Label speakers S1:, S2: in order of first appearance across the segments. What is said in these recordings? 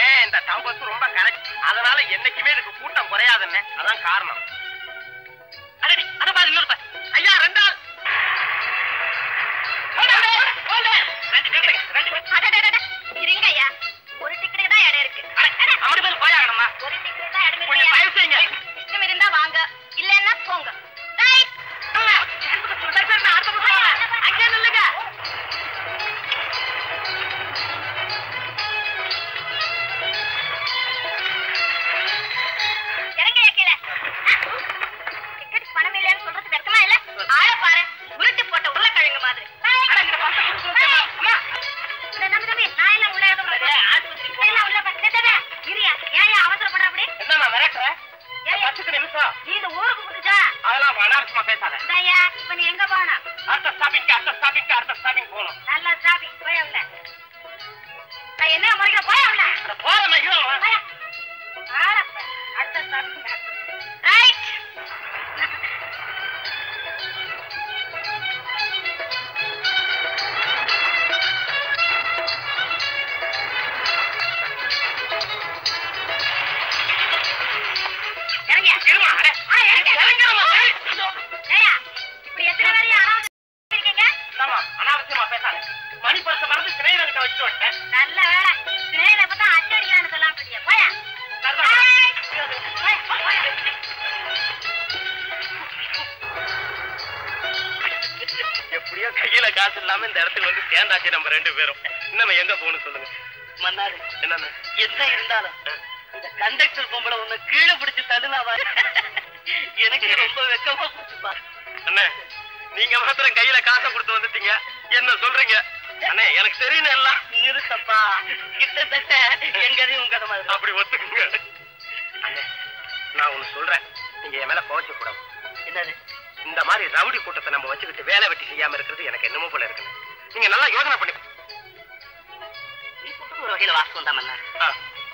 S1: இந்த டவு பஸ் ரொம்ப கரெக்ட் அதனால என்னைக்குமே இதுக்கு கூட்டம் குறையாதுன்னு அதான் காரணம் அடடி அத பாரு இன்னொரு பாரு ஐயா ரெண்டு ஆள் போடு, போடு, போடு. ரெண்டு டிக்கெட், ரெண்டு டிக்கெட்.
S2: அடடடட, இருங்க ஐயா ஒரு டிக்கெட் தான் இடம் இருக்கு
S1: அட, அவரு பேர் போயாகணுமா
S2: ஒரு டிக்கெட் தான் இடம்
S1: கொஞ்சம் தயவு செய்யுங்க.
S2: இருக்கு இஷ்டம் இருந்தா வாங்க இல்லன்னா போங்க ரைட்
S1: சரி, சரி, நான் அடுத்த பக்கம் வரேன். அங்கேயே நில்லுங்க.
S2: இறங்க கீழே டிக்கெட் பணம் இல்லைன்னு சொல்றது வெக்கமா இல்ல ஆள பாரு உருட்டி போட்ட உருளைக்கிழங்கு மாதிரி
S1: அட, இந்த பஸ்ஸை கொடுத்து விட்டேம்மா. அம்மா.
S2: இந்த தம்பி தம்பி நான் எல்லாம் உள்ள ஏதோ
S1: அடே, ஆஸ்பத்திரிக்கு போகணும்.
S2: எல்லாம் உள்ள பத்து தம்பி இரியா ஏன் அவசரப்படுற அப்படி
S1: என்னம்மா மிரட்டுற?
S2: ஏய்.
S1: பத்துக்கு நிமிஷம்
S2: நீ இந்த ஊருக்கு புதுசா
S1: அதெல்லாம் அனாவசியமா பேசாத
S2: இந்தாயா இப்ப நீ எங்க போகணும்
S1: அடுத்த ஸ்டாப்பிங் அடுத்த ஸ்டாப்பிங் அடுத்த ஸ்டாப்பிங் போகணும்
S2: நல்லா சாப்பி போய் உள்ள நான் என்ன முறைக்கிற போய் உள்ள
S1: அட, போறேம்மா, இருங்க.
S2: போயா. ஆளப்ப. அடுத்த சாப்பி ரைட் இறங்கியா
S1: இருமா, அட.
S2: ஆ, இறங்கு.
S1: இறங்குறேம்மா.
S2: ஏய்யா, இப்படி எத்தனை பேரையும் அனாவசியம் இருக்கீங்க?
S1: இந்தாம்மா, அனாவசியமா பேசாத மணி பரிசை மறந்து சிறையில் கிட்ட வச்சுட்டு வந்துட்டேன்
S2: நல்ல வேலை சிறையில பார்த்தா அச்சு அடிக்கலான்னு சொல்லாம போயிட்டியே. போயா.
S1: நல்லா.
S2: ஏய். போயா, போயா.
S1: எப்படியோ கையில காசு இல்லாம இந்த இடத்துக்கு வந்து சேர்ந்தாச்சு நம்ம ரெண்டு பேரும் இன்னும் எங்க போகணும் சொல்லுங்க
S3: மன்னாரு
S1: என்னன்னு
S3: என்ன இருந்தாலும் இந்த கண்டக்டர் பொம்பளை உன்னை கீழே பிடிச்சு தள்ளுனாவா எனக்கு ரொம்ப வெக்கமா போச்சுப்பா
S1: அண்ணே நீங்க மாத்திரம் கையில காசை கொடுத்து வந்துட்டீங்க என்ன சொல்றீங்க அண்ணே எனக்கு தெரியும் எல்லாம்
S3: நிறுத்தப்பா கிட்டத்தட்ட எங்கதையும் உங்க கதை மாதிரி
S1: அப்படி ஒத்துக்குங்க அண்ணே நான் ஒண்ணு சொல்றேன் நீங்க என் மேல கோவச்ச கூடாது
S3: என்னது
S1: இந்த மாதிரி ரவுடி கூட்டத்தை நம்ம வச்சுக்கிட்டு வேலை வெட்டி செய்யாம இருக்கிறது எனக்கு என்னமோ போல இருக்குங்க நீங்க நல்லா யோசனை பண்ணி
S3: நீ சொல்றது ஒரு வகையில வாஸ்தவம் தான் மன்னார்
S1: ஆ,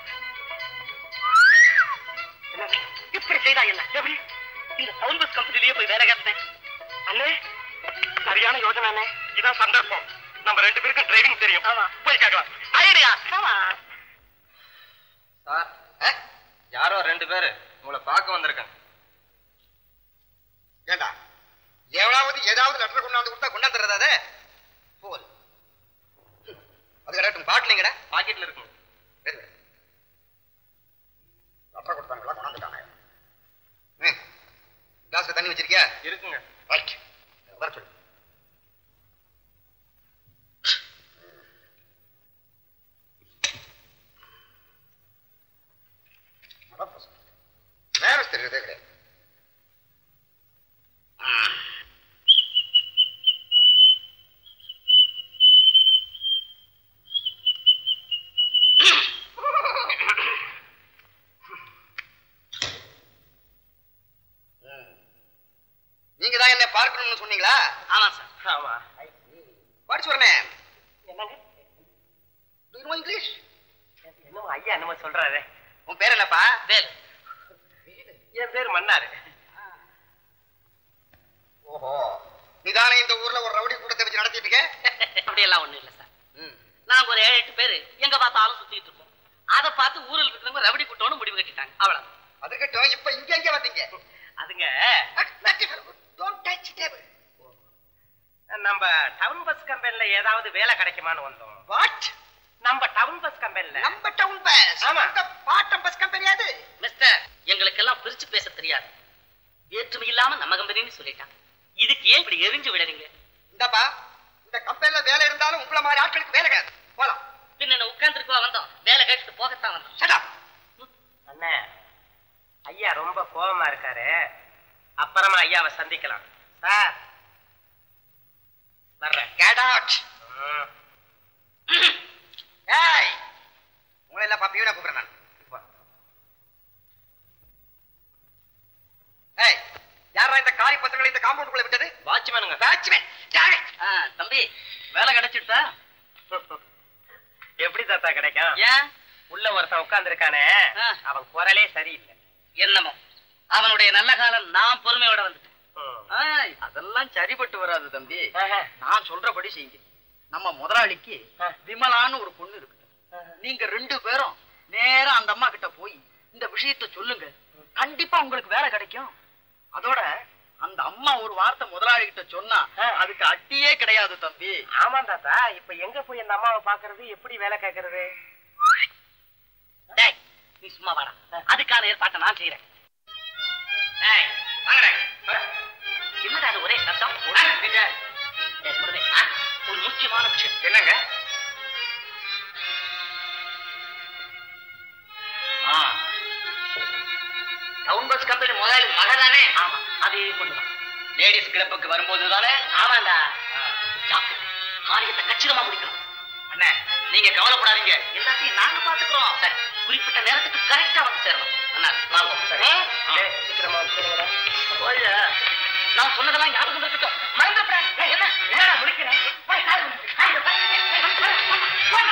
S3: இப்படி செய்தா என்ன எப்படி இந்த சவுண்ட் பஸ் கம்பெனிலேயே போய் வேலை கேட்பேன்
S1: அண்ணே சரியான யோசனை அண்ணே இதான் சந்தர்ப்பம் நம்ம ரெண்டு பேருக்கும் டிரைவிங் தெரியும்
S3: ஆமா.
S1: போய் கேட்கலாம் ஐடியா
S3: ஆமா
S1: சார் யாரோ ரெண்டு பேரு உங்களை பார்க்க வந்திருக்காங்க
S4: ஏண்டா எவ்வளவு ஏதாவது லெட்டர் கொண்டாந்து கொடுத்தா கொண்டாந்துறது அது போல் அது கிடையாட்டும் பாட்டிலிங்கடா
S1: பாக்கெட்ல இருக்குங்க
S4: லெட்டர் கொடுத்தாங்களா கொண்டாந்துட்டாங்க ம் கிளாஸ்ல தண்ணி வச்சிருக்கியா
S1: இருக்குங்க
S4: ரைட் வர சொல்லு நேரம் தெரியுதே கிடையாது நீங்க தான் என்ன பார்க்கணும்னு சொன்னீங்களா
S3: ஆமா சார்
S1: ஆமா
S4: வாட்ஸ் யுவர் நேம்
S1: என்னங்க
S4: டு யூ நோ இங்கிலீஷ்
S1: என்னமோ ஐயா என்னமோ சொல்றாரு
S4: உன் பேர் என்னப்பா
S3: வேல்
S1: என் பேர் மன்னாரு
S4: ஓஹோ நீதானே இந்த ஊர்ல ஒரு ரவுடி கூட்டத்தை வச்சு நடத்திட்டு இருக்க
S3: அப்படியெல்லாம் ஒண்ணும் இல்ல சார்
S4: ம்.
S3: நாங்க ஒரு ஏழு எட்டு பேரு எங்க பார்த்தாலும் சுத்திட்டு இருக்கோம் அதை பார்த்து ஊரில் இருக்கிறவங்க ரவுடி கூட்டம்னு முடிவு கட்டிட்டாங்க அவ்வளவு
S4: அதுக்கட்டும் இப்ப இங்க எங்க வந்தீங்க
S1: அதுங்க
S4: டோன்ட் டச் டேபிள்
S1: நம்ம டவுன் பஸ் கம்பெனில ஏதாவது வேலை கிடைக்குமான்னு வந்தோம்
S4: வாட்
S1: நம்ம டவுன் பஸ் கம்பெனில
S4: நம்ம டவுன் பஸ்
S1: ஆமா.
S4: அந்த பாட்டம் பஸ் கம்பெனி அது
S3: மிஸ்டர் எங்களுக்கெல்லாம் பிரிச்சு பேச தெரியாது வேற்றுமை இல்லாம நம்ம கம்பெனின்னு சொல்லிட்டான் இதுக்கு ஏன் இப்படி எரிஞ்சு விடுறீங்க
S4: இந்தப்பா இந்த கம்பெனில வேலை இருந்தாலும் உங்கள மாதிரி ஆட்களுக்கு வேலை கிடையாது போலாம்
S3: பின்ன உட்கார்ந்துருக்கவா வந்தோம் வேலை கேட்டுட்டு போகத்தான் வந்தோம்
S4: ஷட் அப்
S1: அண்ணே ஐயா ரொம்ப கோபமா இருக்காரு அப்புறமா ஐயாவை சந்திக்கலாம் சார் வர்றேன்
S4: கெட் அவுட்
S1: ம்.
S4: ஏய் உங்களை எல்லாம் பாப்பி நான் கூப்பிடுறேன் நான் இப்போ. ஏய் யாரா இந்த காரி பத்திரங்களை இந்த காம்பவுண்டுக்குள்ள விட்டது
S1: வாட்ச்மேனுங்க
S4: வாட்ச்மேன்
S3: ஆ, தம்பி வேலை கிடைச்சிட்டா
S1: எப்படி தாத்தா கிடைக்கும்
S3: ஏன்
S1: உள்ள ஒருத்தன் உட்கார்ந்து இருக்கானே
S3: ஆ.
S1: அவன் குரலே சரியில்லை
S3: என்னமோ அவனுடைய நல்ல காலம் நான் பொறுமையோட வந்துட்டேன்
S1: ம்.
S5: அதெல்லாம் சரிப்பட்டு வராது தம்பி
S1: ஆஹா.
S5: நான் சொல்றபடி செய்யுங்க நம்ம முதலாளிக்கு
S1: ஆ.
S5: விமலான்னு ஒரு பொண்ணு இருக்கு நீங்க ரெண்டு பேரும்
S3: நேரா அந்த அம்மா கிட்ட போய் இந்த விஷயத்த சொல்லுங்க கண்டிப்பா உங்களுக்கு வேலை கிடைக்கும் அதோட அந்த அம்மா ஒரு வார்த்தை முதலாளி கிட்ட சொன்னா அதுக்கு அட்டியே கிடையாது தம்பி
S1: ஆமா தாத்தா இப்ப எங்க போய் அந்த அம்மாவை பாக்குறது எப்படி வேலை கேட்கறது
S3: டேய் நீ சும்மா வாடா அதுக்கான ஏற்பாட்டை நான் செய்யறேன் டேய், வாங்கடா. என்னடா அது ஒரே சத்தம் டேய், முருகே, ஆ, ஒரு முக்கியமான விஷயம்
S1: என்னங்க
S3: டவுன் பஸ் கம்பெனி முதலாளி மகதானே ஆமா அதே பொண்ணுதான் லேடிஸ் கிளப்புக்கு வரும்போது தானே ஆமாண்டா காரியத்தை கச்சிதமா முடிக்கணும் அண்ணே நீங்க கவலைப்படாதீங்க எல்லாத்தையும் நாங்க பாத்துக்கிறோம் சரி குறிப்பிட்ட நேரத்துக்கு கரெக்டா வந்து சேரணும் அண்ணா வாங்க சரி
S1: ஏய், சீக்கிரமா வந்துருங்களேன்.
S3: போயா நான் சொன்னதெல்லாம் ஞாபகம் இருக்கட்டும் மறந்துடக்கூடாது. ஏய், என்ன என்னடா முடிக்கிறேன் போய் காரு வந்து. காரு வந்து. ஏய், வந்து, வந்து, வந்து, போடா.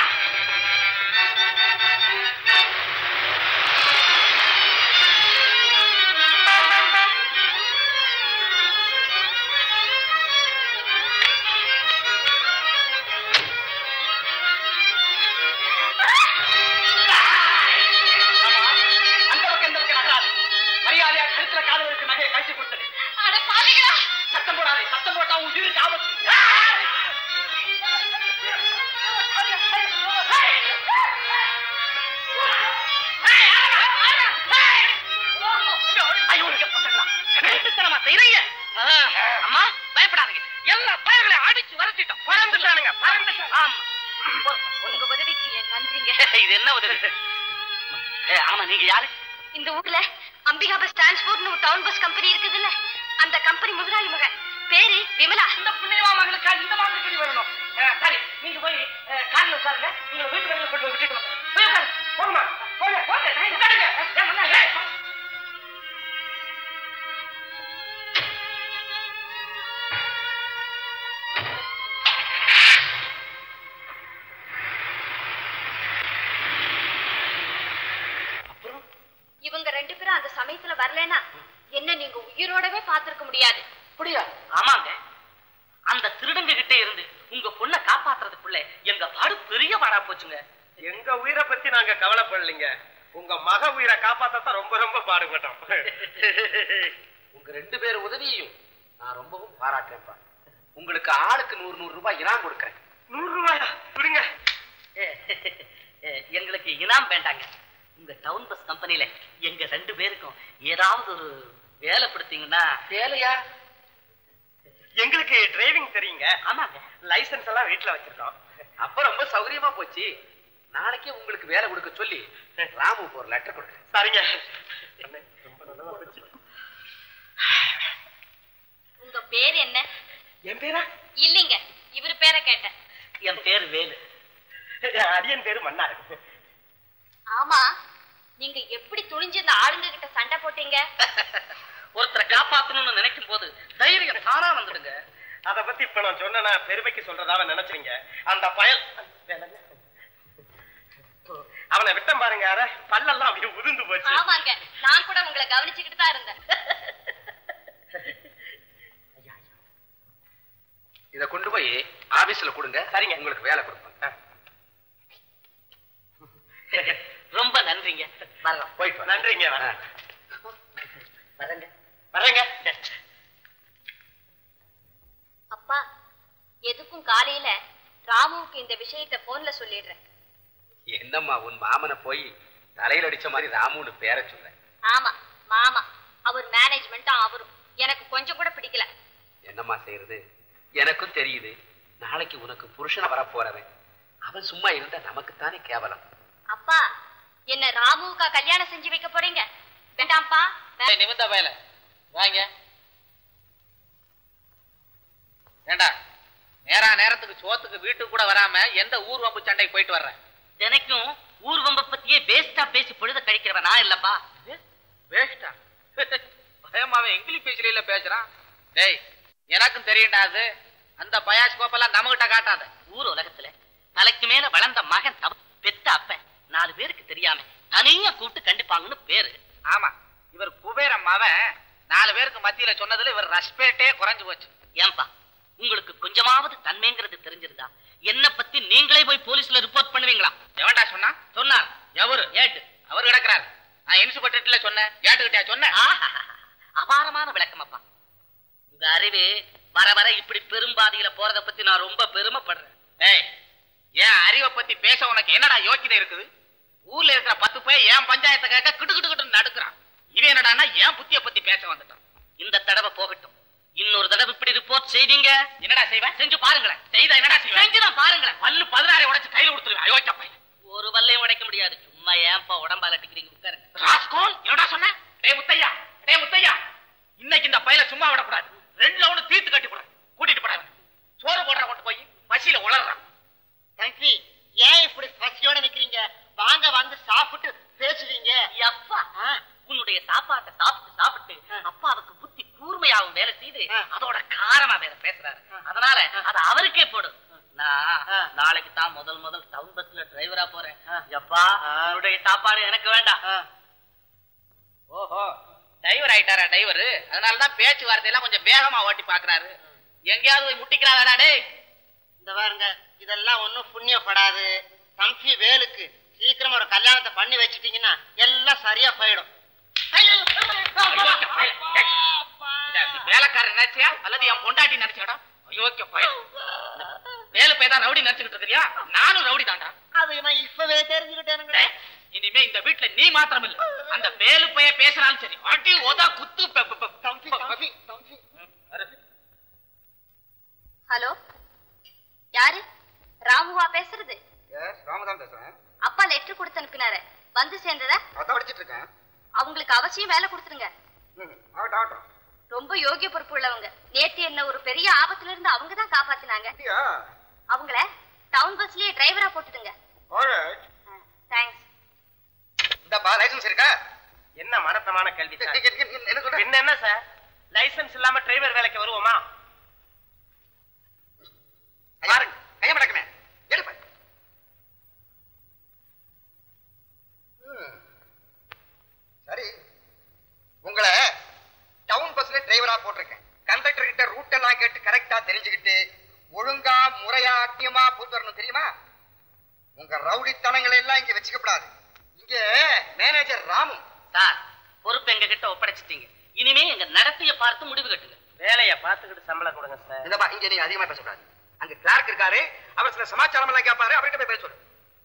S3: ஆமா, அந்த பக்கம் இந்த பக்கம் நகராது. மரியாதையா கழுத்துல காதல் இருக்கு நகையை கழிச்சு கொடுத்தது
S2: அட பாவிகளா
S3: சத்தம் போடாதே சத்தம் போட்டா உன் உயிருக்கு ஆபத்து ஐயோனுக்கு பசங்களா கழுத்துத்தனமா செய்றீங்க அம்மா பயப்படாதீங்க எல்லா பயங்களையும் அடிச்சு வரைச்சிட்டோம்
S1: பறந்துட்டானுங்க, பறந்துட்டானுங்க.
S3: ஆமா
S2: உங்க உதவிக்கு என் நன்றிங்க
S3: இது என்ன உதவி ஏ, ஆமா நீங்க யாரு
S2: இந்த ஊர்ல அம்பிகா பஸ் டிரான்ஸ்போர்ட்னு ஒரு டவுன் பஸ் கம்பெனி இருக்குதுல்ல அந்த கம்பெனி முதலாளி மகன் பேரு விமலா
S3: இந்த புண்ணியமா மகளுக்கு இந்த மாதிரி சொல்லி வரணும் அஹ், சரி நீங்க போய் அஹ், கார்ல உட்காருங்க நீங்க வீட்டு வெளியில கொண்டு போய் விட்டுட்டு வாங்க. போய் உட்காரு போங்கம்மா போங்க போங்க உட்காருங்க ஏன் மண்ணா, ஏய்.
S2: இவங்க ரெண்டு பேரும் அந்த சமயத்துல வரலனா என்ன நீங்க உயிரோடவே பார்த்திருக்க முடியாது
S3: அப்படியா ஆமாங்க அந்த திருடங்க கிட்ட இருந்து உங்க பொண்ணை காப்பாத்துறதுக்குள்ள எங்க பாடு பெரிய பாடா போச்சுங்க
S1: எங்க உயிரை பத்தி நாங்க கவலைப்படலைங்க உங்க மக உயிரை காப்பாத்தான் ரொம்ப ரொம்ப பாடுபட்டோம்
S5: உங்க ரெண்டு பேர் உதவியையும் நான் ரொம்பவும் பாராட்டுறேன்ப்பா உங்களுக்கு ஆளுக்கு நூறு நூறு ரூபாய் இனாம் கொடுக்கறேன்
S1: நூறு ரூபாயா கொடுங்க
S3: ஏ, ஏ, எங்களுக்கு இனாம் வேண்டாங்க உங்க டவுன் பஸ் கம்பெனில எங்க ரெண்டு பேருக்கும் ஏதாவது ஒரு வேலை கொடுத்தீங்கன்னா
S5: வேலையா
S1: எங்களுக்கு டிரைவிங் தெரியுங்க
S3: ஆமாங்க
S1: லைசென்ஸ் எல்லாம் வீட்டுல வச்சிருக்கோம்
S5: அப்ப ரொம்ப சௌகரியமா போச்சு நாளைக்கே உங்களுக்கு வேலை கொடுக்க சொல்லி ராமுக்கு ஒரு லெட்டர் கொடுக்குறேன்
S1: சரிங்க அண்ணே, ரொம்ப நல்லதா போச்சு.
S2: உங்க பேர் என்ன
S1: என் பேரா
S2: இல்லீங்க இவர் பேரை கேட்டேன்
S3: என் பேர் வேலு
S1: அடியன் பேரு மன்னார்
S2: ஆமா நீங்க எப்படி துணிஞ்சு இந்த ஆளுங்க கிட்ட சண்டை போட்டீங்க
S3: ஒருத்தரை காப்பாத்தணும்னு நினைக்கும் போது தைரியம் தானா வந்துடுங்க
S1: அத பத்தி இப்ப நான் சொன்னா பெருமைக்கு சொல்றதாவ நினைச்சீங்க அந்த பயல் அவனை விட்டம் பாருங்க யார பல்லெல்லாம் அப்படியே உதிர்ந்து போச்சு
S2: ஆமாங்க நான் கூட உங்களை கவனிச்சுக்கிட்டு தான் இருந்தேன்
S5: இத கொண்டு போய் ஆபீஸ்ல கொடுங்க சரிங்க உங்களுக்கு வேலை கொடுப்பேன்
S3: ரொம்ப நன்றிங்க வரலாம்
S5: போயிட்டு வா.
S1: நன்றிங்க
S5: ஆ.
S3: வரங்க
S1: வரேங்க
S2: அப்பா எதுக்கும் காலையில ராமுவுக்கு இந்த விஷயத்தை போன்ல சொல்லிடுறேன்
S5: என்னம்மா உன் மாமனை போய் தலையில அடிச்ச மாதிரி ராமுன்னு பேர சொல்றேன்
S2: ஆமா மாமா அவர் மேனேஜ்மெண்ட்டும் அவரும் எனக்கு கொஞ்சம் கூட பிடிக்கல
S5: என்னம்மா செய்யறது எனக்கும் தெரியுது நாளைக்கு உனக்கு புருஷனை வர போறவன் அவன் சும்மா இருந்தா நமக்குத்தானே கேவலம்
S2: அப்பா என்ன ராமுவுக்கா கல்யாணம் செஞ்சு வைக்க போறீங்க வேண்டாம்ப்பா வே-
S6: நிமிந்த பயல வாங்க ஏண்டா நேரா நேரத்துக்கு சோத்துக்கு வீட்டுக்கு கூட வராம எந்த ஊர் வம்பு சண்டைக்கு போயிட்டு வர்றேன்
S3: தினைக்கும் ஊர் வம்ப பத்தியே பேஸ்டா பேசி பொழுத கழிக்கிறவன் நான் இல்லப்பா
S6: வேஸ்டா பயமாவே இங்கிலீஷ் பேசல பேசுறான் டேய் எனக்கும் தெரியும்டா அது அந்த பயாஸ்கோப்பெல்லாம் நம்மகிட்ட காட்டாத
S3: ஊர் உலகத்துல தலைக்கு மேல வளர்ந்த மகன் தப்பு பெத்த அப்பன் நாலு பேருக்கு தெரியாம தனியா கூப்பிட்டு கண்டிப்பாங்கன்னு பேரு
S6: ஆமா இவர் குபேரம் அவன் நாலு பேருக்கு மத்தியில சொன்னதுல இவர் ரெஸ்பெக்டே குறைஞ்சு போச்சு
S3: ஏன்பா உங்களுக்கு கொஞ்சமாவது தன்மைங்கிறது தெரிஞ்சிருந்தா என்ன பத்தி நீங்களே போய் போலீஸ்ல ரிப்போர்ட் பண்ணுவீங்களா
S6: எவன்டா சொன்னா
S3: சொன்னார்
S6: எவரு
S3: ஏட்டு
S6: அவர் கிடக்குறாரு நான் இன்சுபட்டேட்ல சொன்னேன் ஏட்டுக்கிட்டயா சொன்னேன்
S3: ஆஹாஹாஹா. அபாரமான விளக்கம் அப்பா உங்க அறிவு வர வர இப்படி பெரும்பாதியில போறத பத்தி நான் ரொம்ப பெருமைப்படுறேன்
S6: ஏய் என் அறிவை பத்தி பேச உனக்கு என்னடா யோக்கியதை இருக்குது ஊர்ல இருக்கிற பத்து பேர் என் பஞ்சாயத்தை கேட்க கிட்டு கிட்டு கிட்டு நடுக்குறான் இது என்னடான்னா என் புத்திய பத்தி பேச வந்துட்டான்
S3: இந்த தடவை போகட்டும் இன்னொரு தடவை இப்படி ரிப்போர்ட் செய்வீங்க
S6: என்னடா செய்வேன்
S3: செஞ்சு பாருங்களேன்
S6: செய்தா என்னடா செய்வேன்
S3: செஞ்சுதான் பாருங்களேன்
S6: பல்லு பதினாறு உடைச்சு கையில கொடுத்துருவேன் அயோக்கிய பையன்
S3: ஒரு வல்லையும் உடைக்க முடியாது சும்மா ஏன்பா உடம்பால அடிக்கிறீங்க உட்காருங்க
S6: ராஸ்கோல் என்னடா சொன்ன டேய் முத்தையா டேய் முத்தையா இன்னைக்கு இந்த பையல சும்மா விடக்கூடாது ரெண்டு லவுண்டு தீர்த்து கட்டி போட கூட்டிட்டு போடாது சோறு போடுற கொண்டு போய் பசியில உளறான்
S1: தம்பி ஏன் இப்படி பசியோட நிக்கிறீங்க வாங்க வந்து சாப்பிட்டு பேசுவீங்க
S3: அப்பா
S1: ஆ,
S3: உன்னுடைய சாப்பாட்டை சாப்பிட்டு சாப்பிட்டு
S1: ஆ.
S3: அப்பாவுக்கு புத்தி கூர்மையாவும் வேலை செய்து
S1: ஆ.
S3: அதோட காரமா வேற பேசுறாரு
S1: ஆ.
S3: அதனால
S1: ஆ.
S3: அது அவருக்கே போடு நான்
S1: ஆ.
S3: நாளைக்கு தான் முதல் முதல் டவுன் பஸ்ல டிரைவரா போறேன்
S1: ஆ.
S3: எப்பா
S1: ஆ.
S3: உன்னுடைய சாப்பாடு எனக்கு வேண்டாம்
S1: ஆ.
S6: ஓஹோ டைவர் ஆயிட்டாரா டைவர் அதனாலதான் பேச்சுவார்த்தை எல்லாம் கொஞ்சம் வேகமா ஓட்டி பாக்குறாரு எங்கேயாவது போய் முட்டிக்கிறாரா டேய்
S1: இந்த பாருங்க இதெல்லாம் ஒண்ணும் புண்ணியப்படாது தம்பி வேலுக்கு சீக்கிரம் ஒரு கல்யாணத்தை பண்ணி வச்சிட்டீங்கன்னா எல்லாம் சரியா போயிடும்
S6: அயோக்கிய பயல். டேய், இந்த வேலைக்காரன் நினைச்சியா அல்லது என் பொண்டாட்டி நினைச்சாடா அயோக்கிய பயல் வேலை போய் தான் ரவுடி நினைச்சுக்கிட்டு இருக்கிறியா நானும் ரவுடி தான்டா
S1: அது நான் இப்பவே தெரிஞ்சுக்கிட்டேனுங்க
S6: டேய், இனிமே இந்த வீட்டுல நீ மாத்திரம் இல்ல அந்த வேலு பைய பேசினாலும் சரி அடி ஓதா குத்து பெ- பெ- பெ-
S1: தம்பி தம்பி தம்பி
S6: வருது.
S2: ஹலோ யாரு ராமுவா பேசுறது
S4: எஸ் ராமதான் பேசுறேன்
S2: அப்பா லெட்டர் கொடுத்து அனுப்பினாரு வந்து சேர்ந்ததா
S4: அதான் படிச்சிட்டு இருக்கேன்
S2: அவங்களுக்கு அவசியம் வேலை கொடுத்துருங்க
S4: ம், ஆகட்டும் ஆகட்டும்
S2: ரொம்ப யோகிய பொறுப்பு உள்ளவங்க நேத்து என்ன ஒரு பெரிய ஆபத்துல இருந்து அவங்க தான் காப்பாத்தினாங்க
S4: அப்படியா
S2: அவங்கள டவுன் பஸ்லயே டிரைவரா போட்டுடுங்க
S4: ஆல்ரைட்
S2: தேங்க்ஸ்
S4: இந்தப்பா லைசன்ஸ் இருக்கா
S1: என்ன மடத்தமான கேள்வி
S4: என்ன- என்ன- என்ன- என்ன சொல்ற
S1: என்ன சார் லைசென்ஸ் இல்லாம டிரைவர் வேலைக்கு வருவோமா
S4: பாருங்க கைய மடக்குமே எடுப்ப ம். சரி உங்களை டவுன் பஸ்ல டிரைவரா போட்டிருக்கேன் கண்டக்டர் கிட்ட ரூட் எல்லாம் கேட்டு கரெக்டா தெரிஞ்சுக்கிட்டு ஒழுங்கா முறையா அட்டியமா போட்டு வரணும் தெரியுமா உங்க ரவுடித்தனங்களை எல்லாம் இங்க வச்சுக்கப்படாது இங்க மேனேஜர் ராமு
S3: சார் பொறுப்பு எங்க கிட்ட ஒப்படைச்சிட்டீங்க இனிமே எங்க நடத்தைய பார்த்து முடிவு கட்டுங்க
S1: வேலைய பாத்துக்கிட்டு சம்பளம் கொடுங்க சார்
S4: இந்தப்பா இங்க நீங்க அதிகமா பேசக்கூடாது அங்க கிளார்க் இருக்காரு அவர் சில சமாச்சாரம் எல்லாம் கேட்பாரு அவர்கிட்ட போய் பேச சொல்லு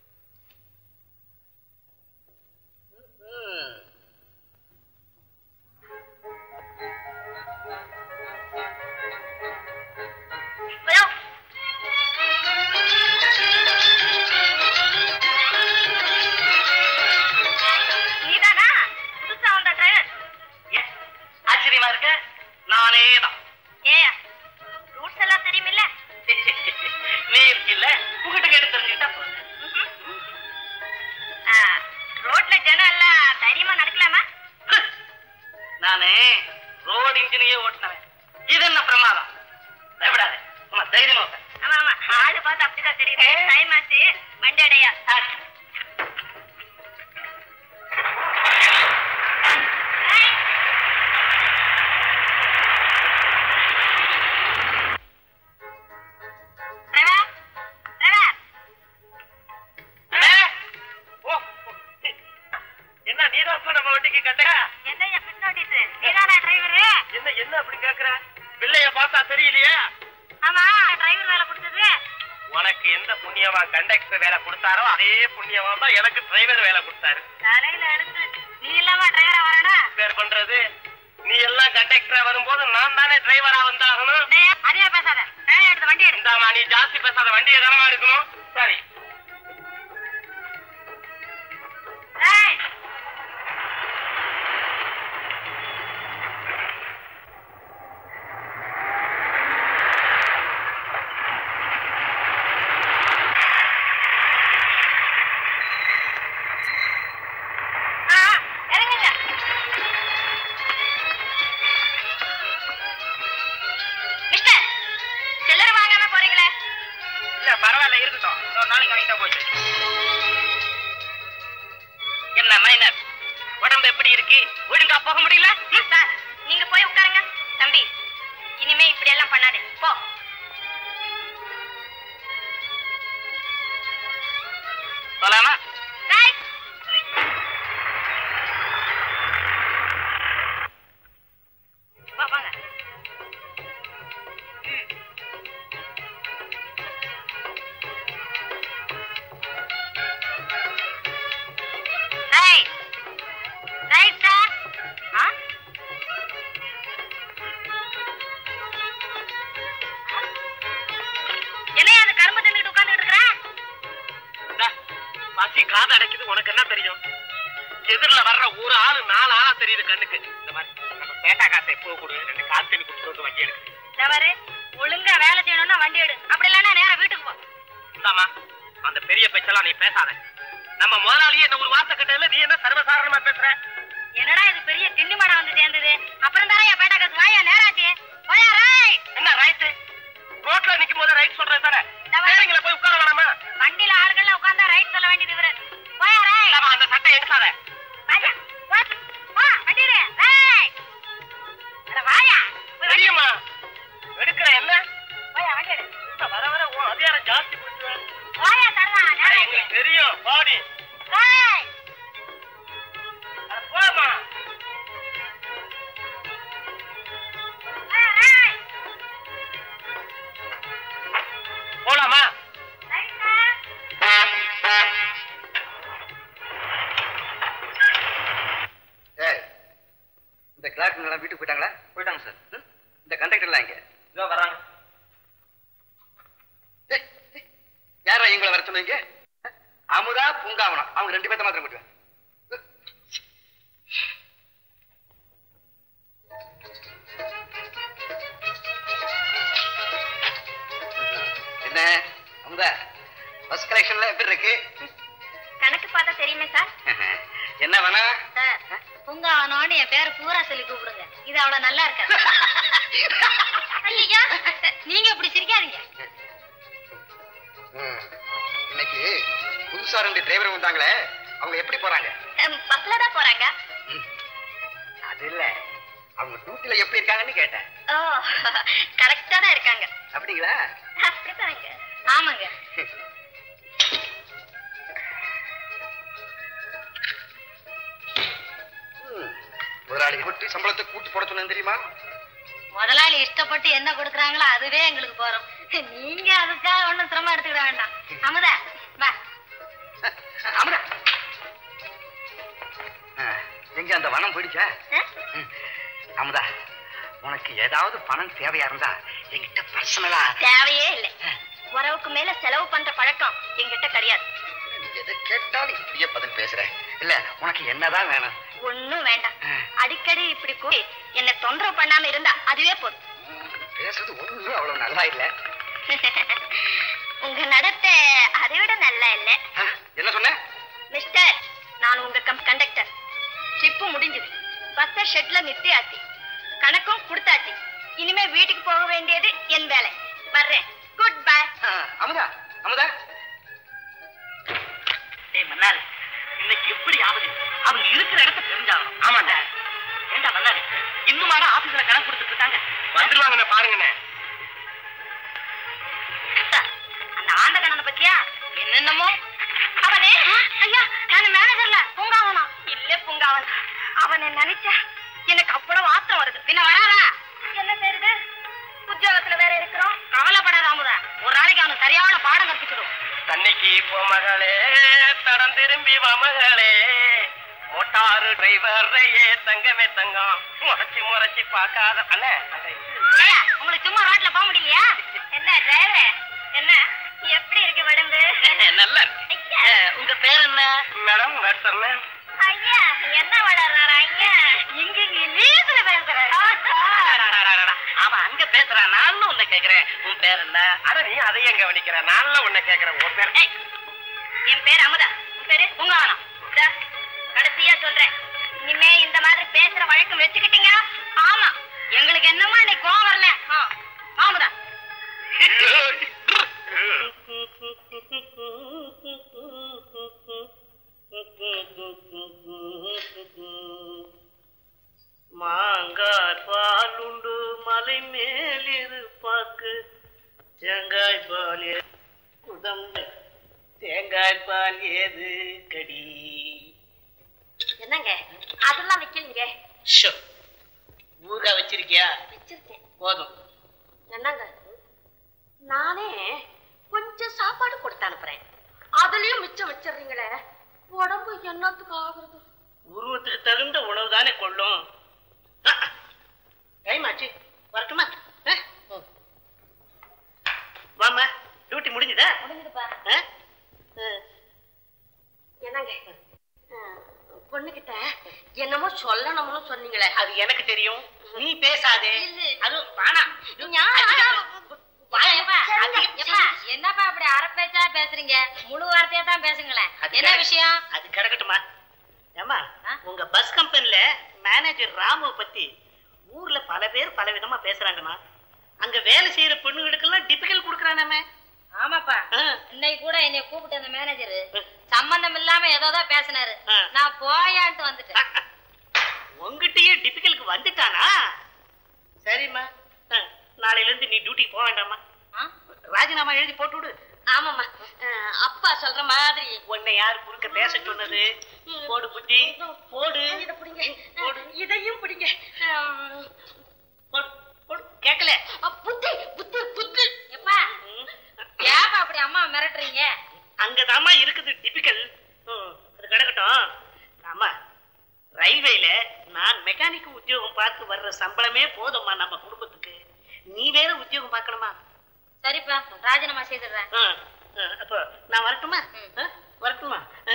S4: ம்.
S2: ஹலோ நீதானா புதுசா வந்த டிரைவர்
S3: ஏ, ஆச்சரியமா இருக்க நானே தான்
S2: ஏயா ரூட்ஸ் எல்லாம் தெரியுமில்ல
S3: நீ இருக்கில்ல உங்ககிட்ட கேட்டு தெரிஞ்சுக்கிட்டா போதும்.
S2: ஆ, ரோட்ல ஜனம் எல்லாம் தைரியமா நடக்கலாமா
S3: நானு ரோடு இன்ஜினையே ஓட்டினவன் இது என்ன பிரமாதம் பயப்படாத சும்மா தைரியமா உட்காரு.
S2: ஆமா ஆமா ஆளு பார்த்து அப்படிதான் தெரியுது டைம் ஆச்சு வண்டி அடையா
S3: ஆச்சு.
S2: டிரைவர் டிரைவர்
S1: அண்ணே! ஓ, ஓ. என்ன நீதான் நம்ம வண்டிக்கு கட்ட
S2: என்னையா பிட் நோட்டீஸ் நீதானா டிரைவர்
S1: என்ன என்ன அப்படி கேக்குற பிள்ளைய பார்த்தா தெரியலையே
S2: ஆமா டிரைவர் வேலை கொடுத்தது
S1: உனக்கு எந்த புண்ணியவா கண்டக்டர் வேலை கொடுத்தாரோ அதே புண்ணியவா தான் எனக்கு டிரைவர் வேலை கொடுத்தாரு
S2: தலையில எடுத்து நீ இல்லாம டிரைவரா வரணும்
S1: பேர் பண்றது நீ எல்லாம் கண்டக்டரா வரும்போது நான் தானே டிரைவரா வந்தாகணும்
S2: டேய், அதிகமா பேசாத டேய், எடுத்து வண்டி எடு
S1: இந்தாமா நீ ஜாஸ்தி பேசாத வண்டியை தானமா எடுக்கணும் சரி
S2: டேய். ஆ, இறங்குங்க. மிஸ்டர் சில்லறை வாங்காம போறீங்களே
S1: இல்ல பரவாயில்ல இருக்கட்டும் இன்னொரு நாளைக்கு வாங்கிட்டா போச்சு
S3: என்ன மைனர் உடம்பு எப்படி இருக்கு ஒழுங்கா போக முடியல
S2: ம், சார் நீங்க போய் உட்காருங்க தம்பி இனிமே இப்படி எல்லாம் பண்ணாதே போ
S6: போலாமா
S2: ரைட் வா வாங்க ம். ரைட் ரைட் சார் ஆ என்னையா அந்த கரும்பு தின்னுட்டு உட்கார்ந்துட்டு இருக்கிற
S1: பாசி காது அடைக்குது உனக்கு என்ன தெரியும் எதிரில வர்ற ஒரு ஆளு நாலு ஆளா தெரியுது கண்ணுக்கு இந்த மாதிரி நம்ம பேட்டா காசை எப்போ கொடு ரெண்டு காசு தண்ணி குடிச்சிட்டு வந்து வண்டி எடுக்கு
S2: தவறு ஒழுங்கா வேலை செய்யணும்னா வண்டி எடு அப்படி இல்லைன்னா நேரா வீட்டுக்கு போ
S1: இந்தாமா அந்த பெரிய பேச்செல்லாம் நீ பேசாத நம்ம முதலாளியே இந்த ஒரு வார்த்தை கிட்ட நீ என்ன சர்வசாதாரணமா பேசுற
S2: என்னடா இது பெரிய திண்டி மாடம் வந்து சேர்ந்தது அப்புறம் தானே என் பேட்டா காசு வாயா நேராச்சு போயா ரைட்
S1: என்ன ரைட்டு ரோட்ல நிக்கும் போது ரைட் சொல்றது தானே
S2: நம்ம-
S1: சரிங்களா போய் உட்கார வேணாமா
S2: வண்டியில ஆளுகள்லாம் உட்கார்ந்தா ரைட் சொல்ல வேண்டியது இவரு போயா ரைட்
S1: இந்தாம்மா, அந்த சட்டை எடுக்காத
S2: வாயா வா வா வண்டி எடு ரைட் அட வாயா போய் வண்டி
S1: தெரியுமா எடுக்கிற என்ன
S2: போயா வண்டி எடு
S1: இந்த வர வர உன் அதிகாரம் ஜாஸ்தி கொடுத்துவேன்
S2: போயா தரலாம் நேராச்சு
S1: எங்களுக்கு தெரியும் பாடி
S2: ரைட்
S1: போமா
S2: போயா ரைட்
S1: போலாமா
S2: ரைட் சார்
S4: ஏய் இந்த கிளார்க் எல்லாம் வீட்டுக்கு போயிட்டாங்களா போயிட்டாங்க சார் இந்த கண்டக்டர்லாம் இங்க
S1: இதோ வராங்க
S4: ஏய், ஏய், யாரா எங்களை வர சொன்னீங்க அமுதா பூங்காவனம் அவங்க ரெண்டு பேர்த்த மாத்திரம் கூட்டுவேன் என்ன அமுதா பஸ் கலெக்ஷன்ல எப்படி இருக்கு
S2: கணக்கு பார்த்தா தெரியுமே சார்
S4: என்ன வேணா
S2: சார் பூங்காவனோன்னு என் பேரை பூரா சொல்லி கூப்பிடுங்க இது அவ்வளவு நல்லா இருக்காது ஐயா நீங்க இப்படி சிரிக்காதீங்க
S4: ம். இன்னைக்கு புதுசா ரெண்டு டிரைவர் வந்தாங்களே அவங்க எப்படி போறாங்க
S2: பஸ்ல தான் போறாங்க
S4: ம். அது இல்ல அவங்க டியூட்டில எப்படி இருக்காங்கன்னு கேட்டேன்
S2: ஓ கரெக்டா தான் இருக்காங்க
S4: அப்படிங்களா
S2: அப்படித்தாங்க ஆமாங்க
S4: ம். முதலாளி கூட்டி சம்பளத்தை கூட்டி போட சொன்னேன் தெரியுமா
S2: முதலாளி இஷ்டப்பட்டு என்ன கொடுக்குறாங்களோ அதுவே எங்களுக்கு போறோம் நீங்க அதுக்காக ஒண்ணும் சிரமம் எடுத்துக்கிட வேண்டாம் அமுதா வா
S4: அமரா ஆ, எங்க அந்த வனம் போயிடுச்சா
S2: ஆ?
S4: ம். அமுதா உனக்கு ஏதாவது பணம் தேவையா இருந்தா என்கிட்ட பர்சனலா
S2: தேவையே இல்லை உறவுக்கு மேல செலவு பண்ற பழக்கம் என்கிட்ட கிடையாது
S4: எது கேட்டாலும் இப்படியே பதில் பேசுற இல்ல உனக்கு என்னதான் வேணும்
S2: ஒண்ணும் வேண்டாம்
S4: ஆ.
S2: அடிக்கடி இப்படி கூடி என்ன தொந்தரவு பண்ணாம இருந்தா அதுவே போதும்
S4: பேசுறது ஒண்ணும் அவ்வளவு நல்லா இல்ல
S2: உங்க நடத்தை அதை விட நல்லா இல்ல
S4: ஆ, என்ன சொன்ன
S2: மிஸ்டர் நான் உங்க கம் கண்டக்டர் ட்ரிப்பு முடிஞ்சது பஸ்ஸ ஷெட்ல நிறுத்தியாச்சு கணக்கும் கொடுத்தாச்சு இனிமே வீட்டுக்கு போக வேண்டியது என் வேலை வர்றேன் குட் பை
S4: ஆ, அமுதா அமுதா
S1: டேய் மன்னாரு இன்னைக்கு எப்படி ஆகுது அவங்க இருக்கிற இடத்த தெரிஞ்சாகணும் ஆமாண்டா ஏண்டா மன்னாரு இன்னுமாடா ஆபீஸ்ல கணக்கு கொடுத்துட்டு இருக்காங்க வந்துருவாங்கண்ணே பாருங்கண்ணே
S2: அந்த ஆண்ட கண்ணனை பத்தியா என்னென்னமோ அவனே ஐயா நான் மேனேஜர்ல பூங்காவனா இல்ல பூங்காவன் அவனை நினைச்சா எனக்கு அவ்வளவு ஆத்திரம் வருது பின்ன வராதா என்ன செய்யுது உத்தியோகத்துல வேற இருக்கிறோம் கவலைப்படாத அமுதா ஒரு நாளைக்கு அவனுக்கு சரியான பாடம் கற்பிச்சிடும்
S1: தன்னைக்கு போ மகளே தடம் திரும்பி வா மகளே மோட்டாரு டிரைவரையே தங்கமே தங்கம் முறைச்சு முறைச்சு பார்க்காத அண்ணே அங்க இது-
S2: ஏய்யா, உங்களுக்கு சும்மா ரோட்ல போக முடியலையா என்ன டிரைவர் என்ன எப்படி இருக்கு உடம்பு
S1: நல்லா இருக்கு
S2: ஐயா.
S1: அஹ், உங்க பேர் என்ன மேடம் நர்சர்ல
S2: ஐயா என்ன வளர்றாரு ஐயா இங்க இங்கிலீஷ்ல பேசுறேன்
S1: அவன் அங்க பேசுறான் நானும் உன்னை கேக்குறேன் உன் பேர் என்ன அட நீ அதையும் கவனிக்கிற நானும் உன்னை கேக்குறேன் உன் பேர்
S2: ஏய், என் பேர் அமுதா உன் பேரு பூங்காவனம் இதா, கடைசியா சொல்றேன் இனிமே இந்த மாதிரி பேசுற வழக்கம் வச்சுக்கிட்டீங்க ஆமா எங்களுக்கு என்னமோ இன்னைக்கு கோவம் வரல ஆ, அமுதா
S1: மாங்காய் பாலுண்டு மலை மேலிரு பாக்கு தேங்காய் பால் குதம்பை
S6: தேங்காய் பால் ஏது கடி
S2: என்னங்க அதெல்லாம் வைக்கலீங்க
S6: ஷோ ஊறுகாய் வச்சிருக்கியா
S2: வச்சிருக்கேன்
S6: போதும்
S2: என்னங்க நானே கொஞ்சம் சாப்பாடு கொடுத்து அனுப்புறேன் அதுலயும் மிச்சம் வச்சிடுறீங்களே உடம்பு என்னத்துக்கு ஆகுறது
S6: உருவத்துக்கு தகுந்த உணவு தானே கொள்ளும் டைம் ஆச்சு வரட்டுமா ஆ? ம். வாம்மா டியூட்டி முடிஞ்சுதா
S2: முடிஞ்சுதுப்பா
S6: ஆ? ஆ.
S2: என்னங்க பொண்ணுகிட்ட என்னமோ சொல்லணும்னு சொன்னீங்களே
S6: அது எனக்கு தெரியும் நீ பேசாதே
S2: இல்ல.
S6: அது வேணாம்
S2: ஏப்பா, ஏப்பா, என்னப்பா அப்படி அரை பேச்சா பேசுறீங்க முழு வார்த்தையா தான் பேசுங்களேன்
S6: அது
S2: என்ன
S6: கிடக்கு-
S2: விஷயம்
S6: அது கிடக்கட்டுமா ஏமா
S2: ஆ?
S6: உங்க பஸ் கம்பெனில மேனேஜர் ராமுவை பத்தி ஊர்ல பல பேர் பல விதமா பேசுறாங்கம்மா அங்க வேலை செய்யற பெண்ணுகளுக்கெல்லாம் டிபிக்கல் கொடுக்கறானாமே
S2: ஆமாப்பா
S6: ஆ.
S2: இன்னைக்கு கூட என்னை கூப்பிட்டு அந்த மேனேஜர் சம்பந்தம் இல்லாம ஏதோதான் பேசினாரு
S6: ஆ.
S2: நான் போயான்ட்டு வந்துட்டேன்
S6: உங்ககிட்டயே டிபிக்கலுக்கு வந்துட்டானா சரிம்மா ஆ, நாளையில இருந்து நீ டியூட்டிக்கு போக வேண்டாமா
S2: ஆ?
S6: ராஜினாமா எழுதி போட்டு விடு
S2: ஆமாம்மா அஹ், அப்பா சொல்ற மாதிரி
S6: உன்னை யார் குறுக்க பேச சொன்னது போடு புத்தி போடு
S2: இதை பிடிங்க அஹ், இதையும் பிடிங்க அஹ்,
S6: போடு போடு கேட்கல
S2: அஹ், புத்தி புத்தி புத்தி எப்பா ஏப்பா அப்படி அம்மா மிரட்டுறீங்க
S6: அங்கதாம்மா இருக்குது டிபிக்கல் அது கிடக்கட்டும் ஆமா ரயில்வேல நான் மெக்கானிக் உத்தியோகம் பார்த்து வர்ற சம்பளமே போதும்மா நம்ம குடும்பத்துக்கு நீ வேற உத்தியோகம் பார்க்கணுமா
S2: சரிப்பா ராஜினாமா செய்துடுறேன்
S6: ஆ, ஆ, அப்போ நான் வரட்டுமா ஆ, வரட்டுமா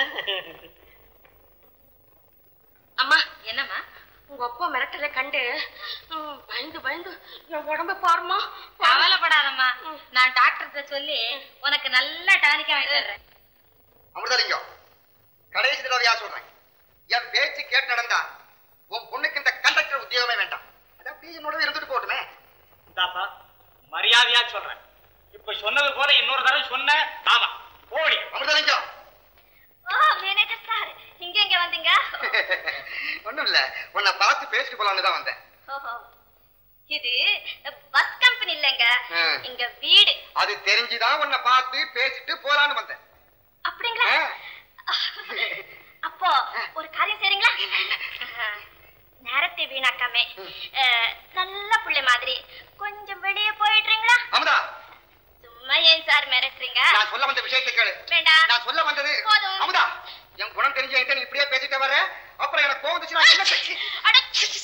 S2: அம்மா என்னம்மா உங்க அப்பா மிரட்டலை கண்டு ம், பயந்து பயந்து என் உடம்ப பாருமா கவலைப்படாதம்மா நான் டாக்டர்கிட்ட சொல்லி உனக்கு நல்ல டானிக்கா வாங்கிட்டு வர்றேன்
S4: அமிர்தலிங்கம் கடைசி தடவையா சொல்றேன் என் பேச்சு கேட்டு நடந்தா உன் பொண்ணுக்கு இந்த கண்டக்டர் உத்தியோகமே வேண்டாம் அது அப்படியே என்னோட இருந்துட்டு போட்டுமே
S7: இந்தாப்பா மரியாதையா சொல்றேன் இப்ப சொன்னது போல இன்னொரு தடவை சொன்ன ஆமா போடி
S4: அமிர்தலிங்கம்
S2: ஓ மேனேஜர் சார் இங்க எங்க வந்தீங்க
S4: ஒண்ணும் இல்ல உன்னை பார்த்து பேசிட்டு போலான்னு தான் வந்தேன்
S2: ஓஹோ இது பஸ் கம்பெனி இல்லைங்க
S4: ஆ.
S2: இங்க வீடு
S4: அது தெரிஞ்சுதான் உன்னை பார்த்து பேசிட்டு போலான்னு வந்தேன்
S2: அப்படிங்களா
S4: ஆ.
S2: அப்போ ஒரு காரியம் செய்றீங்களா நேரத்தை வீணாக்காம அஹ், நல்ல புள்ளை மாதிரி கொஞ்சம் வெளியே போயிடுறீங்களா
S4: அமுதா
S2: சும்மா ஏன் சார் மிரட்டுறீங்க
S4: நான் சொல்ல வந்த விஷயத்தை கேளு
S2: வேண்டாம்
S4: நான் சொல்ல வந்தது
S2: போதும்.
S4: அமுதா என் குணம் தெரிஞ்ச என்கிட்ட நீ இப்படியே பேசிட்டு வர அப்புறம் எனக்கு கோவம் வந்துச்சு நான் என்ன செஞ்சு
S2: அட,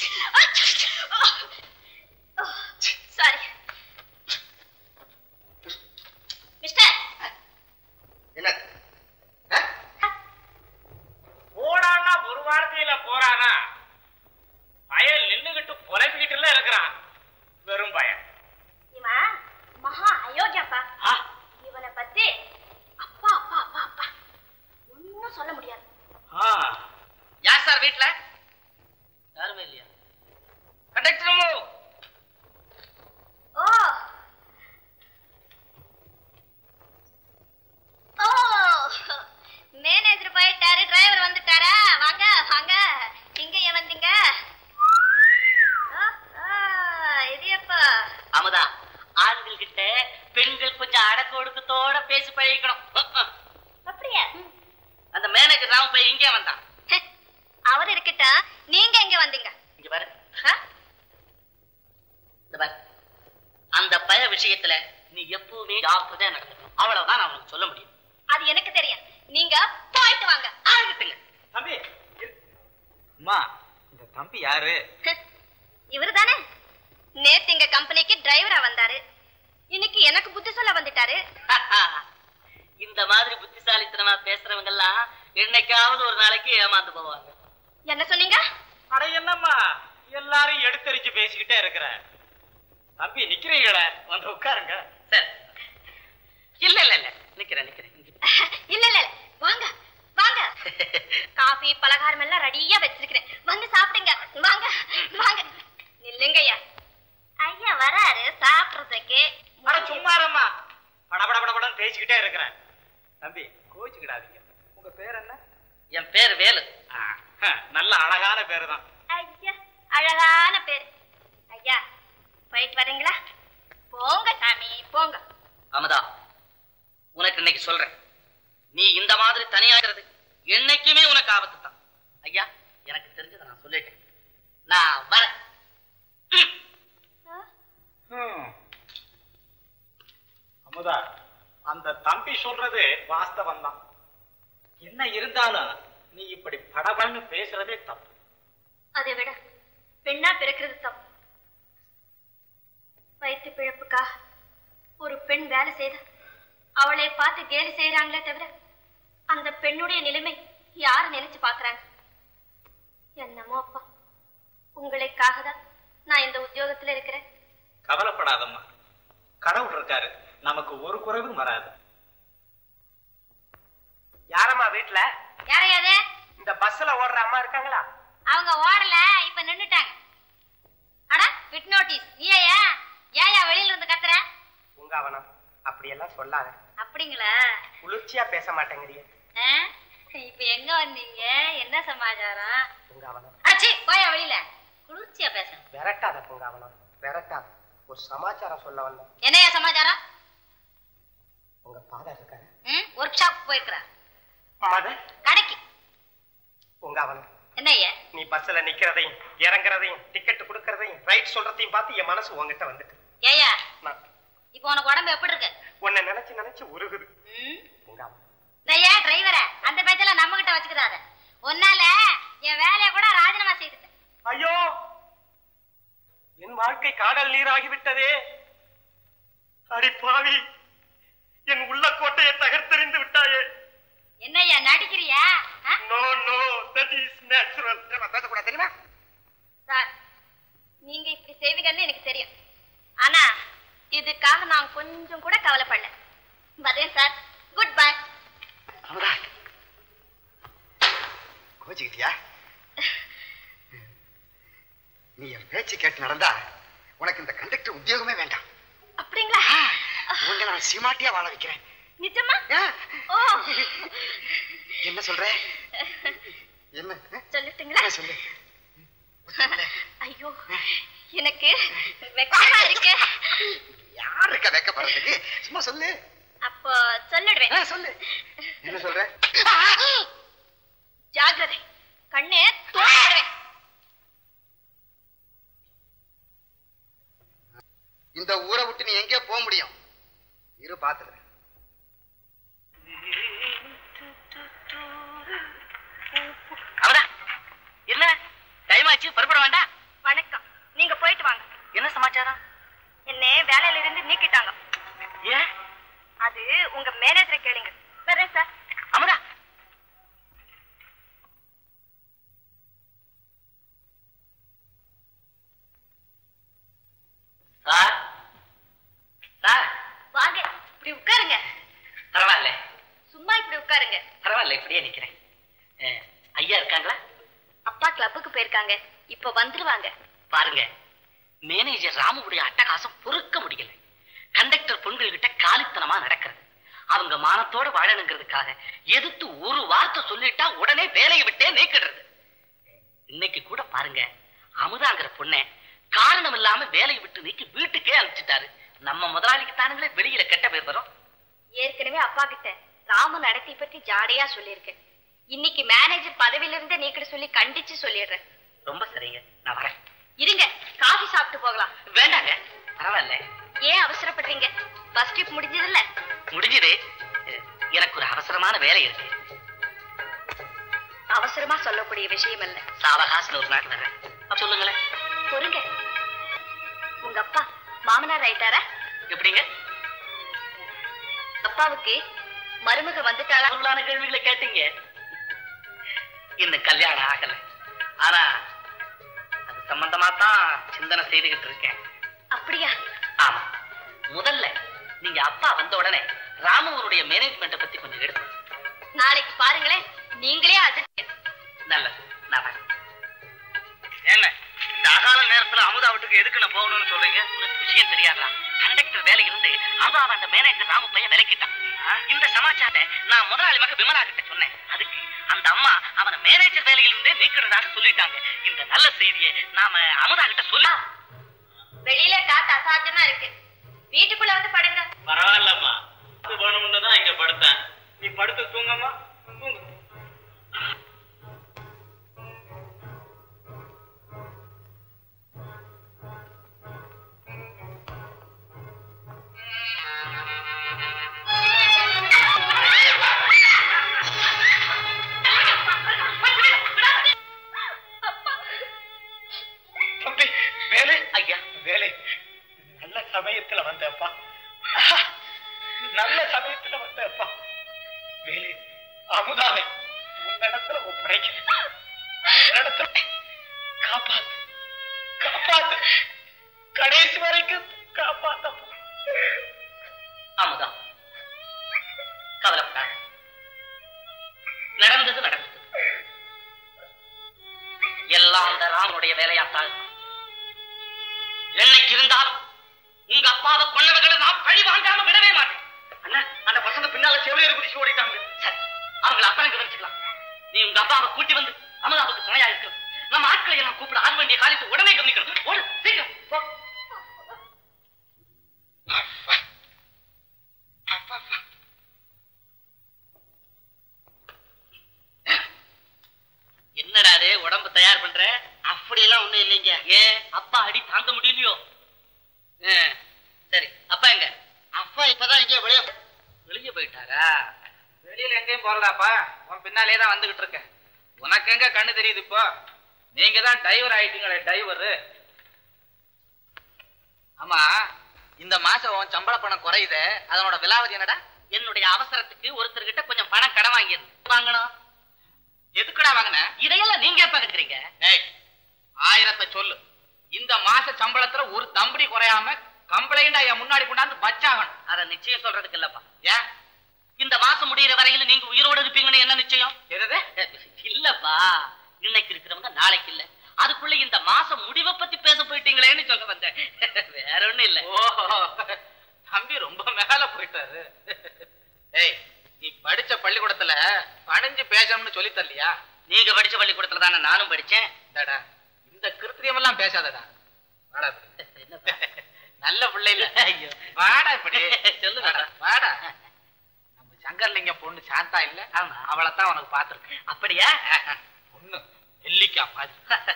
S2: ஓ, சாரி மிஸ்டர்
S4: என்ன ஆ?
S7: போடான்னா ஒரு வார்த்தையில போறானா பயல் நின்னுகிட்டு புலம்பிக்கிட்டுல இருக்கிறான் வெறும் பயம்
S2: இவன் மகா அயோக்கியப்பா
S7: ஆ,
S2: இவனை பத்தி அப்பா அப்பா அப்பா அப்பா ஒன்னும் சொல்ல முடியாது
S7: ஆ.
S6: யார் சார் வீட்ல யாருமே இல்லையா கண்டக்டர்
S2: ஓ ஓ மேனேஜர் போயிட்டாரு டிரைவர் வந்துட்டாரா வாங்க வாங்க இங்க ஏன் வந்தீங்க ஆ, ஆ, இது எப்ப
S6: அமுதா ஆண்கள் கிட்ட பெண்கள் கொஞ்சம் அடக்க ஒடுக்கத்தோட பேசி பழகிக்கணும் அஹ், அஹ்.
S2: அப்படியா
S6: அந்த மேனேஜர் ராம போய் இங்கே வந்தான்
S2: ஹே, அவர் இருக்கட்டும் நீங்க எங்க வந்தீங்க
S6: இங்க பாரு
S2: ஆ?
S6: இந்த பாரு அந்த பய விஷயத்துல நீ எப்பவுமே ஜாக்கிரதையா நடக்கணும் அவ்வளவுதான் நான் உனக்கு சொல்ல முடியும்
S2: அது எனக்கு தெரியும் நீங்க போயிட்டு வாங்க
S6: ஆகட்டுங்க
S7: தம்பி இரு. அம்மா இந்த தம்பி யாரு
S2: இவரு தானே நேத்து எங்க கம்பெனிக்கு டிரைவரா வந்தாரு இன்னைக்கு எனக்கு புத்தி சொல்ல வந்துட்டாரு
S6: இந்த மாதிரி புத்திசாலித்தனமா பேசுறவங்க எல்லாம் என்னைக்காவது ஒரு நாளைக்கு ஏமாந்து போவாங்க
S2: என்ன சொன்னீங்க
S7: அட என்னம்மா எல்லாரும் எடுத்தறிஞ்சு பேசிக்கிட்டே இருக்கிற தம்பி நிக்கிறீங்களே வந்து உட்காருங்க
S6: சரி இல்ல இல்ல இல்ல நிக்கிறேன் நிக்கிறேன்
S2: இல்ல இல்ல இல்ல. வாங்க வாங்க காஃபி பலகாரம் எல்லாம் ரெடியா வச்சிருக்கிறேன் வந்து சாப்பிடுங்க வாங்க வாங்க நில்லுங்க ஐயா ஐயா வராரு சாப்பிடுறதுக்கு
S7: அட சும்மாரம்மா படபட படபடன்னு பேசிக்கிட்டே இருக்கிறேன் தம்பி கோச்சுக்கிடாதீங்க உங்க பேர் என்ன
S6: என் பேர் வேலு
S7: ஆ, ஹ, நல்ல அழகான பேரு தான்
S2: ஐயா அழகான பேர் ஐயா போயிட்டு வரீங்களா போங்க சாமி போங்க
S6: அமதா உனக்கு இன்னைக்கு சொல்றேன்
S3: நீ இந்த மாதிரி தனியாகிறது என்னைக்குமே உனக்கு ஆபத்து தான் ஐயா எனக்கு தெரிஞ்சதை நான் சொல்லிட்டேன் நான் வரேன் ம்.
S7: அமுதா அந்த தம்பி சொல்றது வாஸ்தவம் தான் என்ன இருந்தாலும் நீ இப்படி படபடன்னு பேசுறதே தப்பு
S2: அதை விட பெண்ணா பிறக்கிறது தப்பு வயிற்று பிழப்புக்காக ஒரு பெண் வேலை செய்த அவளை பார்த்து கேலி செய்யறாங்களே தவிர அந்த பெண்ணுடைய நிலைமை யாரு நினைச்சு பாக்குறாங்க என்னமோ அப்பா உங்களுக்காக தான் நான் இந்த உத்தியோகத்துல இருக்கிறேன்
S7: கவலைப்படாதம்மா கடவுள் இருக்காரு நமக்கு ஒரு குறைவும் வராது
S1: யாரம்மா வீட்டுல
S2: யாரையாது
S1: இந்த பஸ்ல ஓடுற அம்மா இருக்காங்களா
S2: அவங்க ஓடல இப்ப நின்னுட்டாங்க அட பிட் நோட்டீஸ் நீயா ஏயா வெளியில இருந்து கத்துற
S1: பூங்காவனம் அப்படியெல்லாம் சொல்லாத
S2: அப்படிங்களா
S1: குளிர்ச்சியா பேச மாட்டேங்கிறிய
S2: ஆ? இப்ப எங்க வந்தீங்க என்ன சமாச்சாரம்
S1: பூங்காவனம்
S2: அச்சி போயா வெளியில குளிர்ச்சியா பேசுறேன்
S1: விரட்டாத பூங்காவனம் விரட்டாத ஒரு சமாச்சாரம் சொல்ல வந்தேன்
S2: என்னையா சமாச்சாரம்
S1: உங்க ஃபாதர் இருக்காரு
S2: ஒர்க் ஷாப் போயிருக்கிறார்
S1: மதர்
S2: கடைக்கு
S1: பூங்காவனம்
S2: என்னய்யா
S1: நீ பஸ்ல நிக்கிறதையும் இறங்குறதையும் டிக்கெட் கொடுக்கறதையும் ரைட் சொல்றதையும் பார்த்து என் மனசு உங்ககிட்ட வந்துட்டு
S2: ஏயா
S1: நான்
S2: இப்போ உனக்கு உடம்பு எப்படி இருக்கு
S1: உன்னை நினைச்சு நினைச்சு உருகுது
S2: ம்?
S1: பூங்காவனம்
S2: ஐயா டிரைவர அந்த பேச்செல்லாம் நம்ம கிட்ட வச்சுக்கிறாத உன்னால என் வேலையை கூட ராஜினாமா செய்துட்டேன்
S1: ஐயோ என் வாழ்க்கை காடல் நீராகிவிட்டதே அடி பாவி என் உள்ள கோட்டையை தகர்த்தெறிந்து விட்டாயே
S2: என்னய்யா நடிக்கிறியா ஆ?
S1: No no that is natural பேசக்கூடாது தெரியுமா
S2: சார் நீங்க இப்படி செய்வீங்கன்னு எனக்கு தெரியும் ஆனா இதுக்காக நான் கொஞ்சம் கூட கவலைப்படல வரேன் சார் குட் பை
S4: அமுதா கோச்சுக்கிட்டியா நீ என் பேச்சு கேட்டு நடந்தா உனக்கு இந்த கண்டக்டர் உத்தியோகமே வேண்டாம்
S2: அப்படிங்களா
S4: உங்களை நான் சீமாட்டியா வாழ வைக்கிறேன்
S2: நிஜமா
S4: ஆ?
S2: ஓ
S4: என்ன சொல்ற என்ன
S2: சொல்லட்டுங்களா
S4: ஆ, சொல்லு
S2: ஐயோ எனக்கு வெக்கமா இருக்கு
S4: யார் இருக்கா வெக்கப்படுறதுக்கு சும்மா சொல்லு
S2: அப்போ சொல்லிடுவேன்
S4: ஆ, சொல்லு என்ன சொல்ற
S2: ஜாக்கிரதை கண்ணே தூக்கிடுவேன்
S4: இந்த ஊரை விட்டு நீ எங்கேயோ போக முடியும் இரு பாத்துக்கிறேன்
S3: அவதா என்ன டைம் ஆச்சு புறப்பட வேண்டாம்
S2: வணக்கம் நீங்க போயிட்டு வாங்க
S3: என்ன சமாச்சாரம்
S2: என்ன வேலையில இருந்து நீக்கிட்டாங்க
S3: ஏன்
S2: அது உங்க மேனேஜரை கேளுங்க வரேன் சார்
S3: அமுதா சார் சார்
S2: வாங்க இப்படி உட்காருங்க
S3: பரவாயில்ல
S2: சும்மா இப்படி உட்காருங்க
S3: பரவாயில்ல இப்படியே நிக்கிறேன் அஹ், ஐயா இருக்காங்களா
S2: அப்பா கிளப்புக்கு போயிருக்காங்க இப்ப வந்துருவாங்க
S3: பாருங்க மேனேஜர் ராமுடைய அட்டகாசம் பொறுக்க முடியல கண்டக்டர் பொண்கள் கிட்ட காலித்தனமா நடக்கிறது அவங்க மானத்தோட வாழணுங்கிறதுக்காக எதிர்த்து ஒரு வார்த்தை சொல்லிட்டா உடனே வேலையை விட்டே நீக்கிடுறது இன்னைக்கு கூட பாருங்க அமுதாங்கிற பொண்ணை காரணம் இல்லாம வேலையை விட்டு நீக்கி வீட்டுக்கே அனுப்பிச்சிட்டாரு நம்ம முதலாளிக்கு தானுங்களே வெளியில கெட்ட பேர் வரும்
S2: ஏற்கனவே அப்பா கிட்ட ராம நடத்தை பத்தி ஜாடையா சொல்லியிருக்கேன் இன்னைக்கு மேனேஜர் பதவியில இருந்தே நீக்கிட சொல்லி கண்டிச்சு சொல்லிடுறேன்
S3: ரொம்ப சரிங்க நான் வரேன்
S2: இருங்க காஃபி சாப்பிட்டு போகலாம்
S3: வேண்டாங்க பரவாயில்ல
S2: ஏன் அவசரப்படுறீங்க பஸ் ட்ரிப் முடிஞ்சதுல்ல
S3: முடிஞ்சது அஹ், எனக்கு ஒரு அவசரமான வேலை இருக்கு
S2: அவசரமா சொல்லக்கூடிய விஷயம் அல்ல
S3: சாவகாசில் ஒரு நாள் வர்றேன் அப்ப சொல்லுங்களேன்
S2: பொறுங்க உங்க அப்பா மாமனார் ஆயிட்டாரா
S3: எப்படிங்க
S2: அப்பாவுக்கு மருமக வந்துட்டாளா
S3: பொருளான கேள்விகளை கேட்டீங்க இன்னும் கல்யாணம் ஆகல ஆனா அது சம்பந்தமா தான் சிந்தனை செய்துகிட்டு இருக்கேன்
S2: அப்படியா
S3: ஆமா முதல்ல நீங்க அப்பா வந்த உடனே ராமுவனுடைய மேனேஜ்மெண்ட்டை பத்தி கொஞ்சம் எடுத்து
S2: நாளைக்கு பாருங்களேன் நீங்களே அதிர்ச்சி
S3: நல்லது நான் வரேன். என்ன இந்த அகால நேரத்துல அமுதா வீட்டுக்கு எதுக்கு நான் போகணும்னு சொல்றீங்க உனக்கு விஷயம் தெரியாதா கண்டக்டர் வேலை இருந்து அவன் அந்த மேனேஜர் ராமு பையன் விலக்கிட்டான் இந்த சமாச்சாரத்தை நான் முதலாளி மக விமலா கிட்ட சொன்னேன் அதுக்கு அந்த அம்மா அவனை மேனேஜர் வேலையில இருந்தே நீக்கிறதாக சொல்லிட்டாங்க இந்த நல்ல செய்தியை நாம அமுதா கிட்ட சொல்ல
S2: வெளியில காத்து அசாத்தியமா இருக்கு வீட்டுக்குள்ள வந்து படுங்க
S7: பரவாயில்லம்மா அது வேணும்னு தான் இங்க படுத்தேன் நீ படுத்து தூங்கம்மா தூங்கு தம்பி வேலை ஐயா வேலை நல்ல சமயத்துல வந்தப்பா நல்ல சமயத்துல வந்தப்பா வேலை அமுதாவை உன்னிடத்துல ஒப்படைக்கிறேன் உன்னிடத்துல காப்பாத்து காப்பாத்து கடைசி வரைக்கும் காப்பாத்தப்பா
S3: அமுதா கவலைப்படாத நடந்தது நடந்தது எல்லாம் அந்த ராமனுடைய வேலையாத்தான் இருக்கும். என்னைக்கு இருந்தாலும் உங்க அப்பாவை கொண்டவர்களை நான் பழி வாங்காம விடவே மாட்டேன் அண்ணா அந்த பசங்க பின்னால செவிலியர் குதிச்சு ஓடிட்டாங்க சரி அவங்களை அப்புறம் கவனிச்சுக்கலாம் நீ உங்க அப்பாவை கூட்டி வந்து அமுதாவுக்கு துணையா இருக்கணும் நம்ம ஆட்களை எல்லாம் கூப்பிட ஆக வேண்டிய காரியத்தை உடனே கவனிக்கணும் ஓடு சீக்கிரம் போ என்னடா அது உடம்பு தயார் பண்ற அப்படியெல்லாம் ஒண்ணும் இல்லைங்க ஏன் அப்பா அடி தாங்க முடியலையோ ஆ, சரி அப்பா எங்க
S4: அப்பா இப்பதான் இங்கே வெளியே
S3: வெளியே போயிட்டாரா
S5: வெளியில எங்கேயும் போறதாப்பா உன் பின்னாலே தான் வந்துகிட்டு இருக்கேன் உனக்கு எங்க கண்ணு தெரியுது இப்போ நீங்க தான் டிரைவர் ஆயிட்டீங்களே டிரைவர் ஆமா இந்த மாசம் உன் சம்பள பணம் குறையுது அதனோட விலாவதி என்னடா
S3: என்னுடைய அவசரத்துக்கு ஒருத்தர்கிட்ட கொஞ்சம் பணம் கடன் வாங்கியிருந்தேன் வாங்கணும்
S5: எதுக்குடா வாங்கின
S3: இதையெல்லாம் நீங்க எப்ப கட்டுறீங்க
S5: ஏய் ஆயிரத்தை சொல்லு இந்த மாச சம்பளத்துல ஒரு தம்படி குறையாம கம்ப்ளைண்டா என் முன்னாடி கொண்டாந்து வச்சாகணும்
S3: அத நிச்சயம் சொல்றதுக்கு இல்லப்பா
S5: ஏன்
S3: இந்த மாசம் முடியிற வரையில நீங்க உயிரோட இருப்பீங்கன்னு என்ன நிச்சயம்
S5: எது
S3: இல்லப்பா இன்னைக்கு இருக்கிறவங்க நாளைக்கு இல்ல அதுக்குள்ள இந்த மாசம் முடிவை பத்தி பேச போயிட்டீங்களேன்னு சொல்ல வந்தேன் வேற ஒண்ணும் இல்ல
S5: ஓஹோ தம்பி ரொம்ப மேல போயிட்டாரு ஏய் நீ படிச்ச பள்ளிக்கூடத்துல பணிஞ்சு பேசணும்னு சொல்லி தரலையா
S3: நீங்க படிச்ச பள்ளிக்கூடத்துல தானே நானும் படிச்சேன்
S5: இந்தாடா இந்த கிருத்தியம் எல்லாம் பேசாதடா வாடா இப்படி.
S3: என்னப்பா?
S5: நல்ல பிள்ளை இல்ல
S3: ஐயோ.
S5: வாடா இப்படி
S3: சொல்லுங்க.
S5: வாடா, வாடா நம்ம சங்கர்லிங்க பொண்ணு சாந்தா இல்ல
S3: ஆமா.
S5: அவளைத்தான் உனக்கு பாத்துருக்கேன்
S3: அப்படியா
S5: பொண்ணு நெல்லிக்கா மாதிரி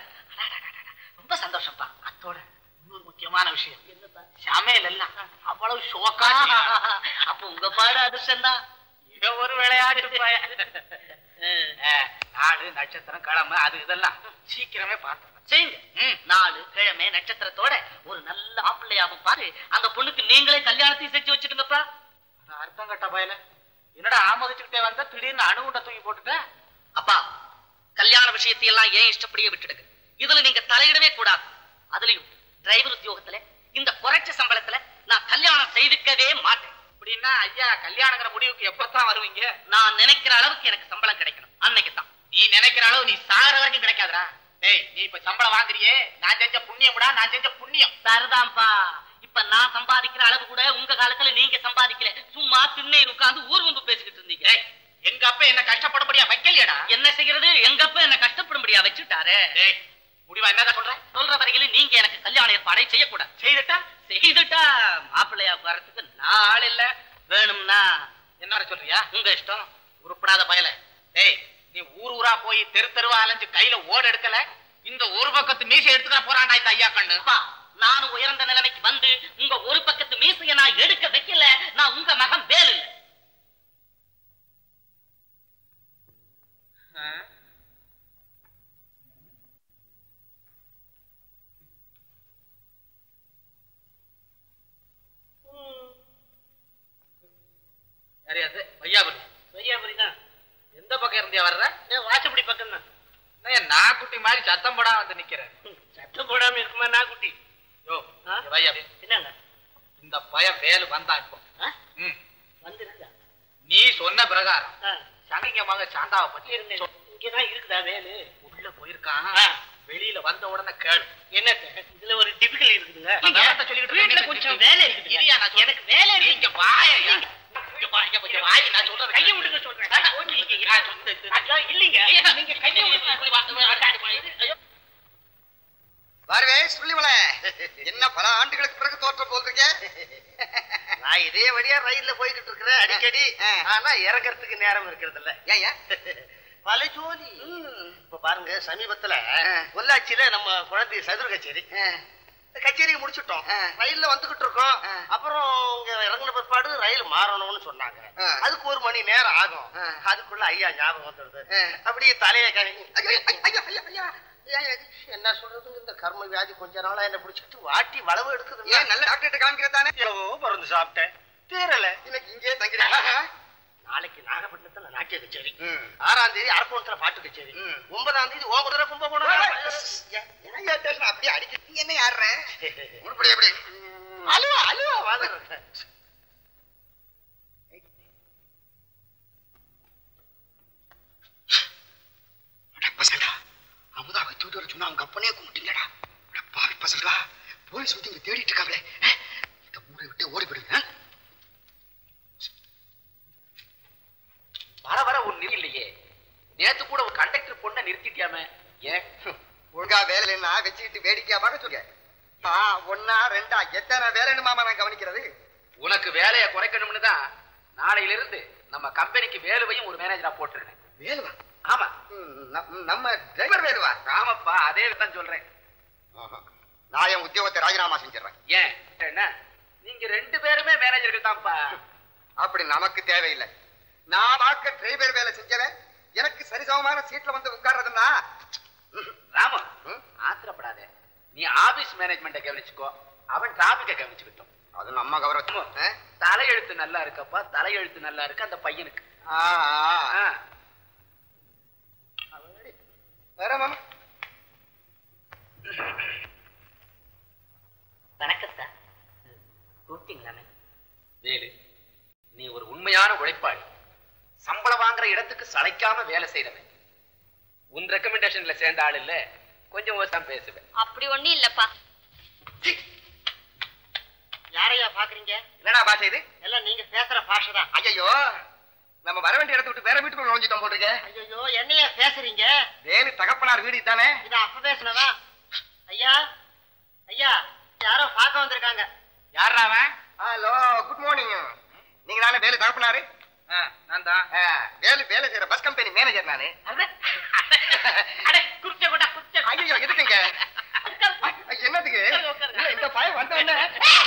S3: ரொம்ப சந்தோஷம்ப்பா
S5: அத்தோட இன்னொரு முக்கியமான விஷயம்
S3: என்னப்பா
S5: சமையல் எல்லாம் அவ்வளவு ஷோக்கா
S3: அப்ப உங்க பாடு அதிர்ஷ்டம் தான்
S5: இவன் ஒரு விளையாட்டு பையன். அஹ், நாடு நட்சத்திரம் கிழமை அது இதெல்லாம் சீக்கிரமே பார்த்தேன்
S3: செய்யுங்க
S5: ம்.
S3: நாலு கிழமை நட்சத்திரத்தோட ஒரு நல்ல ஆப்பிள்ளையாவும் பாரு அந்த பொண்ணுக்கு நீங்களே கல்யாணத்தையும் செஞ்சு வச்சுடுங்கப்பா
S5: ஆனா அர்த்தம் கட்ட பயல என்னடா ஆமோதிச்சுக்கிட்டே வந்த திடீர்னு அணுகுண்ட தூக்கி போட்டுட்ட
S3: அப்பா கல்யாண விஷயத்தை எல்லாம் ஏன் இஷ்டப்படியே விட்டுடுங்க இதுல நீங்க தலையிடவே கூடாது அதுலயும் டிரைவர் உத்தியோகத்துல இந்த குறைச்ச சம்பளத்துல நான் கல்யாணம் செய்துக்கவே மாட்டேன்
S5: அப்படின்னா ஐயா கல்யாணங்கிற முடிவுக்கு எப்பதான் வருவீங்க
S3: நான் நினைக்கிற அளவுக்கு எனக்கு சம்பளம் கிடைக்கணும் அன்னைக்கு தான்
S5: நீ நினைக்கிற அளவு நீ சாகிற வரைக்கும் கிடைக்காதுடா டேய் நீ இப்ப சம்பளம் வாங்குறியே நான் செஞ்ச புண்ணியம்டா நான் செஞ்ச புண்ணியம்
S3: சரிதான்ப்பா இப்ப நான் சம்பாதிக்கிற அளவு கூட உங்க காலத்துல நீங்க சம்பாதிக்கல சும்மா திண்ணையில் உட்கார்ந்து ஊர் வம்பு பேசிக்கிட்டு இருந்தீங்க
S5: டேய் எங்க அப்பா என்ன கஷ்டப்படும்படியா வைக்கலையடா
S3: என்ன செய்யறது எங்க அப்பா என்ன கஷ்டப்படும்படியா வச்சுட்டாரு
S5: டேய் முடிவா என்னதான் சொல்ற
S3: சொல்ற வரையில நீங்க எனக்கு கல்யாண ஏற்பாடை செய்யக்கூடாது
S5: செய்துட்டா
S3: செய்துட்டா மாப்பிள்ளையா வரத்துக்கு நாள் இல்ல வேணும்னா
S5: என்ன சொல்றியா
S3: உங்க இஷ்டம்
S5: உருப்படாத பயல டேய் நீ ஊர் ஊரா போய் தெரு தெருவா அலைஞ்சு கையில ஓடு எடுக்கல இந்த ஒரு பக்கத்து மீசை எடுத்துக்கிற போறான்டா இந்த ஐயா கண்ணு
S3: அப்பா நானும் உயர்ந்த நிலைமைக்கு வந்து உங்க ஒரு பக்கத்து மீசைய நான் எடுக்க வைக்கல நான் உங்க மகன் வேலு இல்ல
S5: யாரையாது வையாபுரி
S6: வையாபுரிதான்
S5: எந்த பக்கம் இருந்தியா வர்ற
S6: வாசப்படி பக்கம் தான்
S5: நான் நாக்குட்டி மாதிரி சத்தம் போடா வந்து நிக்கிறேன்
S6: சத்தம் போடாம இருக்குமா நாக்குட்டி
S5: யோ
S6: ஆ?
S5: வையாபுரி
S6: என்னங்க
S5: இந்த பையன் வேலு வந்தான் இப்போ
S6: ஆ?
S5: ம்.
S6: வந்துருக்கா
S5: நீ சொன்ன பிரகாரம்
S6: ஆ,
S5: சங்கிங்க மக சாந்தாவை பத்தி
S6: இருந்தேன்
S5: சொ-
S6: இங்கதான் இருக்குதா வேலு
S5: உள்ள போயிருக்கான்
S6: ஆ.
S5: வெளியில வந்த உடனே கேளு
S6: என்ன இதுல ஒரு டிபிக்கல் இருக்குதுங்க
S5: நீங்க வார்த்தை சொல்லிக்கிட்டு
S6: வீட்டுல
S5: இருக்கீங்க.
S6: கொஞ்சம் வேலை இருக்குது
S5: இரியா, நான் சொல்றேன்.
S6: எனக்கு வேலை இருக்கு
S5: நீங்க வாயை இங்க வா, இங்க கொஞ்சம் வாயை நான் சொல்றதை
S6: கையை
S5: கேளு.
S6: விடுங்க சொல்றேன்
S5: ஆ,
S6: ஓ, நீங்க
S5: நான் சொல்றது-
S6: ஐயா, இல்லைங்க நீங்க கையை விடுங்க
S5: இப்படி வா, வா, அடி, வா, இது, ஐயோ.
S4: வருவே சொல்லிவள என்ன பல ஆண்டுகளுக்கு பிறகு தோற்றம் போல்றீங்க
S1: நான் இதே வழியா ரயில்ல போய்கிட்டு இருக்கிறேன் அடிக்கடி
S4: ஆ.
S1: ஆனா இறங்கறதுக்கு நேரம் இருக்கிறது இல்ல
S4: ஏன் ஏன்
S1: பல ஜோலி இப்ப பாருங்க சமீபத்துல
S4: ஆ.
S1: பொள்ளாச்சியில நம்ம குழந்தை சதுர கச்சேரி கச்சேரியை முடிச்சுட்டோம்
S4: ஆ.
S1: ரயில்ல வந்துகிட்டு இருக்கோம்
S4: ஆ.
S1: அப்புறம் இங்க இறங்கின பிற்பாடு ரயில் மாறணும்னு சொன்னாங்க
S4: ஆ.
S1: அதுக்கு ஒரு மணி நேரம் ஆகும்
S4: ஆ.
S1: அதுக்குள்ள ஐயா ஞாபகம் வந்துடுது
S4: ஆ.
S1: அப்படியே தலையை கை
S4: ஐயோ, ஐயோ, ஐயோ, ஐயோ, ஐயோ.
S1: ஏன் இது? என்ன சொல்றது இந்த கர்ம வியாதி கொஞ்ச நாளா என்ன பிடிச்சிட்டு வாட்டி வளவு எடுக்குது
S4: ஏன் நல்ல டாக்டர் காமிக்கிறதானே
S1: எவ்வளவோ மருந்து சாப்பிட்டேன் தீரல
S4: இன்னைக்கு இங்கே தங்கிறேன்
S1: நாளைக்கு நாகப்பட்டினத்துல நாட்டிய கச்சேரி
S4: ம்.
S1: ஆறாம் தேதி அரக்கோணத்துல பாட்டு கச்சேரி
S4: ம்.
S1: ஒன்பதாம் தேதி ஓ குதிரை கும்பகோணம்
S4: அப்படியே அடிக்க நீ என்ன யாருற உருப்படி எப்படி
S1: அலுவா அலுவா வாங்க
S4: பசங்கடா அமுதாவை தூட்டு வர சொன்னா அவங்க அப்பனே கும்பிட்டீங்கடா அட பாவி பசங்களா போலீஸ் வந்து இங்க தேடிட்டு இருக்காங்களே அஹ், இந்த ஊரை விட்டு ஓடி போயிடுங்க
S5: வர வர ஒரு நிலை இல்லையே நேத்து கூட ஒரு கண்டக்டர் பொண்ணை நிறுத்திட்டியாமே ஏன்
S4: ஒழுங்கா வேலை என்ன வச்சுக்கிட்டு வேடிக்கையா பார்க்க சொல்லுங்க ஆ ஒன்னா ரெண்டா எத்தனை வேலைன்னு மாமா நான் கவனிக்கிறது
S5: உனக்கு வேலையை குறைக்கணும்னு தான் நாளையில இருந்து நம்ம கம்பெனிக்கு வேலுவையும் ஒரு மேனேஜரா போட்டுருக்கேன்
S4: வேலுவா
S5: ஆமா
S4: ம், நம்- நம்ம டிரைவர் வேலுவா
S5: ஆமாப்பா அதே தான் சொல்றேன்
S4: ஆஹா. நான் என் உத்தியோகத்தை ராஜினாமா செஞ்சிடறேன்
S5: ஏன் என்ன நீங்க ரெண்டு பேருமே மேனேஜர்கள் தான்ப்பா
S4: அப்படி நமக்கு தேவையில்லை நான் பார்க்க டிரைவர் வேலை செஞ்சவன் எனக்கு சரிசமமான சீட்ல வந்து உட்கார்றதுன்னா ம்,
S5: ராமு
S4: ம்,
S5: ஆத்திரப்படாத நீ ஆபீஸ் மேனேஜ்மெண்ட்டை கவனிச்சுக்கோ அவன் டிராபிக்கை கவனிச்சுக்கிட்டோம்
S4: அது நம்ம கௌரவம் ஆ?
S5: தலையெழுத்து நல்லா இருக்கப்பா தலையெழுத்து நல்லா இருக்கு அந்த பையனுக்கு
S4: ஆ, ஆ.
S5: ஆ,
S4: வேற மாமா
S3: வணக்கம் சார் கூப்பிட்டீங்களாமே
S5: வேலு நீ ஒரு உண்மையான உழைப்பாளி சம்பளம் வாங்குற இடத்துக்கு சளைக்காம வேலை செய்யறவன் உன் ரெக்கமெண்டேஷன்ல சேர்ந்த ஆள் இல்ல கொஞ்சம் ஓசம் பேசுவேன்
S2: அப்படி ஒண்ணும் இல்லப்பா
S1: யாரையா பாக்குறீங்க
S4: என்னடா பாஷை இது
S1: எல்லாம் நீங்க பேசுற பாஷை தான்
S4: ஐயோ நம்ம வர வேண்டிய இடத்த விட்டு வேற வீட்டுக்குள்ள நுழைஞ்சிட்டோம் போட்டுருக்க
S1: ஐயோ என்னையா பேசுறீங்க
S4: வேலு தகப்பனார் வீடு தானே
S1: இது அப்ப பேசுனதா ஐயா ஐயா யாரோ பார்க்க வந்திருக்காங்க
S5: யாரா அவன்
S4: ஹலோ குட் மார்னிங் நீங்க தானே வேலு தகப்பனாரு
S5: நான் தான்
S4: ஆ, வேலு வேலை செய்யற பஸ் கம்பெனி மேனேஜர் நானு
S6: அடே குடிச்ச கொண்டா குடிச்ச
S4: ஐயோ எதுக்குங்க ஐ, என்னத்துக்கு இல்ல, இந்த பையன் வந்த உடனே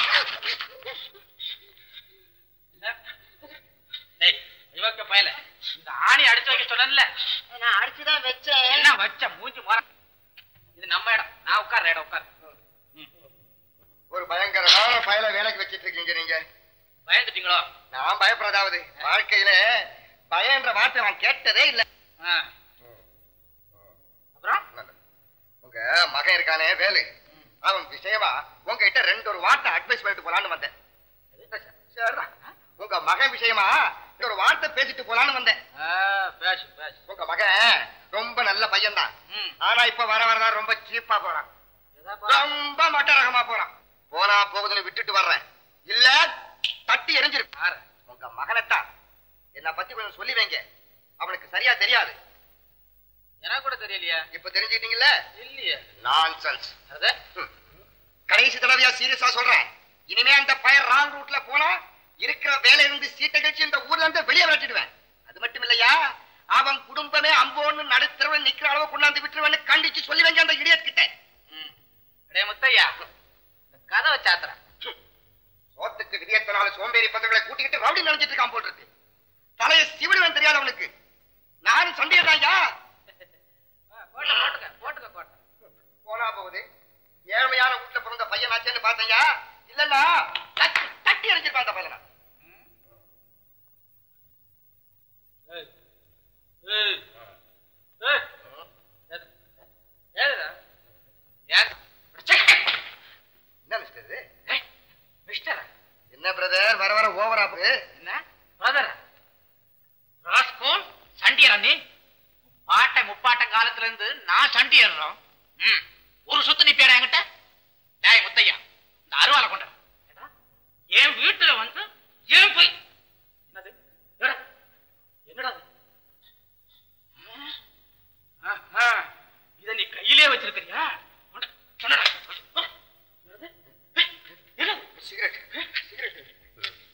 S5: இவக்க பயல இந்த ஆணி அடிச்சு வைக்க சொன்னேன்ல
S1: நான் அடிச்சுதான் வச்சேன்
S5: என்ன வச்ச மூஞ்சி மரம் இது நம்ம இடம் நான் உட்கார்ற இடம் உட்கார்
S4: ஒரு பயங்கரமான பயல வேலைக்கு வச்சிட்டு இருக்கீங்க நீங்க
S5: பயந்துட்டீங்களோ
S4: நான் பயப்படாதாவது வாழ்க்கையில பயன்ற வார்த்தை நான் கேட்டதே இல்ல
S5: ஆ. அப்புறம்
S4: உங்க மகன் இருக்கானே வேலு அவன் விஷயமா உங்ககிட்ட ரெண்டு ஒரு வார்த்தை அட்வைஸ் பண்ணிட்டு போலான்னு வந்தேன் சரிதான் உங்க மகன் விஷயமா ஒரு வார்த்தை பேசிட்டு போலான்னு வந்தேன்
S5: ஆ, பேசு பேசு
S4: உங்க மகன் ரொம்ப நல்ல பையன்தான்
S5: ம்.
S4: ஆனா இப்ப வர வரதான் ரொம்ப சீப்பா போறான் ரொம்ப மட்ட ரகமா போறான் போனா போகுதுன்னு விட்டுட்டு வர்றேன் இல்ல தட்டி எரிஞ்சிருப்பாரு
S5: பாரு.
S4: உங்க மகனைத்தான் என்ன பத்தி கொஞ்சம் சொல்லி வைங்க அவனுக்கு சரியா தெரியாது
S5: எனக்கு கூட தெரியலையா
S4: இப்ப தெரிஞ்சுக்கிட்டீங்கல்ல
S5: இல்லையே
S4: நான்சென்ஸ்
S5: அது
S4: கடைசி தடவையா சீரியஸா சொல்றேன் இனிமே அந்த பையன் ராங் ரூட்ல போனா இருக்கிற வேலை இருந்து சீட்டை கழிச்சு இந்த ஊர்ல இருந்து வெளியே விரட்டிடுவேன் அது மட்டும் இல்லையா அவன் குடும்பமே அம்போன்னு நடுத்தரவன் நிக்கிற அளவு கொண்டாந்து விட்டுருவேன்னு கண்டிச்சு சொல்லி வைங்க அந்த இடியட் கிட்ட
S5: ம். டேய் முத்தையா இந்த கதவை சாத்துறேன்
S4: சோத்துக்கு விதியத்தனால சோம்பேறி பசங்களை கூட்டிக்கிட்டு ரவுடி நினைச்சிட்டு இருக்கான் போல் இருக்கு தலையை சிவிடுவன் தெரியாது அவனுக்கு நானும் சண்டையா
S5: போட்டு போட்டுக்க போட்டுக்க கோட்டை
S4: போனா போகுது ஏழ்மையான வீட்டுல பிறந்த பையன் ஆச்சேன்னு பார்த்தையா இல்லன்னா தட்டி தட்டி அடிச்சிருப்பான் அந்த பையனை என்ன மிஸ்டர் இது?
S5: மிஸ்டர்
S4: என்ன பிரதர் வர வர ஓவரா போகுது
S5: என்ன பிரதர் ராஸ்கோல் சண்டியர் அண்ணி பாட்டை முப்பாட்டம் காலத்துல இருந்து நான் சண்டியர்றோம் ம் ஒரு சுத்து நீ பேர என்கிட்ட டேய் முத்தையா இந்த அருவாலை கொண்ட என் வீட்டுல வந்து ஏன் போய் என்னது என்னடா என்னடா இது? ஆ, ஆ, இத நீ கையிலே வச்சிருக்கிறியா கொண்டா, கொண்டடா. என்னது? ஏய், என்னது?
S4: சிகரெட் சிகரெட்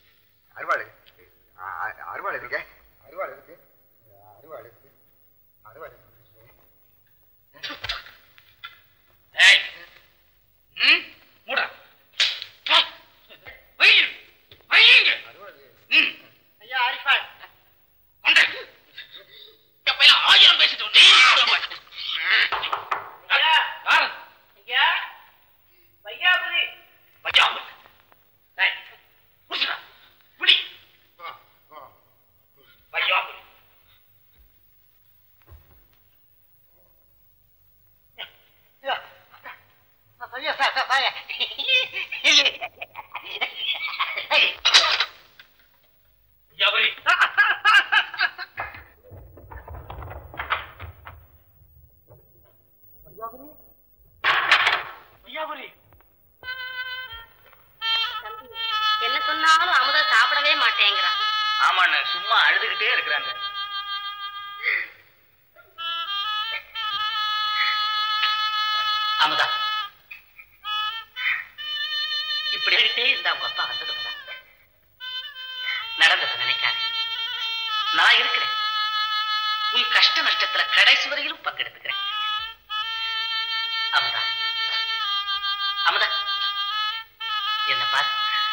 S5: ஜபரி ஐயாபுரி
S2: என்ன சொன்னாலும் அமுதா சாப்பிடவே மாட்டேங்கிறான்
S3: ஆமாண்ண சும்மா அழுதுகிட்டே இருக்கிறாங்க அமுதா இப்படி அழுகிட்டே இருந்தா உங்க அப்பா வந்தது வரா நடந்ததை நினைக்காத நான் இருக்கிறேன் உன் கஷ்ட நஷ்டத்துல கடைசி வரையிலும் பங்கெடுத்துக்கிறேன் அமுதா அமுதா என்ன பாரு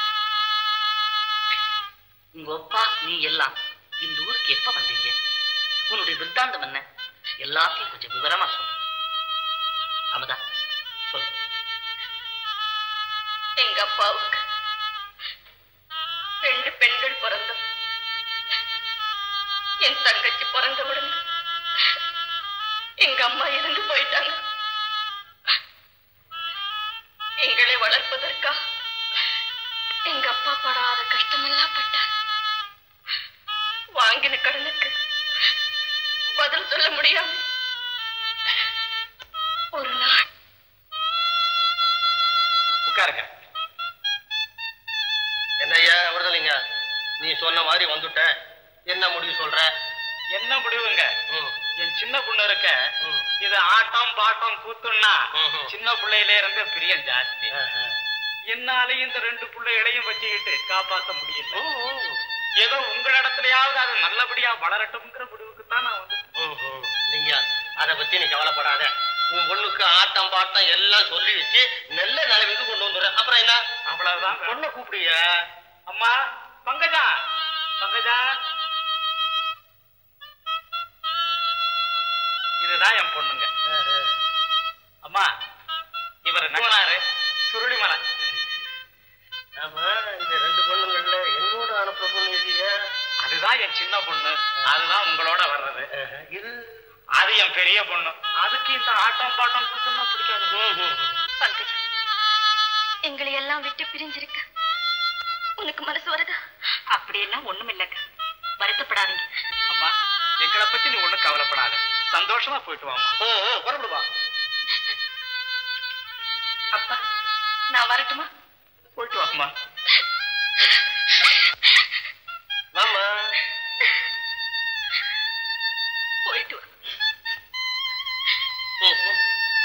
S3: உங்க அப்பா நீ எல்லாம் இந்த ஊருக்கு எப்ப வந்தீங்க உன்னுடைய விருத்தாந்தம் என்ன எல்லாத்தையும் கொஞ்சம் விவரமா சொல்லு அமுதா சொல்லு
S2: எங்க அப்பாவுக்கு ரெண்டு பெண்கள் பிறந்தோம் என் தங்கச்சி பிறந்த உடனே எங்க அம்மா இறந்து போயிட்டாங்க எங்களை வளர்ப்பதற்கா எங்க அப்பா படாத கஷ்டமெல்லாம் பட்டார் வாங்கின கடனுக்கு பதில் சொல்ல முடியாம ஒரு நாள்
S7: உட்காருங்க
S1: என்னய்யா விடுதலைங்க நீ சொன்ன மாதிரி வந்துட்ட என்ன முடிவு சொல்ற
S7: என்ன முடிவுங்க
S1: ம்,
S7: என் சின்ன பொண்ணு இருக்க
S1: ம்.
S7: இது ஆட்டம் பாட்டம் கூத்துன்னா
S1: ம்ஹும்.
S7: சின்ன பிள்ளையில இருந்து பிரியம் ஜாஸ்தி
S1: ஆஹா.
S7: என்னாலையும் இந்த ரெண்டு பிள்ளைகளையும் வச்சுக்கிட்டு காப்பாத்த முடியல
S1: ம், ம்.
S7: ஏதோ உங்களிடத்துலயாவது அது நல்லபடியா வளரட்டும்ங்கிற முடிவுக்கு தான் நான் வந்து
S1: ம், ம். நீங்க அத பத்தி நீ கவலைப்படாத உன் பொண்ணுக்கு ஆட்டம் பாட்டம் எல்லாம் சொல்லி வச்சு நல்ல நிலைமைக்கு கொண்டு வந்துடுறேன் அப்புறம் என்ன
S7: அவ்வளவுதான்
S1: பொண்ணை கூப்பிடுங்க
S7: அம்மா பங்கஜா பங்கஜா இதுதான் என் பொண்ணுங்க அம்மா இவர் நகனாரு சுருளிமலை
S1: ஆமா இந்த ரெண்டு பொண்ணுங்கள்ல என்னோட அனுப்ப பொண்ணு
S7: அதுதான் என் சின்ன பொண்ணு அதுதான் உங்களோட வர்றது
S1: இது
S7: அது என் பெரிய பொண்ணு அதுக்கு இந்த ஆட்டம் பாட்டம் கூத்துன்னா பிடிக்காது
S1: ம், ம்.
S2: பங்கஜம் எங்களை எல்லாம் விட்டு பிரிஞ்சிருக்க உனக்கு மனசு வருதா அப்படியெல்லாம் ஒண்ணும் இல்லைங்க வருத்தப்படாதீங்க
S7: அம்மா எங்களை பத்தி நீ ஒண்ணும் கவலைப்படாத சந்தோஷமா போயிட்டு வாமா
S1: ம், ம், புறப்படுப்பா
S2: அப்பா நான் வரட்டுமா
S7: போயிட்டு வாமா
S1: வாம்மா
S2: போயிட்டு வா
S1: ம், ம்.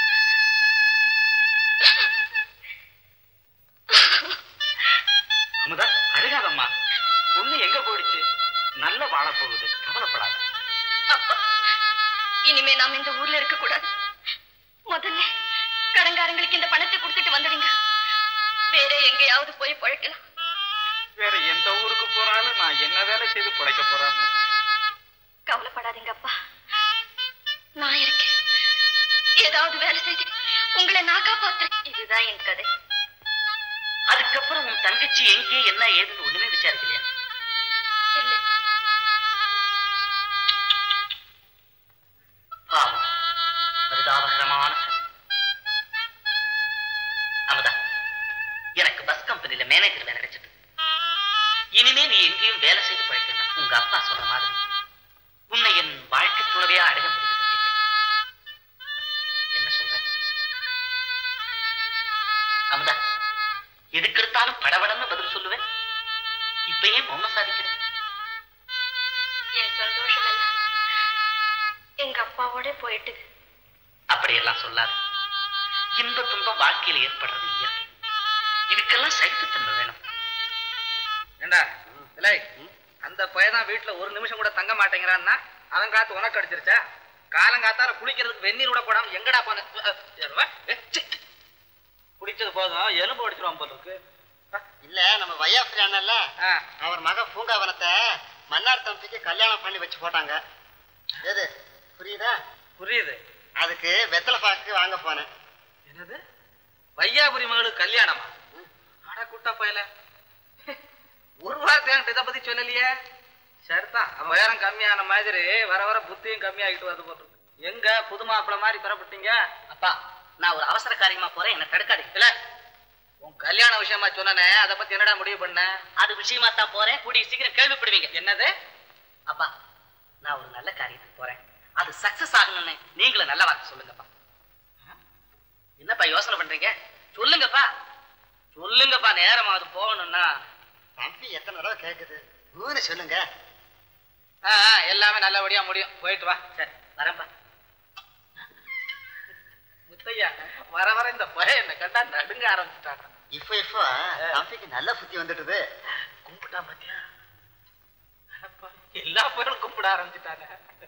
S7: அமுதா அழுகாதம்மா பொண்ணு எங்க போயிடுச்சு நல்ல வாழ போகுது கவலைப்படாத
S2: அப்பா இனிமே நாம இந்த ஊர்ல இருக்க கூடாது முதல்ல கடங்காரங்களுக்கு இந்த பணத்தை கொடுத்துட்டு வந்துடுங்க வேற எங்கேயாவது போய் பழக்கலாம்
S7: வேற எந்த ஊருக்கு போறாலும் நான் என்ன வேலை செய்து பிழைக்க போறேன்
S2: கவலைப்படாதீங்க அப்பா நான் இருக்கேன் ஏதாவது வேலை செய்து உங்களை நான் காப்பாத்துறேன் இதுதான் என் கதை
S3: அதுக்கப்புறம் உன் தங்கச்சி எங்கே என்ன ஏதுன்னு ஒண்ணுமே விசாரிக்கலையா
S2: இல்லை
S3: பாவம் பரிதாபகரமான கதை. அமுதா எனக்கு பஸ் கம்பெனில மேனேஜர் வேலை கிடைச்சது இனிமே நீ எங்கேயும் வேலை செய்து பழைக்கணும் உங்க அப்பா சொன்ன மாதிரி உன்னை என் வாழ்க்கை துறவையா அடைய முடிவு செஞ்சுட்டேன். என்ன சொல்ற அமுதா எதுக்கெடுத்தாலும் படபடன்னு பதில் சொல்லுவேன் இப்ப ஏன் மௌனம் சாதிக்கிறேன்
S2: என் சந்தோஷம் எல்லாம் எங்க அப்பாவோட போயிட்டு
S3: அப்படியெல்லாம் சொல்லாது இன்ப துன்பம் வாழ்க்கையில ஏற்படுறது இயற்கை இதுக்கெல்லாம் சைத்துத்தன்மை வேணும்
S5: ஏண்டா இல்லை அந்த பையன் வீட்டுல ஒரு நிமிஷம் கூட தங்க மாட்டேங்கிறான்னா அவன் காத்து உனக்கு அடிச்சிருச்சா காலங்காத்தால குளிக்கிறதுக்கு வெந்நீர் கூட போடாம எங்கடா போன அஹ், அஹ், அஹ், சி. குடிச்சது போதும் எலும்பு அடிச்சிருவான் போல இருக்கு
S4: இல்ல நம்ம வையாஃப்ரி அண்ணன்ல
S5: ஆ,
S4: அவர் மக பூங்காவனத்தை மன்னார் தம்பிக்கு கல்யாணம் பண்ணி வச்சு போட்டாங்க எது புரியுதா
S5: புரியுது
S4: அதுக்கு வெத்தலை பாக்கு வாங்க போனேன்
S5: என்னது வையாபுரி மகளுக்கு கல்யாணமா அட குட்ட பயல ஒரு வார்த்தை என்கிட்ட இதை பத்தி சொல்லலையே சரிதான் அவன் உயரம் கம்மியான மாதிரி வர வர புத்தியும் கம்மியாகிட்டு வருது போட்டு எங்க புது மாப்பிள்ள மாதிரி பெறப்பட்டீங்க
S3: அப்பா நான் ஒரு அவசர காரியமா போறேன் என்ன தடுக்காது இல்ல உன் கல்யாண விஷயமா சொன்னனே அதை பத்தி என்னடா முடிவு பண்ண அது விஷயமா தான் போறேன் கூடிய சீக்கிரம் கேள்விப்படுவீங்க என்னது அப்பா நான் ஒரு நல்ல காரியத்துக்கு போறேன் அது சக்சஸ் ஆகணும்னு நீங்களும் நல்ல வார்த்தை சொல்லுங்கப்பா என்னப்பா யோசனை பண்றீங்க சொல்லுங்கப்பா சொல்லுங்கப்பா நேரம் அது போகணும்னா
S4: தம்பி எத்தனை தடவை கேக்குது ஊன்னு சொல்லுங்க
S3: ஆ, ஆ, எல்லாமே நல்லபடியா முடியும் போயிட்டு வா சரி வரேன்ப்பா முத்தையா வர வர இந்த பய என்ன கண்டா நடுங்க ஆரம்பிச்சுட்டாங்க
S4: இப்போ இப்போ தம்பிக்கு நல்ல புத்தி வந்துட்டுது
S3: கும்பிட்டா பாத்தியா அப்பா, எல்லா பேரும் கும்பிட ஆரம்பிச்சுட்டாங்க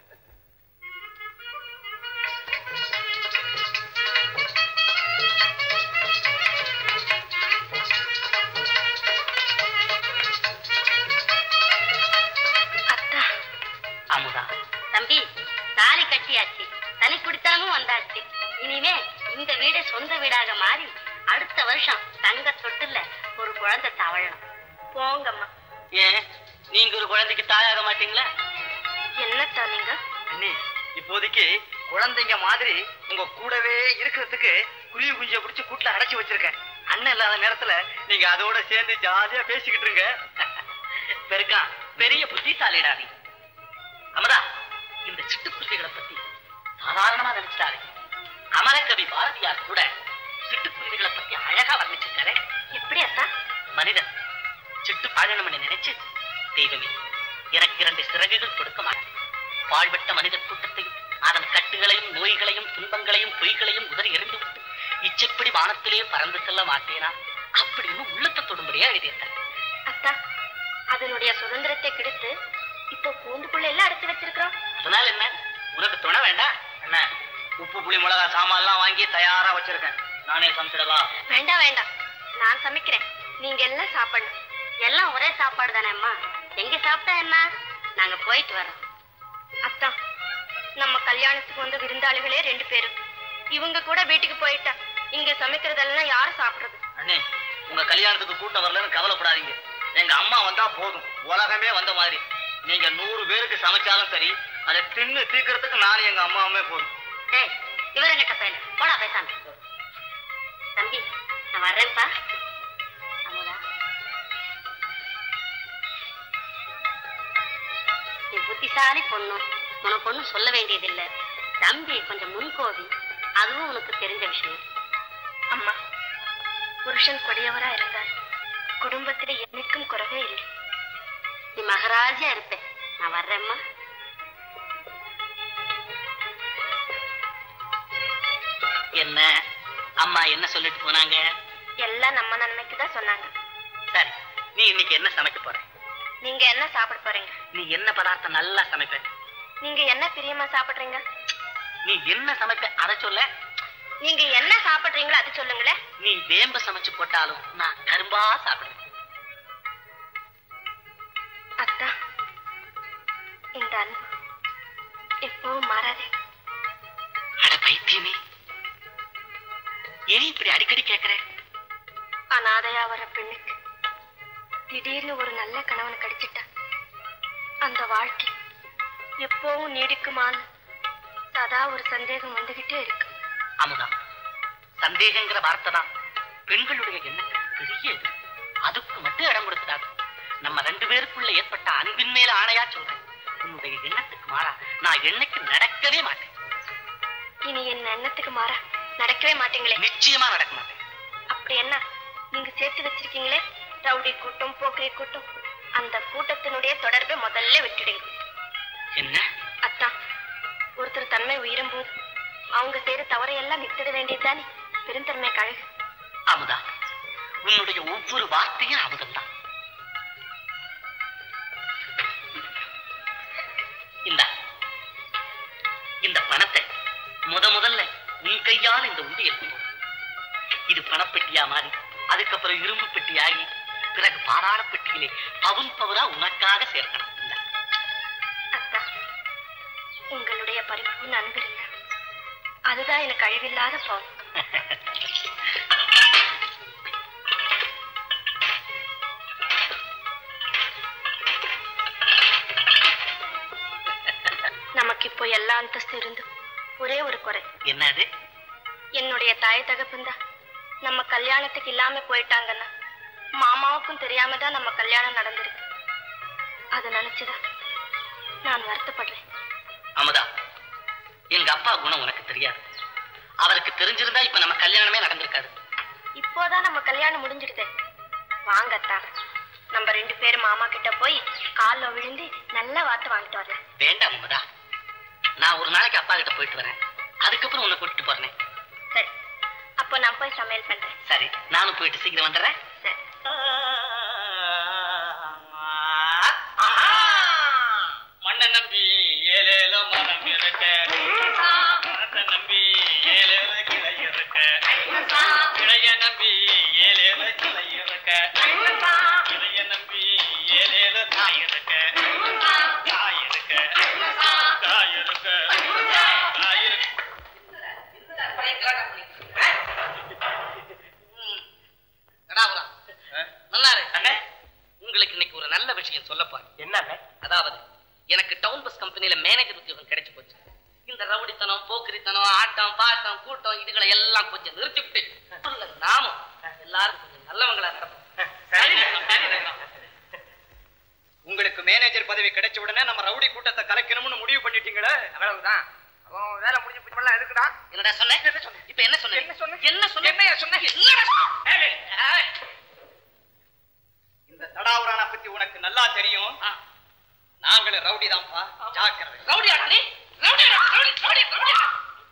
S2: அத்தா
S3: அமுதா
S2: தம்பி தாலி கட்டியாச்சு தனி குடித்தாலும் வந்தாச்சு இனிமே இந்த வீடு சொந்த வீடாக மாறி அடுத்த வருஷம் தங்க தொட்டுல ஒரு குழந்தை தவழணும் போங்கம்மா
S3: ஏன் நீங்க ஒரு குழந்தைக்கு தாயாக மாட்டீங்களா
S2: என்னத்தா நீங்க
S4: அண்ணி இப்போதைக்கு குழந்தைங்க மாதிரி உங்க கூடவே இருக்கிறதுக்கு குருவி குஞ்ச பிடிச்சு கூட்டுல அடைச்சு வச்சிருக்கேன் அண்ணன் இல்லாத நேரத்துல நீங்க அதோட சேர்ந்து ஜாலியா பேசிக்கிட்டு இருங்க
S3: பெருக்கா பெரிய புத்திசாலிடா நீ அமரா இந்த சிட்டுக்குருவிகளை பத்தி சாதாரணமா நினைச்சிட்டாரு அமரக்கவி பாரதியார் கூட சிட்டுக்குருவிகளை பத்தி அழகா வர்ணிச்சிருக்காரு
S2: எப்படி அத்தா
S3: மனிதன் சிட்டு வாழணும்னு நினைச்சு தெய்வமே எனக்கு இரண்டு சிறகுகள் கொடுக்க மாட்டேன் வாழ்விட்ட மனித கூட்டத்தையும் அதன் கட்டுகளையும் நோய்களையும் துன்பங்களையும் பொய்களையும் உதறி எறிந்துவிட்டு இச்சைப்படி வானத்திலே பறந்து செல்ல மாட்டேனா அப்படின்னு உள்ளத்தை தொடும்படியா எழுதியிருக்கார்
S2: அத்தா அதனுடைய சுதந்திரத்தை கெடுத்து இப்போ கூண்டுக்குள்ள எல்லாம் அடைச்சு வச்சிருக்கிறோம்
S3: அதனால என்ன உனக்கு துணை வேண்டாம் என்ன உப்பு புளி மிளகா சாமான் எல்லாம் வாங்கி தயாரா வச்சிருக்கேன் நானே சமைச்சிடவா
S2: வேண்டாம் வேண்டாம் நான் சமைக்கிறேன் நீங்க எல்லாம் சாப்பிடணும் எல்லாம் ஒரே சாப்பாடு தானே அம்மா எங்க சாப்பிட்டா என்ன நாங்க போயிட்டு வரோம் அத்தா நம்ம கல்யாணத்துக்கு வந்த விருந்தாளிகளே ரெண்டு பேரும் இவங்க கூட வீட்டுக்கு போயிட்டா இங்க சமைக்கிறதெல்லாம் யாரும் சாப்பிடுறது
S3: அண்ணே உங்க கல்யாணத்துக்கு கூட்டம் வரலன்னு கவலைப்படாதீங்க எங்க அம்மா வந்தா போதும் உலகமே வந்த மாதிரி நீங்க நூறு பேருக்கு சமைச்சாலும் சரி அதை தின்னு தீக்கிறதுக்கு நானும் எங்க அம்மாவுமே போதும்
S2: டேய் இவரை கிட்ட பையன் போடா பேசாம தம்பி நான் வர்றேன்ப்பா அமுதா நீ புத்திசாலி பொண்ணு உனக்கு ஒண்ணும் சொல்ல வேண்டியதில்லை தம்பி கொஞ்சம் முன்கோவி அதுவும் உனக்கு தெரிஞ்ச விஷயம் அம்மா புருஷன் கொடியவரா இருந்தார் குடும்பத்திலே என்னைக்கும் குறவே இல்லை நீ மகராஜா இருப்ப நான் வர்றேம்மா
S3: என்ன அம்மா என்ன சொல்லிட்டு போனாங்க
S2: எல்லாம் நம்ம நன்மைக்கு தான் சொன்னாங்க
S3: சரி நீ இன்னைக்கு என்ன சமைக்க போற
S2: நீங்க என்ன சாப்பிட போறீங்க
S3: நீ என்ன பதார்த்தம் நல்லா சமைப்ப
S2: நீங்க என்ன பிரியமா சாப்பிடுறீங்க
S3: நீ என்ன சமைப்ப அதை சொல்ல
S2: நீங்க என்ன சாப்பிடுறீங்களோ அது சொல்லுங்களேன்
S3: நீ வேம்ப சமைச்சு போட்டாலும் நான் கரும்பா சாப்பிடுவேன்
S2: அத்தா இந்த அன்பு எப்பவும் மாறாதே
S3: அட பைத்தியமே ஏன் இப்படி அடிக்கடி கேக்குற
S2: அனாதையா வர பெண்ணுக்கு திடீர்னு ஒரு நல்ல கணவன் கிடைச்சிட்டா அந்த வாழ்க்கை எப்பவும் நீடிக்குமான்னு சதா ஒரு சந்தேகம் வந்துகிட்டே இருக்கு
S3: அமுதா சந்தேகங்கிற வார்த்தை தான் பெண்களுடைய எண்ணத்துக்கு பெரிய இது அதுக்கு மட்டும் இடம் கொடுக்கிறாங்க நம்ம ரெண்டு பேருக்குள்ள ஏற்பட்ட அன்பின் மேல ஆணையா சொல்றேன் உன்னுடைய எண்ணத்துக்கு மாறா நான் என்னைக்கு நடக்கவே மாட்டேன்
S2: இனி என் எண்ணத்துக்கு மாற நடக்கவே மாட்டீங்களே
S3: நிச்சயமா நடக்க மாட்டேன்
S2: அப்படி என்ன நீங்க சேர்த்து வச்சிருக்கீங்களே ரவுடி கூட்டம் போக்கிரி கூட்டம் அந்த கூட்டத்தினுடைய தொடர்பை முதல்ல விட்டுடுங்க
S3: என்ன
S2: அத்தா ஒருத்தர் தன்மை உயரும் போது அவங்க செய்யற தவறையெல்லாம் விட்டுட வேண்டியதுதானே பெருந்தன்மை கழகு
S3: அமுதா உன்னுடைய ஒவ்வொரு வார்த்தையும் அமுதம் தான் இந்த இந்த பணத்தை முத முதல்ல உன் கையால் இந்த உண்டியல் கொடு. இது பணப்பெட்டியா மாறி அதுக்கப்புறம் இரும்பு பெட்டியாகி பிறகு பாதாள பெட்டியிலே பவுன் பவரா உனக்காக சேர்க்கணும் இந்தா.
S2: அத்தா உங்களுடைய பரிபூர்ண அன்பு இருந்தா அதுதான் எனக்கு அழிவில்லாத பவுன் நமக்கு இப்போ எல்லா அந்தஸ்து இருந்தும் ஒரே ஒரு குறை
S3: என்னது
S2: என்னுடைய நம்முடைய தாய் தகப்பந்தா நம்ம கல்யாணத்துக்கு இல்லாம போயிட்டாங்கன்னா மாமாவுக்கும் தெரியாம தான் நம்ம கல்யாணம் நடந்திருக்கு அதை நினைச்சுதான் நான் வருத்தப்படுறேன்
S3: அமுதா எங்க அப்பா குணம் உனக்கு தெரியாது அவருக்கு தெரிஞ்சிருந்தா இப்ப நம்ம கல்யாணமே நடந்திருக்காது
S2: இப்போதான் நம்ம கல்யாணம் முடிஞ்சிடுது வாங்கத்தா நம்ம ரெண்டு பேரும் மாமா கிட்ட போய் கால்ல விழுந்து நல்ல வார்த்தை வாங்கிட்டு வரலாம்
S3: வேண்டாம் அமுதா நான் ஒரு நாளைக்கு அப்பா கிட்ட போயிட்டு வரேன் அதுக்கப்புறம் உன்னை கூட்டிட்டு போறேன்
S2: சரி அப்போ நான் போய் சமையல் பண்றேன்
S3: சரி நானும் போயிட்டு சீக்கிரம் வந்துடுறேன்
S2: சரி
S5: மண்ணை நம்பி ஏழேல மரம் இருக்க மரத்தை நம்பி ஏழேல கிளை இருக்க கிளைய நம்பி ஏழேல கிளை இருக்க கிளைய நம்பி ஏழேல தாய் இருக்க தாய் இருக்க தாய் இருக்க தாய் இருக்க
S3: நல்லா இருக்கு அண்ணே உங்களுக்கு இன்னைக்கு ஒரு நல்ல விஷயம் சொல்ல போறேன்
S1: என்ன
S3: அதாவது எனக்கு டவுன் பஸ் கம்பெனில மேனேஜர் உத்தியோகம் கிடைச்சு போச்சு இந்த ரவுடித்தனம் போக்கிரித்தனம் ஆட்டம் பாட்டம் கூட்டம் இதுகளை எல்லாம் கொஞ்சம் நிறுத்திவிட்டு சொல்ல நாமும் எல்லாரும் கொஞ்சம் நல்லவங்களா நடப்போம்
S4: உங்களுக்கு மேனேஜர் பதவி கிடைச்ச உடனே நம்ம ரவுடி கூட்டத்தை கலைக்கணும்னு முடிவு பண்ணிட்டீங்களே
S1: அவ்வளவுதான் அவன் வேலை முடிஞ்சு போய் எதுக்குடா
S3: என்னடா சொன்ன இப்ப என்ன சொன்ன
S1: என்ன சொன்ன?
S3: என்ன சொன்ன
S1: என்னய்யா சொன்ன?
S3: என்னடா சொன்ன? ஏய், ஏய்.
S4: இந்த தடாவுரான பத்தி உனக்கு நல்லா தெரியும்
S3: ஆ,
S4: நாங்களும் ரவுடி தான்ப்பா ஜாக்கிரதை
S3: ரவுடியாடா நீ ரவுடியாடா ரவுடி ரவுடி ரவுடியாடா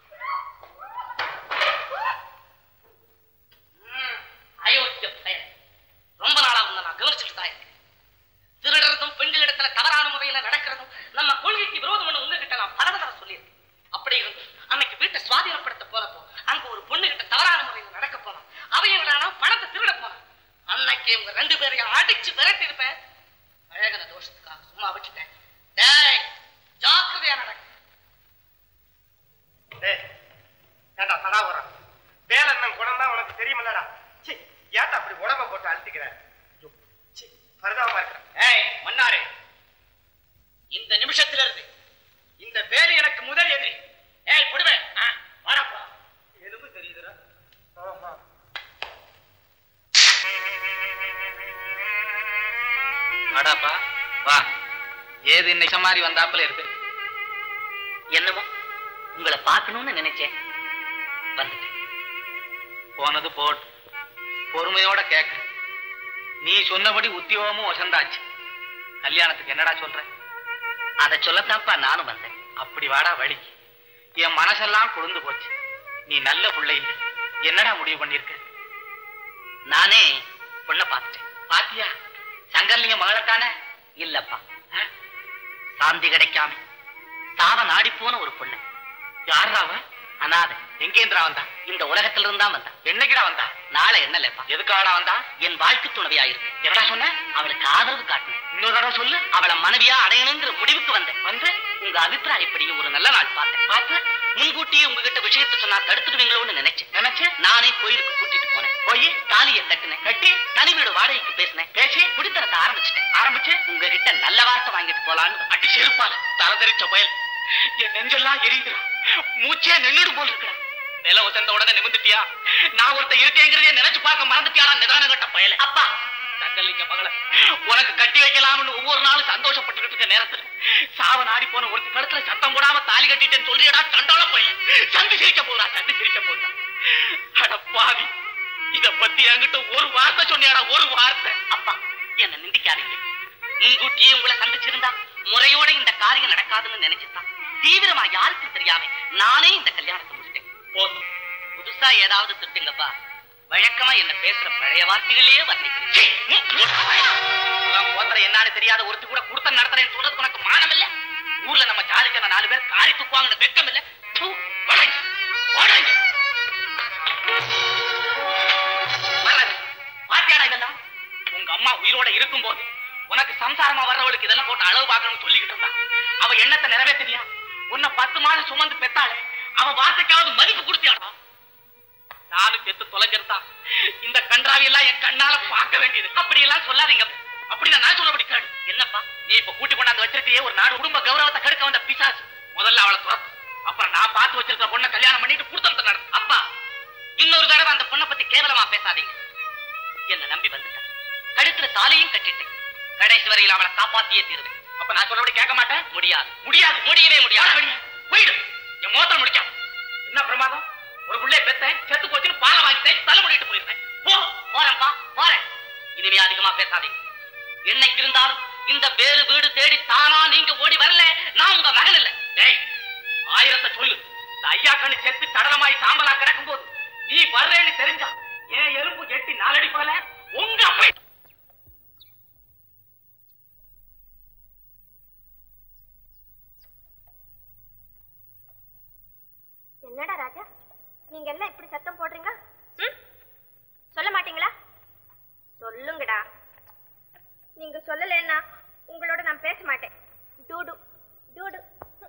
S3: ம், அயோக்கிய பயல் ரொம்ப நாளா உன்னை நான் கவனிச்சுட்டு தான் இருக்கேன் திருடுறதும் பெண்களிடத்துல தவறான முறையில நடக்கிறதும் நம்ம கொள்கைக்கு விரோதம்னு உங்ககிட்ட நான் பல தடவை சொல்லியிருக்கேன் அப்படி இருந்து அன்னைக்கு வீட்டை சுவாதீனப்படுத்த போறப்போ அங்க ஒரு பொண்ணு கிட்ட தவறான முறையில நடக்க போனான் அவன் என்னடானா பணத்தை திருட போனான் அன்னைக்கு உங்க ரெண்டு பேரையும் அடிச்சு விரட்டி இருப்பேன் அழகன தோஷத்துக்காக சும்மா விட்டுட்டேன் டேய் ஜாக்கிரதையா நடக்க
S1: டேய், ஏன்டா தடாவுறான் வேலண்ணன் குணம் தான் உனக்கு தெரியுமில்லடா சி ஏன்டா அப்படி உடம்ப போட்டு அழுத்திக்கிற ஐயோ, சி பரிதாபமா இருக்கிற
S4: ஏய் மன்னாரே இந்த நிமிஷத்துல இருந்து இந்த வேலை எனக்கு முதல் எதிரி ஏய் கொடுவேன் வாடப்பா
S1: எலும்பு தெரியுதுடா
S5: வாடாப்பா வா ஏது இன்னைக்கு மாதிரி வந்தாப்புல இருக்கு
S3: என்னமோ உங்களை பார்க்கணும்னு நினைச்சேன் வந்துட்டேன்
S5: போனது போட்டு பொறுமையோட கேட்க நீ சொன்னபடி உத்தியோகமும் வசந்தாச்சு கல்யாணத்துக்கு என்னடா சொல்ற
S3: அதை சொல்லத்தான்ப்பா நானும் வந்தேன்
S5: அப்படி வாடா வழி என் மனசெல்லாம் குளிர்ந்து போச்சு நீ நல்ல புள்ளை இல்லை என்னடா முடிவு பண்ணிருக்க
S3: நானே பொண்ணை பார்த்துட்டேன்
S5: பாத்தியா சங்கர்லிங்க மகளத்தானே
S3: இல்லப்பா சாந்தி கிடைக்காம சாவ நாடி போன ஒரு பொண்ணு
S5: யாரா அவ
S3: அனாதை
S5: எங்கேந்திரா வந்தா
S3: இந்த உலகத்துல இருந்தா வந்தா
S5: என்னைக்குடா வந்தா
S3: நாளை என்னலப்பா
S5: எதுக்காடா வந்தா
S3: என் வாழ்க்கை துணைவியா இருக்கு
S5: என்னடா சொன்ன
S3: அவளுக்கு ஆதரவு காட்டினேன்
S5: இன்னொரு தடவை சொல்லு
S3: அவளை மனைவியா அடையணுங்கிற முடிவுக்கு வந்தேன்
S5: வந்து
S3: உங்க அபிப்பிராயப்படி ஒரு நல்ல நாள் பார்த்தேன் பார்த்து முன்கூட்டியே உங்ககிட்ட விஷயத்தை சொன்னா தடுத்துடுவீங்களோன்னு நினைச்சேன்
S5: நினைச்சு
S3: நானே கோயிலுக்கு கூட்டிட்டு போனேன் போய் தாலியை கட்டினேன் கட்டி தனி வீடு வாடகைக்கு பேசினேன் பேசி குடித்தனத்தை ஆரம்பிச்சிட்டேன்
S5: ஆரம்பிச்சு
S3: உங்ககிட்ட நல்ல வார்த்தை வாங்கிட்டு போலான்னு
S5: அடி செருப்பால தரதரிச்ச பயல் என் நெஞ்செல்லாம் எரியுதுடா மூச்சே நின்னுடு போல் இருக்கா நில உசந்த உடனே நிமிந்துட்டியா நான் ஒருத்த இருக்கேங்கிறதே நினைச்சு பார்க்க மறந்துட்டியாடா நிதானம் கட்ட பயல
S3: அப்பா
S5: தங்கல்லிங்க மகளை உனக்கு கட்டி வைக்கலாம்னு ஒவ்வொரு நாளும் சந்தோஷப்பட்டுக்கிட்டு இருக்க நேரத்துல சாவ நாடி போன ஒருத்தி கழுத்துல சத்தம் போடாம தாலி கட்டிட்டேன்னு சொல்றியடா சண்டால போயில சந்தி சிரிக்க போறா சந்தி சிரிக்க போறா அட பாவி இத பத்தி என்கிட்ட ஒரு வார்த்தை சொன்னியாடா ஒரு வார்த்தை
S3: அப்பா என்ன நிந்திக்காதீங்க முன்கூட்டியே உங்களை சந்திச்சிருந்தா முறையோட இந்த காரியம் நடக்காதுன்னு நினைச்சுதான் தீவிரமா யாருக்கும் தெரியாம நானே இந்த கல்யாணத்தை முடிச்சிட்டேன் போதும் புதுசா ஏதாவது திட்டுங்கப்பா வழக்கமா என்ன பேசுற பழைய வார்த்தைகளே வர்ணிக்கிறேன்
S5: போத்தர என்னான்னு தெரியாத ஒருத்தி கூட கொடுத்த நடத்துறேன்னு சொல்றதுக்கு உனக்கு மானம் இல்ல ஊர்ல நம்ம ஜாலிக்கான நாலு பேர் காரி துப்புவாங்கன்னு வெக்கம் இல்ல தூ, வடங்க, வடங்க. வர்றது. பாத்தியாடா இதெல்லாம் உங்க அம்மா உயிரோட இருக்கும்போது உனக்கு சம்சாரமா வர்றவளுக்கு இதெல்லாம் போட்டு அளவு பார்க்கணும்னு சொல்லிக்கிட்டு இருந்தா அவ எண்ணத்தை நிறைவேற்றினியா உன்னை பத்து மாதம் சுமந்து பெத்தாளே அவ வார்த்தைக்காவது மதிப்பு கொடுத்தியாடா நானும் செத்து தொலைஞ்சிருந்தா இந்த கன்றாவி எல்லாம் என் கண்ணால பார்க்க வேண்டியது அப்படி எல்லாம் சொல்லாதீங்க அப்படி நான் சொல்லபடி கேடு என்னப்பா நீ இப்ப கூட்டி கொண்டாந்து வச்சிருக்கியே ஒரு நாடு குடும்ப கௌரவத்தை கெடுக்க வந்த பிசாசு முதல்ல அவளை துரத்து அப்புறம் நான் பார்த்து வச்சிருக்க பொண்ணை கல்யாணம் பண்ணிட்டு கொடுத்தனத்தை நடத்து அப்பா
S3: இன்னொரு தடவை அந்த பொண்ணை பத்தி கேவலமா பேசாதீங்க என்ன நம்பி வந்துட்டேன் கழுத்துல தாலியும் கட்டிட்டேன் கடைசி வரையில் அவளை காப்பாத்தியே தீருவேன் அப்ப நான் சொல்றபடி கேட்க மாட்டேன் முடியாது முடியாது முடியவே முடியாது போயிடு என் மோத்திரம் முடிக்காம என்ன பிரமாதம் ஒரு புள்ளைய பெத்தேன் செத்து போச்சுன்னு பாலை வாங்கிட்டேன் தலை முடிட்டு போயிருந்தேன் போ போறேன்ப்பா போறேன் இனிமே அதிகமா பேசாதீங்க என்னைக்கு இருந்தாலும் இந்த வேறு வீடு தேடி தானா நீங்க ஓடி வரல நான் உங்க மகன் இல்ல டேய் ஆயிரத்தை சொல்லு இந்த ஐயா கண்ணு செத்து சடலமாய் சாம்பலா கிடக்கும் போது நீ வர்றேன்னு தெரிஞ்சா என் எறும்பு எட்டி நாலடி போல உங்க அப்பை
S2: என்னடா ராஜா நீங்க எல்லாம் இப்படி சத்தம் போடுறீங்க ம்? சொல்ல மாட்டீங்களா சொல்லுங்கடா நீங்க சொல்லலைன்னா உங்களோட நான் பேச மாட்டேன் டூடு டூடு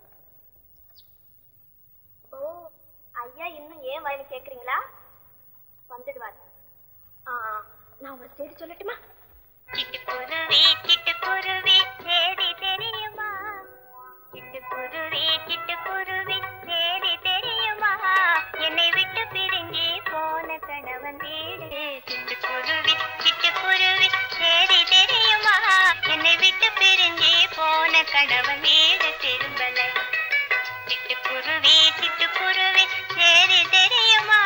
S2: ஓ ஐயா இன்னும் ஏன் வயலு கேக்குறீங்களா வந்துடுவார் ஆ நான் ஒரு செய்தி சொல்லட்டுமா
S8: சிட்டுக்குருவி சிட்டுக்குருவி சேதி தெரியுமா சிட்டுக்குருவி சிட்டுக்குருவி சேதி தெரியுமா என்னை விட்டு பிரிஞ்சு போன கணவன் வீடு சிட்டுக்குருவி சிட்டுக்குருவி சேதி தெரியுமா என்னை விட்டு பிரிஞ்சு போன கணவன் வீடு திரும்பல சிட்டுக்குருவி சிட்டுக்குருவி சேதி தெரியுமா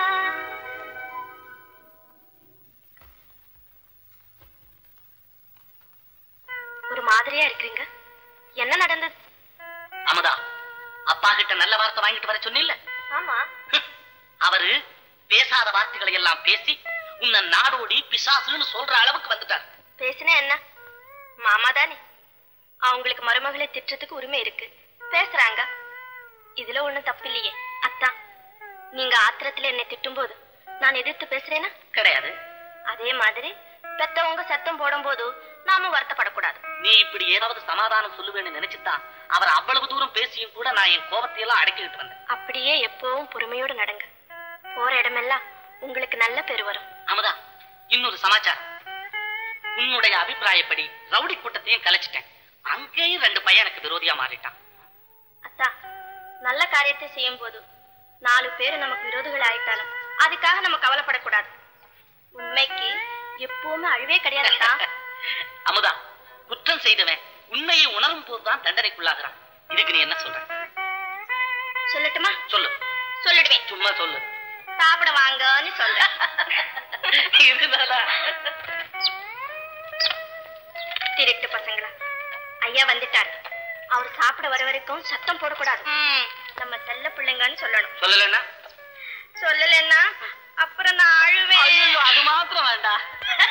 S2: ஒரு மாதிரியா இருக்கிறீங்க என்ன நடந்தது
S3: அமுதா அப்பா கிட்ட நல்ல வார்த்தை வாங்கிட்டு வர சொன்னில்ல
S2: ஆமா
S3: அவரு பேசாத வார்த்தைகளை எல்லாம் பேசி உன்னை நாடோடி பிசாசுன்னு சொல்ற அளவுக்கு வந்துட்டார்
S2: பேசினா என்ன மாமா தானே அவங்களுக்கு மருமகளை திட்டுறதுக்கு உரிமை இருக்கு பேசுறாங்க இதுல ஒண்ணும் தப்பில்லையே அத்தா நீங்க ஆத்திரத்துல என்னை திட்டும்போது நான் எதிர்த்து பேசுறேனா
S3: கிடையாது
S2: அதே மாதிரி பெத்தவங்க சத்தம் போடும்போது நாமும் வருத்தப்படக்கூடாது
S3: நீ இப்படி ஏதாவது சமாதானம் சொல்லுவேன்னு நினைச்சுதான் அவர் அவ்வளவு தூரம் பேசியும் கூட நான் என் கோபத்தை எல்லாம் அடக்கிக்கிட்டு வந்தேன்
S2: அப்படியே எப்பவும் பொறுமையோடு நடங்க போற இடமெல்லாம் உங்களுக்கு நல்ல பேர் வரும்
S3: அமுதா இன்னொரு சமாச்சாரம் உன்னுடைய அபிப்பிராயப்படி ரவுடி கூட்டத்தையும் கலைச்சிட்டேன் அங்கேயும் ரெண்டு பையன் எனக்கு விரோதியா மாறிட்டான்
S2: அத்தா நல்ல காரியத்தை செய்யும் போது நாலு பேர் நமக்கு விரோதிகள் ஆயிட்டாலும் அதுக்காக நம்ம கவலைப்படக்கூடாது உண்மைக்கு எப்பவுமே அழிவே கிடையாது அத்தா
S3: அமுதா குற்றம் செய்தவன் உண்மையை உணரும் போதுதான் தண்டனைக்குள்ளாகிறான் இதுக்கு நீ என்ன சொல்ற
S2: சொல்லட்டுமா
S3: சொல்லு
S2: சொல்லிடுவேன்
S3: சும்மா சொல்லு
S2: சாப்பிட வாங்கன்னு சொல்றேன்
S3: இதுதானா
S2: திருட்டு பசங்களா ஐயா வந்துட்டாரு அவர் சாப்பிட வர வரைக்கும் சத்தம் போடக்கூடாது நம்ம செல்ல பிள்ளைங்கன்னு சொல்லணும்
S3: சொல்லலன்னா
S2: சொல்லலைன்னா அப்புறம் நான் அழுவேன்
S3: ஐயோ அது மாத்திரம் வேண்டாம்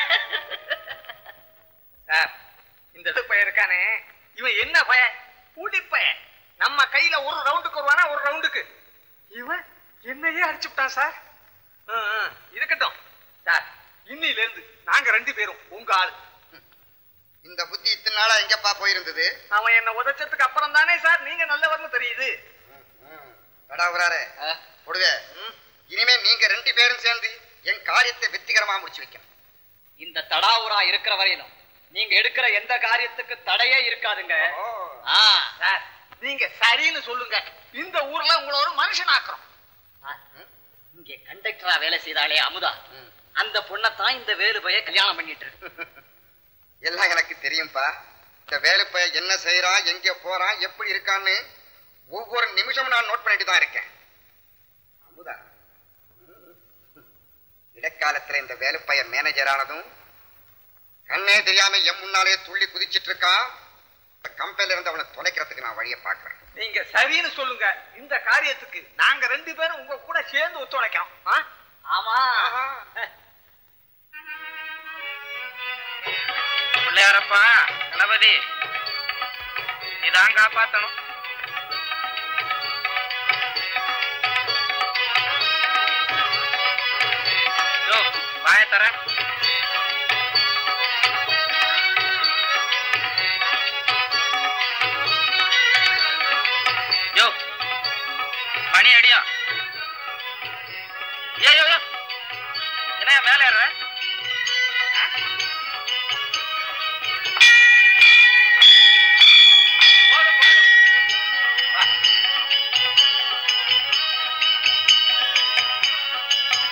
S4: சார் இந்த இது பையன் இருக்கானே இவன் என்ன பையன் கூடி பையன் நம்ம கையில ஒரு ரவுண்டுக்கு வருவானா ஒரு ரவுண்டுக்கு இவன் என்னையே அடிச்சு விட்டான் சார் ஆ, ஆ, இருக்கட்டும் சார் இன்னில இருந்து நாங்க ரெண்டு பேரும் உங்க ஆள்
S9: இந்த புத்தி இத்தனை நாளா எங்கப்பா போயிருந்தது
S4: அவன் என்ன உதச்சதுக்கு அப்புறம் தானே சார் நீங்க நல்லவர்னு தெரியுது
S9: கடாபுராரே கொடுவே இனிமே நீங்க ரெண்டு பேரும் சேர்ந்து என் காரியத்தை வெற்றிகரமா முடிச்சு வைக்கணும்
S3: இந்த தடாவுரா இருக்கிற வரையிலும் நீங்க எடுக்கிற எந்த காரியத்துக்கு தடையே இருக்காதுங்க ஆ,
S4: சார் நீங்க சரின்னு சொல்லுங்க இந்த ஊர்ல உங்களை ஒரு மனுஷனாக்குறோம்
S3: இங்கே கண்டக்டரா வேலை செய்தாலே அமுதா அந்த பொண்ணத்தான் இந்த வேலு பைய கல்யாணம் பண்ணிட்டு இருக்கு.
S9: எல்லாம் எனக்கு தெரியும்பா இந்த வேலுப்பைய என்ன செய்யறான் எங்க போறான் எப்படி இருக்கான்னு ஒவ்வொரு நிமிஷமும் நான் நோட் பண்ணிட்டு தான் இருக்கேன் அமுதா ம். இடைக்காலத்துல இந்த வேலுப்பைய மேனேஜர் ஆனதும் கண்ணே தெரியாம என் முன்னாலே துள்ளி குதிச்சிட்டு இருக்கான் கம்பெனில இருந்து அவனை தொலைக்கிறதுக்கு நான் வழியை பார்க்கறேன்
S4: நீங்க சரின்னு சொல்லுங்க இந்த காரியத்துக்கு நாங்க ரெண்டு பேரும் உங்க கூட சேர்ந்து ஒத்துழைக்கிறோம் ஆ?
S3: ஆமா
S4: ஆஹா.
S1: பிள்ளையாரப்பா கணபதி நீதான் காப்பாத்தணும் யோ வாய தர யோ மணி அடியா ஏ யோ யோ என்ன மேலே ஏறுற போடு, போடு. வா.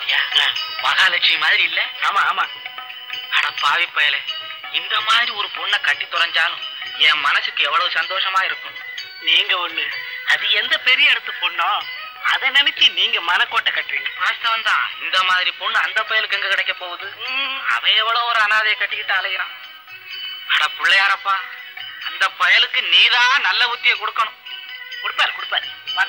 S5: பாத்தியா மகாலட்சுமி மாதிரி இல்ல ஆமா ஆமா அட பாவி பயலே இந்த மாதிரி ஒரு பொண்ணை கட்டி தொலைஞ்சாலும் என் மனசுக்கு எவ்வளவு சந்தோஷமா இருக்கும்
S6: நீங்க ஒண்ணு அது எந்த பெரிய இடத்து பொண்ணோ அதை நினைச்சு நீங்க மனக்கோட்டை கட்டுறீங்க
S5: வாஸ்தவம் தான் இந்த மாதிரி பொண்ணு அந்த பயலுக்கு எங்க கிடைக்க போகுது அவன் எவ்வளவு ஒரு அனாதையை கட்டிக்கிட்டு அலைகிறான் அட பிள்ளையாரப்பா அந்த பயலுக்கு நீதான் நல்ல புத்தியை கொடுக்கணும்
S6: கொடுப்பாரு கொடுப்பாரு வாங்க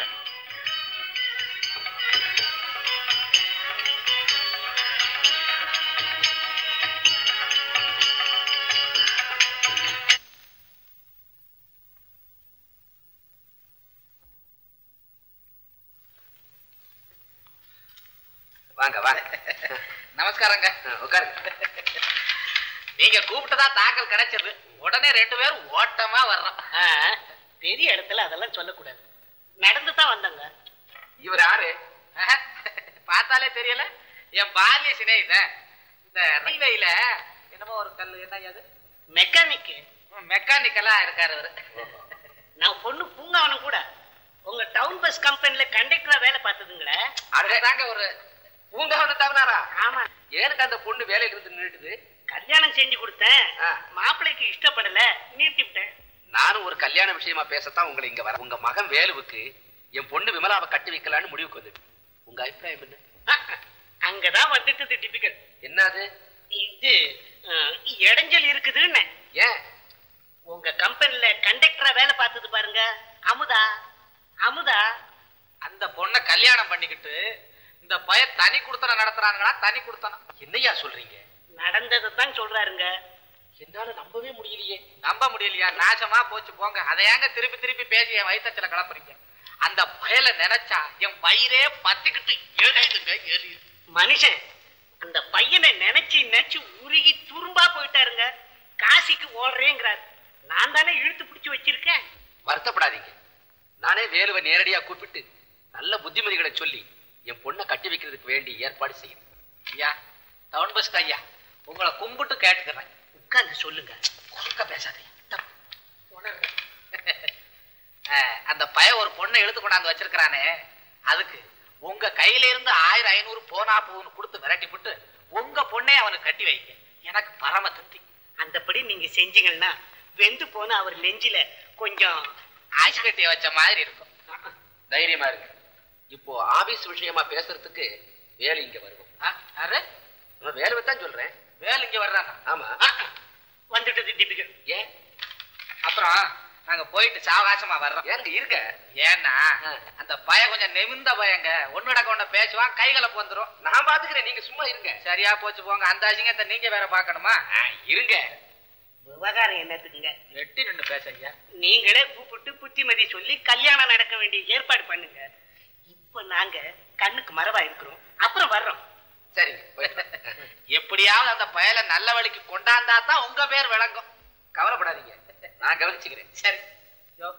S9: வாங்க வாங்க
S5: நமஸ்காரங்க
S9: உட்காருங்க
S5: நீங்க கூப்பிட்டதா தாக்கல் கிடைச்சது உடனே ரெண்டு பேரும் ஓட்டமா வர்றோம்
S6: ஆ, பெரிய இடத்துல அதெல்லாம் சொல்லக்கூடாது நடந்து தான் வந்தாங்க
S5: இவர் யாரு பார்த்தாலே தெரியல என் பால்ய சிநேகித இந்த ரயில்வேயில என்னமோ ஒரு கல் என்ன அது
S6: மெக்கானிக்
S5: மெக்கானிக்கலா இருக்காரு அவரு
S6: நான் பொண்ணு பூங்காவனம் கூட உங்க டவுன் பஸ் கம்பெனில கண்டக்டரா வேலை பார்த்ததுங்களே
S5: அதுதாங்க ஒரு பூங்காவன தவனாரா
S6: ஆமா
S5: ஏனுக்கு அந்த பொண்ணு வேலையில இருந்து நின்றுட்டுது
S6: கல்யாணம் செஞ்சு கொடுத்தேன்
S5: ஆ.
S6: மாப்பிள்ளைக்கு இஷ்டப்படல நிறுத்தி விட்டேன்
S9: நானும் ஒரு கல்யாண விஷயமா பேசத்தான் உங்களை இங்க வர உங்க மகன் வேலுவுக்கு என் பொண்ணு விமலாவை கட்டி வைக்கலான்னு முடிவுக்கு வந்து உங்க அபிப்பிராயம் என்ன
S6: அங்கதான் வந்துட்டது டிபிக்கல்
S9: என்னது
S6: இது ஆ, இடைஞ்சல் இருக்குதுன்னு
S9: ஏன்
S6: உங்க கம்பெனில கண்டக்டரா வேலை பார்த்தது பாருங்க அமுதா அமுதா
S5: அந்த பொண்ணை கல்யாணம் பண்ணிக்கிட்டு இந்த பய தனி குடுத்தனம் நடத்துறாங்களா தனி குடுத்தனம்
S9: என்னையா சொல்றீங்க
S6: நடந்ததை தான் சொல்றாருங்க
S9: என்னால நம்பவே முடியலையே
S5: நம்ப முடியலையா நாசமா போச்சு போங்க அதை ஏங்க திருப்பி திருப்பி பேசி என் வயிற்றுல கலப்புறீங்க அந்த பயலை நினைச்சா என் வயிறே பத்திக்கிட்டு எரியுதுங்க எரியுது
S6: மனுஷன் அந்த பையனை நினைச்சு நினைச்சு உருகி துரும்பா போயிட்டாருங்க காசிக்கு ஓடுறேங்கிறார் நான் தானே இழுத்து பிடிச்சு வச்சிருக்கேன்
S9: வருத்தப்படாதீங்க நானே வேலுவை நேரடியா கூப்பிட்டு நல்ல புத்திமதிகளை சொல்லி என் பொண்ணை கட்டி வைக்கிறதுக்கு வேண்டி ஏற்பாடு செய்யறேன்
S5: ஐயா டவுன் பஸ் ஐயா உங்களை கும்பிட்டு கேட்டுக்கிறேன்
S6: உட்கார்ந்து சொல்லுங்க
S5: குறுக்க பேசாதீங்க தப்பு. அஹ், அந்த பய ஒரு பொண்ணை இழுத்து கொண்டாந்து வச்சிருக்கிறானே அதுக்கு உங்க கையில இருந்து ஆயிரம் ஐநூறு போனா போன்னு கொடுத்து விரட்டி விட்டு உங்க பொண்ணை அவனுக்கு கட்டி வைக்க எனக்கு பரம திருப்தி
S6: அந்தபடி நீங்க செஞ்சீங்கன்னா வெந்து போன அவர் நெஞ்சில கொஞ்சம்
S5: ஆய்ச்சி கட்டிய வச்ச மாதிரி இருக்கும்
S9: தைரியமா இருக்கு இப்போ ஆபீஸ் விஷயமா பேசுறதுக்கு வேலு இங்க வருவோம்
S5: ஆ, யாரு
S9: நான் வேலுவை தான் சொல்றேன்
S5: வேலை இங்க வர்றாங்க
S9: ஆமா
S6: வந்துட்டது டிபிகல்
S9: ஏன்
S5: அப்புறம் நாங்க போயிட்டு சாவகாசமா வர்றோம்
S9: ஏங்க இருக்க
S5: ஏன்னா
S9: ஆ.
S5: அந்த பய கொஞ்சம் நிமிந்த பயங்க ஒன்னுடக்க ஒண்ணு பேசுவான் கைகலப்பு வந்துரும்
S9: நான் பாத்துக்கிறேன் நீங்க சும்மா இருங்க
S5: சரியா போச்சு போங்க அந்த அசிங்கத்தை நீங்க வேற பாக்கணுமா
S9: ஆ, இருங்க
S6: விவகாரம் என்னத்துக்குங்க
S5: எட்டி நின்னு பேச ஐயா
S6: நீங்களே கூப்பிட்டு புத்திமதி சொல்லி கல்யாணம் நடக்க வேண்டிய ஏற்பாடு பண்ணுங்க இப்ப நாங்க கண்ணுக்கு மரவா இருக்கிறோம் அப்புறம் வர்றோம்
S9: சரிங்க போயிட்டு வாங்க.
S5: எப்படியாவது அந்த பயலை நல்ல வழிக்கு கொண்டாந்தா தான் உங்க பேர் விளங்கும்
S9: கவலைப்படாதீங்க நான் கவனிச்சுக்கிறேன்
S5: சரி யோ.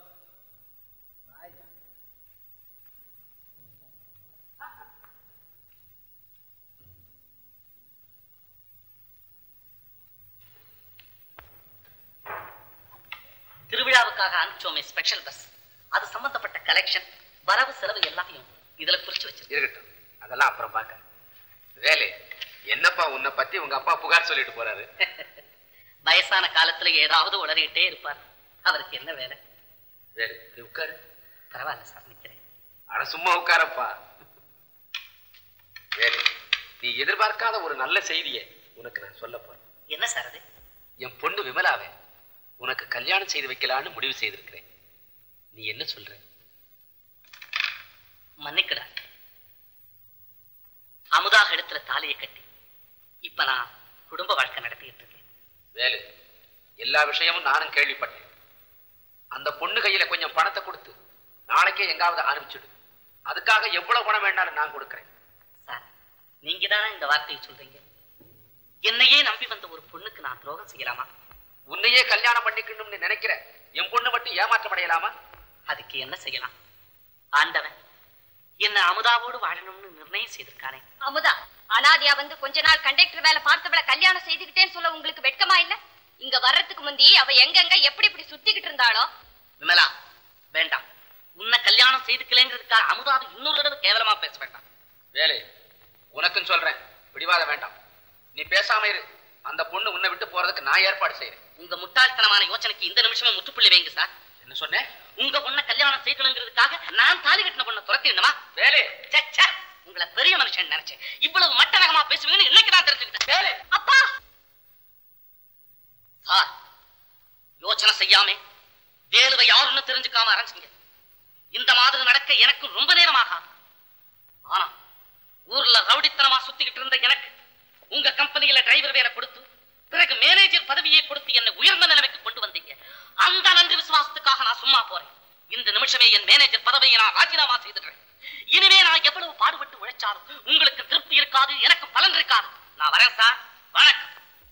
S3: திருவிழாவுக்காக அனுப்பிச்சோமே ஸ்பெஷல் பஸ் அது சம்பந்தப்பட்ட கலெக்ஷன் வரவு செலவு எல்லாத்தையும் இதுல குறிச்சு வச்சிருக்கேன்
S9: இருக்கட்டும் அதெல்லாம் அப்புறம் பார்க்க வேலு என்னப்பா உன்னை பத்தி உங்க அப்பா புகார் சொல்லிட்டு போறாரு
S3: வயசான காலத்துல ஏதாவது உளறிட்டே இருப்பார் அவருக்கு என்ன வேலை
S9: வேலு நீ உட்காரு
S3: பரவாயில்ல சார் நிக்கிறேன்
S9: அட சும்மா உட்காரப்பா வேலு நீ எதிர்பார்க்காத ஒரு நல்ல செய்தியை உனக்கு நான் சொல்ல போறேன்
S3: என்ன சார் அது
S9: என் பொண்ணு விமலாவை உனக்கு கல்யாணம் செய்து வைக்கலான்னு முடிவு செய்திருக்கிறேன் நீ என்ன சொல்ற
S3: மன்னிக்கடா அமுதாக எடுத்துல தாலியை கட்டி இப்ப நான் குடும்ப வாழ்க்கை நடத்திட்டு இருக்கேன்
S9: வேலு எல்லா விஷயமும் நானும் கேள்விப்பட்டேன் அந்த பொண்ணு கையில கொஞ்சம் பணத்தை கொடுத்து நாளைக்கே எங்காவது ஆரம்பிச்சுடு அதுக்காக எவ்வளவு பணம் வேணாலும் நான் கொடுக்கிறேன்
S3: சார் நீங்க தானே இந்த வார்த்தையை சொல்றீங்க என்னையே நம்பி வந்த ஒரு பொண்ணுக்கு நான் துரோகம் செய்யலாமா
S9: உன்னையே கல்யாணம் பண்ணிக்கணும்னு நினைக்கிற என் பொண்ணு மட்டும் ஏமாற்றம் அடையலாமா
S3: அதுக்கு என்ன செய்யலாம் ஆண்டவன் என்ன அமுதாவோடு வாழணும்னு நிர்ணயம் செய்திருக்கானே
S2: அமுதா அனாதியா வந்து கொஞ்ச நாள் கண்டக்டர் வேலை பார்த்தவள கல்யாணம் செய்துக்கிட்டேன்னு சொல்ல உங்களுக்கு வெட்கமா இல்ல இங்க வர்றதுக்கு முந்தி அவ எங்கெங்க எப்படி இப்படி சுத்திக்கிட்டு இருந்தாளோ
S3: விமலா வேண்டாம் உன்னை கல்யாணம் செய்துக்கலைங்கிறதுக்காக அமுதாவை இன்னொரு தடவை கேவலமா பேச வேண்டாம்
S9: வேலு
S5: உனக்கும் சொல்றேன் பிடிவாத வேண்டாம் நீ பேசாம இரு அந்த பொண்ணு உன்னை விட்டு போறதுக்கு நான் ஏற்பாடு செய்யறேன்
S3: உங்க முட்டாள்தனமான யோசனைக்கு இந்த நிமிஷமே முற்றுப்புள்ளி வைங்க சார்
S5: என்ன சொன்னேன்
S3: உங்க பொண்ணை கல்யாணம் செய்யணுங்கிறதுக்காக நான் தாலி கட்டின பொண்ணை துரத்திடணுமா
S5: வேலு
S3: ச்சே, ச்சே. உங்களை பெரிய மனுஷன் நினைச்சேன் இவ்வளவு மட்டரகமா பேசுவீங்கன்னு இன்னைக்கு நான் தெரிஞ்சுக்கிட்டேன்
S5: வேலு
S3: அப்பா சார் யோசனை செய்யாம வேலுவை யாருன்னு தெரிஞ்சுக்காம அரைஞ்சிங்க இந்த மாதிரி நடக்க எனக்கு ரொம்ப நேரம் ஆகாது ஆனா ஊர்ல ரவுடித்தனமா சுத்திக்கிட்டு இருந்த எனக்கு உங்க கம்பெனியில டிரைவர் வேலை கொடுத்து பிறகு மேனேஜர் பதவியை கொடுத்து என்னை உயர்ந்த நிலைமைக்கு கொண்டு வந்தீங்க அந்த நன்றி விசுவாசத்துக்காக நான் சும்மா போறேன் இந்த நிமிஷமே என் மேனேஜர் பதவியை நான் ராஜினாமா செய்துடுறேன் இனிமே நான் எவ்வளவு பாடுபட்டு உழைச்சாலும் உங்களுக்கு திருப்தி இருக்காது எனக்கு பலன் இருக்காது நான் வரேன் சார் வணக்கம்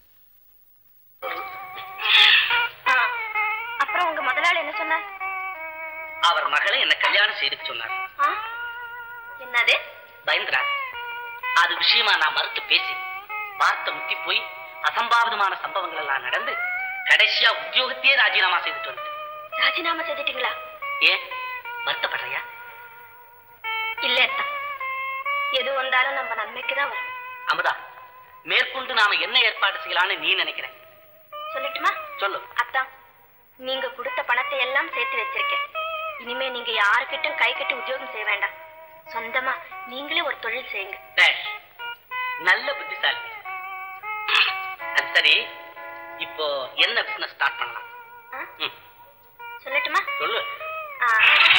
S2: அப்புறம் உங்க முதலாளி என்ன சொன்னார்
S3: அவர் மகளை என்ன கல்யாணம் செய்துக்க சொன்னார்
S2: ஆ? என்னது
S3: பயந்துரா அது விஷயமா நான் மறுத்து பேசி வார்த்தை முத்தி போய் அசம்பாவிதமான சம்பவங்கள் எல்லாம் நடந்து கடைசியா உத்தியோகத்தையே ராஜினாமா செய்துட்டு வந்து
S2: ராஜினாமா செய்துட்டீங்களா
S3: ஏன் வருத்தப்படுறியா
S2: இல்ல அத்தா எது வந்தாலும் நம்ம நன்மைக்கு தான் வரும்
S3: அமுதா மேற்கொண்டு நாம என்ன ஏற்பாடு செய்யலாம்னு நீ நினைக்கிறேன்
S2: சொல்லட்டுமா
S3: சொல்லு
S2: அத்தா நீங்க கொடுத்த பணத்தை எல்லாம் சேர்த்து வச்சிருக்கேன் இனிமே நீங்க யாருக்கிட்டும் கை கட்டி உத்தியோகம் செய்ய வேண்டாம் சொந்தமா நீங்களே ஒரு தொழில் செய்யுங்க
S3: டேஷ். நல்ல புத்திசாலி அது சரி இப்போ என்ன பிசினஸ் ஸ்டார்ட் பண்ணலாம்
S2: ஆ?
S3: ம்,
S2: சொல்லட்டுமா
S3: சொல்லு
S2: ஆ.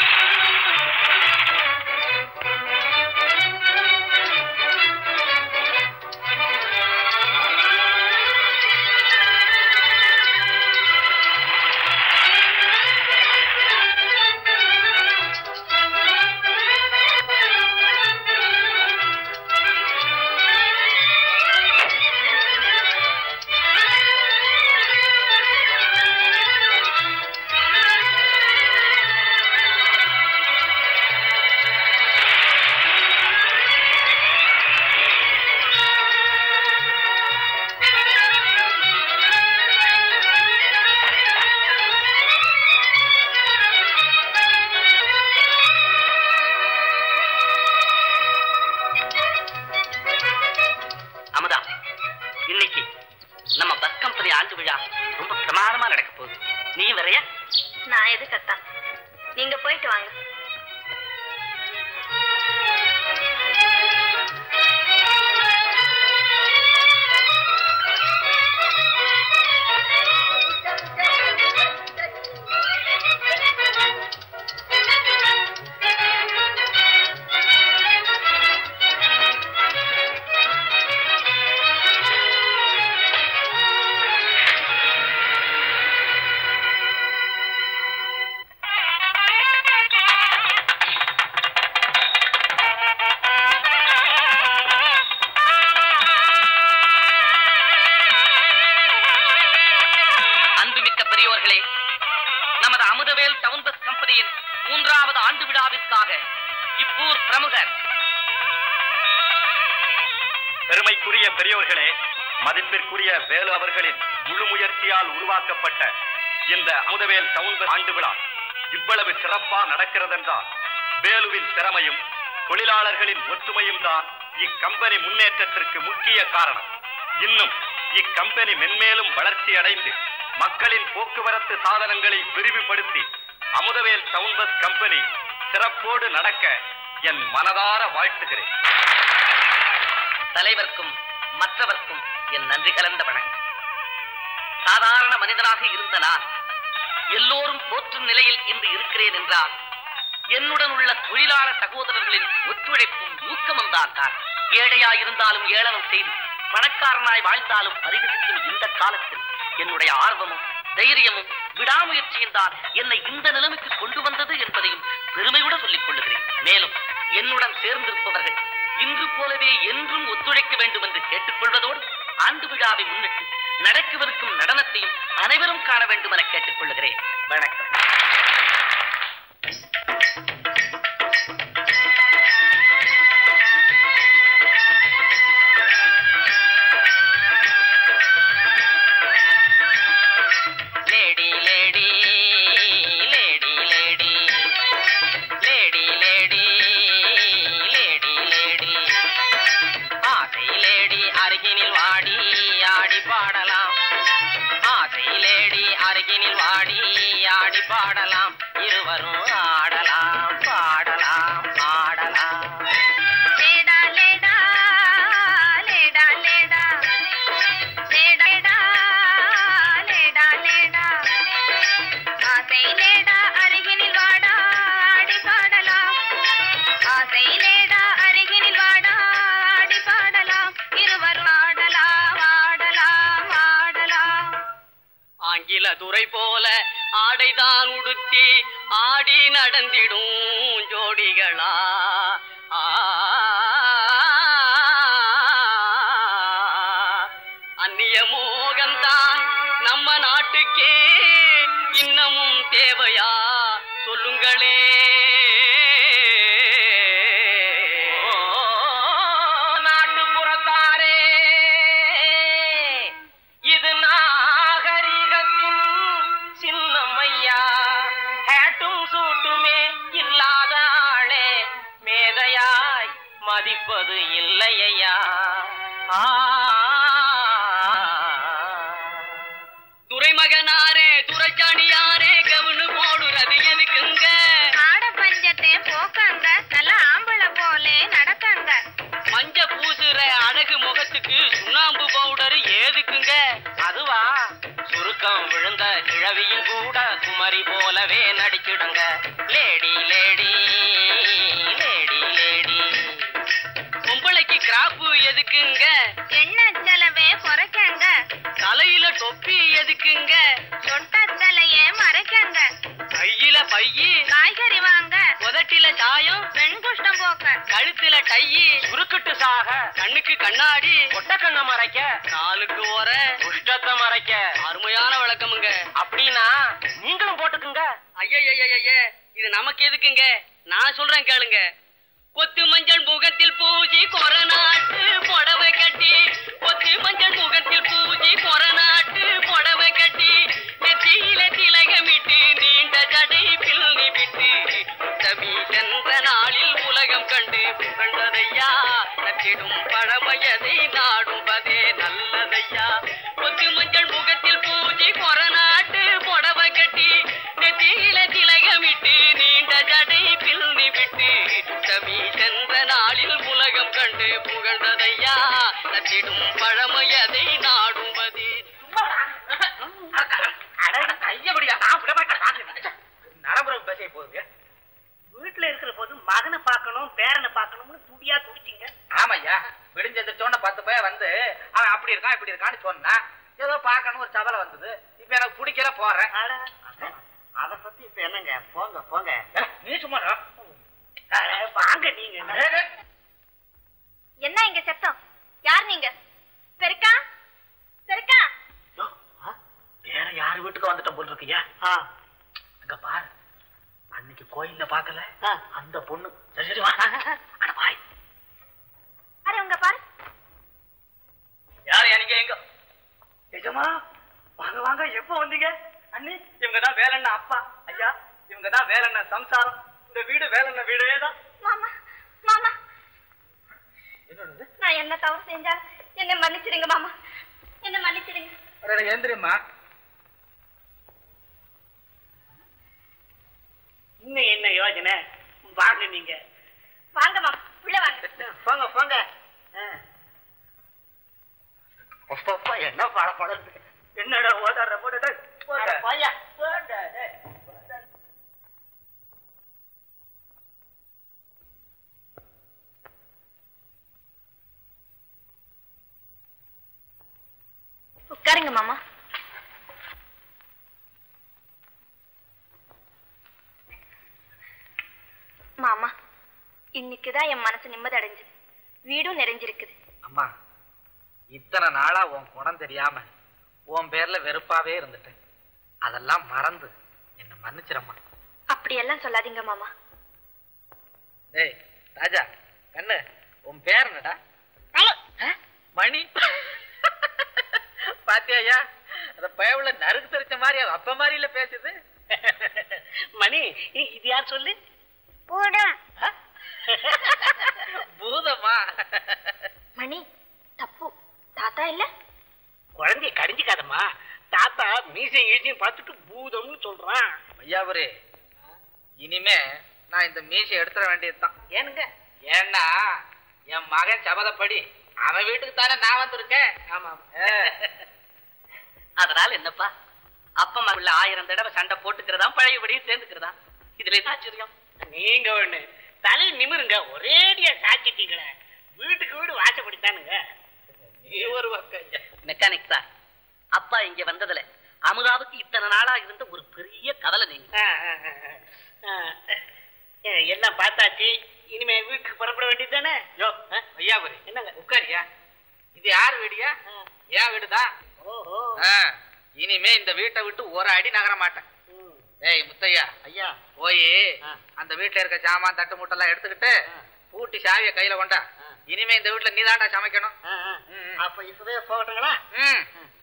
S3: அமுதா இன்னைக்கு நம்ம பஸ் கம்பெனி ஆண்டு விழா ரொம்ப பிரமாதமா நடக்க போகுது நீ வரையா
S2: நான் எதுக்கு அத்தா நீங்க போயிட்டு வாங்க
S3: அன்புமிக்க பெரியோர்களே நமது அமுதவேல் டவுன் பஸ் கம்பெனியின் மூன்றாவது ஆண்டு விழாவிற்காக இப்பூர் பிரமுகர்
S10: பெருமைக்குரிய பெரியோர்களே மதிப்பிற்குரிய வேலு அவர்களின் முழு முயற்சியால் உருவாக்கப்பட்ட இந்த அமுதவேல் டவுன் பஸ் ஆண்டு விழா இவ்வளவு சிறப்பா நடக்கிறதென்றால் வேலுவின் திறமையும் தொழிலாளர்களின் ஒற்றுமையும் தான் இக்கம்பெனி முன்னேற்றத்திற்கு முக்கிய காரணம் இன்னும் இக்கம்பெனி மென்மேலும் வளர்ச்சி அடைந்து மக்களின் போக்குவரத்து சாதனங்களை விரிவுபடுத்தி அமுதவேல் டவுன் பஸ் கம்பெனி சிறப்போடு நடக்க என் மனதார வாழ்த்துகிறேன்
S3: தலைவர்க்கும் மற்றவர்க்கும் என் நன்றி கலந்த வணக்கம் சாதாரண மனிதனாக இருந்த நான் எல்லோரும் போற்றும் நிலையில் இன்று இருக்கிறேன் என்றால் என்னுடன் உள்ள தொழிலாளர் சகோதரர்களின் ஒத்துழைப்பும் ஊக்கமும் தான் காரணம் ஏழையா இருந்தாலும் ஏளனம் செய்து பணக்காரனாய் வாழ்ந்தாலும் பரிகசிக்கும் இந்த காலத்தில் என்னுடைய ஆர்வமும் தைரியமும் விடாமுயற்சியும் தான் என்னை இந்த நிலைமைக்கு கொண்டு வந்தது என்பதையும் பெருமையுடன் சொல்லிக் கொள்ளுகிறேன் மேலும் என்னுடன் சேர்ந்திருப்பவர்கள் இன்று போலவே என்றும் ஒத்துழைக்க வேண்டும் என்று கேட்டுக்கொள்வதோடு ஆண்டு விழாவை முன்னிட்டு நடக்கவிருக்கும் நடனத்தையும் அனைவரும் காண வேண்டும் என கேட்டுக்கொள்ளுகிறேன் வணக்கம் lady lady lady lady lady lady lady lady
S1: ஆடைதான் உடுத்தி ஆடி நடந்திடும் ஜோடிகளா ஆ அந்நிய மோகம்தான் நம்ம நாட்டுக்கே இன்னமும் தேவையா சொல்லுங்களே நாட்டுப்புறத்தாரே இது நாகரிகத்தின் சின்னம்மையா ஹேட்டும் சூட்டுமே இல்லாத ஆளே மேதையாய் மதிப்பது இல்லையா துரைமகனாரே துரைச்சாணியாரே கவுனு போடுறது எதுக்குங்க
S2: ஆட பஞ்சத்தை போக்கங்க நல்ல ஆம்பளை போலே நடக்கங்க
S1: மஞ்ச பூசுற அழகு முகத்துக்கு சுண்ணாம்பு பவுடர் ஏதுக்குங்க அதுவா சுருக்கம் விழுந்த கிழவியும் கூட குமரி போலவே நடிச்சிடுங்க லேடி லேடி லேடி லேடி பொம்பளைக்கு கிராப்பு எதுக்குங்க
S2: என்ன செலவே குறைக்கங்க
S1: தலையில தொப்பி எதுக்குங்க
S2: சொட்ட தலையே மறைக்கங்க
S1: கையில பையி
S2: காய்கறி வாங்க
S1: உதட்டில சாயம்
S2: பெண் குஷ்டம் போக்க
S1: கழுத்துல டையி சுருக்கிட்டு சாக கண்ணுக்கு கண்ணாடி ஒட்ட கண்ண மறைக்க காலுக்கு ஓர குஷ்டத்தை மறைக்க அருமையான விளக்கமுங்க அப்படின்னா நீங்களும் போட்டுக்குங்க ஐயய்யய்ய இது நமக்கு எதுக்குங்க நான் சொல்றேன் கேளுங்க கொத்து மஞ்சள் முகத்தில் பூஜி கொரநாட்டு புடவை கட்டி கொத்து மஞ்சள் முகத்தில் பூஜி கொரநாட்டு புடவை கட்டி நெத்தியில திலகமிட்டு நீண்ட ஜடை பில்லி விட்டு தமி சென்ற நாளில் உலகம் கண்டு புகழ்ந்ததையா நச்சிடும் பழமையதை நாடும்பதே நல்லதையா கொத்து மஞ்சள் முகத்தில் பூஜை கொரநாட்டு புடவை கட்டி நெத்தியில திலகமிட்டு நீண்ட ஜடை பில்லி விட்டு தமி சென்ற நாளில் உலகம் கண்டு புகழ்ந்ததையா நச்சிடும் பழமையதை நாடும்பதே
S5: கையபடியா நான் விட மாட்டேன் நரம்புறம் பேச போகுது
S6: வீட்டுல இருக்கிற போது மகனை பார்க்கணும் பேரனை பார்க்கணும்னு துடியா துடிச்சிங்க
S5: ஆமாய்யா விடிஞ்செந்திரிச்சோன்னு பத்து பேர் வந்து அவன் அப்படி இருக்கான் இப்படி இருக்கான்னு சொன்னான் ஏதோ பார்க்கணும் ஒரு சபலை வந்தது இப்ப எனக்கு பிடிக்கல போறேன்
S6: அட, அத பத்தி இப்ப என்னங்க போங்க போங்க
S5: ஏ, நீ சும்மா இரு.
S6: அட, வாங்க நீங்க
S5: ஏய், ஏய்.
S2: என்ன இங்க சத்தம் யார் நீங்க பெருக்கா பெருக்கா
S5: யோ, ஆ, வேற யாரு வீட்டுக்கு வந்துட்டோம் போல் இருக்கியா
S6: ஆ,
S5: அங்க பாரு அன்னைக்கு கோயில்ல பாக்கல
S6: ஆ.
S5: அந்த பொண்ணு சரி சரி வா அட பாய்
S2: அரே உங்க பாரு
S5: யாரு எனக்கு எங்க
S6: நிஜமா வாங்க வாங்க எப்போ வந்தீங்க
S5: அண்ணி இவங்க தான் வேலண்ண அப்பா ஐயா இவங்க தான் வேலண்ண சம்சாரம் இந்த வீடு வேலண்ண வீடே தான்
S2: மாமா மாமா
S5: என்னது
S2: நான் என்ன தவறு செஞ்சாலும் என்னை மன்னிச்சிடுங்க மாமா என்ன மன்னிச்சிடுங்க
S5: எனக்கு எந்திரிம்மா
S6: இன்னும் என்ன யோஜனை வாங்க நீங்க
S2: வாங்க மாமா உள்ள வாங்க
S6: போங்க போங்க ஆ.
S5: அப்பா என்ன பழ பழம்
S6: என்னடா ஓடாடுற போட்டு
S5: போங்க.
S6: போயா
S2: உட்காருங்க மாமா மாமா இன்னைக்குதான் என் மனசு நிம்மதி அடைஞ்சது வீடும் நிறைஞ்சிருக்குது
S5: அம்மா இத்தனை நாளா உன் குணம் தெரியாம உன் பேர்ல வெறுப்பாவே இருந்துட்டேன் அதெல்லாம் மறந்து என்ன மன்னிச்சிரம்மா
S2: அப்படியெல்லாம் சொல்லாதீங்க மாமா
S5: டேய் ராஜா கண்ணு உன் பேர் என்னடா ஆ? மணி பாத்தியாயா அந்த பயவுல நறுக்கு தெரிச்ச மாதிரி அவ அப்ப மாதிரி இல்ல பேசுது
S6: மணி இ- இது யார் சொல்லு
S5: ஆ? பூதமா
S2: மணி தப்பு தாத்தா இல்ல
S6: குழந்தைய கடிஞ்சுக்காதம்மா தாத்தா மீசையும் ஈசையும் பார்த்துட்டு பூதம்னு சொல்றான்
S5: ஐயாபுரி இனிமே நான் இந்த மீசை எடுத்துட வேண்டியதுதான்
S6: ஏனுங்க
S5: ஏன்னா என் மகன் சபதப்படி அவன் வீட்டுக்கு தானே நான் வந்திருக்கேன்
S6: ஆமா
S3: அதனால என்னப்பா அப்பா மகள ஆயிரம் தடவை சண்டை போட்டுக்கிறதா பழையபடியும் சேர்ந்துக்கிறதா இதுல என்ன ஆச்சரியம்
S6: நீங்க ஒண்ணு தலை நிமிருங்க ஒரேடியா சாச்சிட்டீங்களே வீட்டுக்கு வீடு வாசப்படித்தானுங்க
S5: நீ ஒரு பக்கம்
S3: மெக்கானிக் சார் அப்பா இங்க வந்ததுல அமுதாவுக்கு இத்தனை நாளா இருந்த ஒரு பெரிய கவலை நீங்க
S6: ஆ, ஆ, ஆ, ஆ. ஆ, எல்லாம் பார்த்தாச்சு இனிமே வீட்டுக்கு புறப்பட வேண்டியது
S5: யோ ஐயாபுரி
S6: என்னங்க
S5: உட்காரியா இது யார் வீடியா ஏன் வீடுதான்
S6: ஓஹோ
S5: ஆ, இனிமே இந்த வீட்டை விட்டு ஒரு அடி நகர மாட்டேன்
S6: ம்.
S5: ஏய் முத்தையா
S6: ஐயா
S5: போய்
S6: ஆ.
S5: அந்த வீட்டுல இருக்க சாமான் தட்டு மூட்டெல்லாம் எடுத்துக்கிட்டு
S6: ஆ.
S5: பூட்டி சாவிய கையில கொண்டா
S6: ஆ.
S5: இனிமே இந்த வீட்டுல நீதான்டா சமைக்கணும்
S6: ஆ, ஆ.
S5: ம், ம்.
S6: அப்ப இப்பவே போகட்டுங்களா
S5: ம்.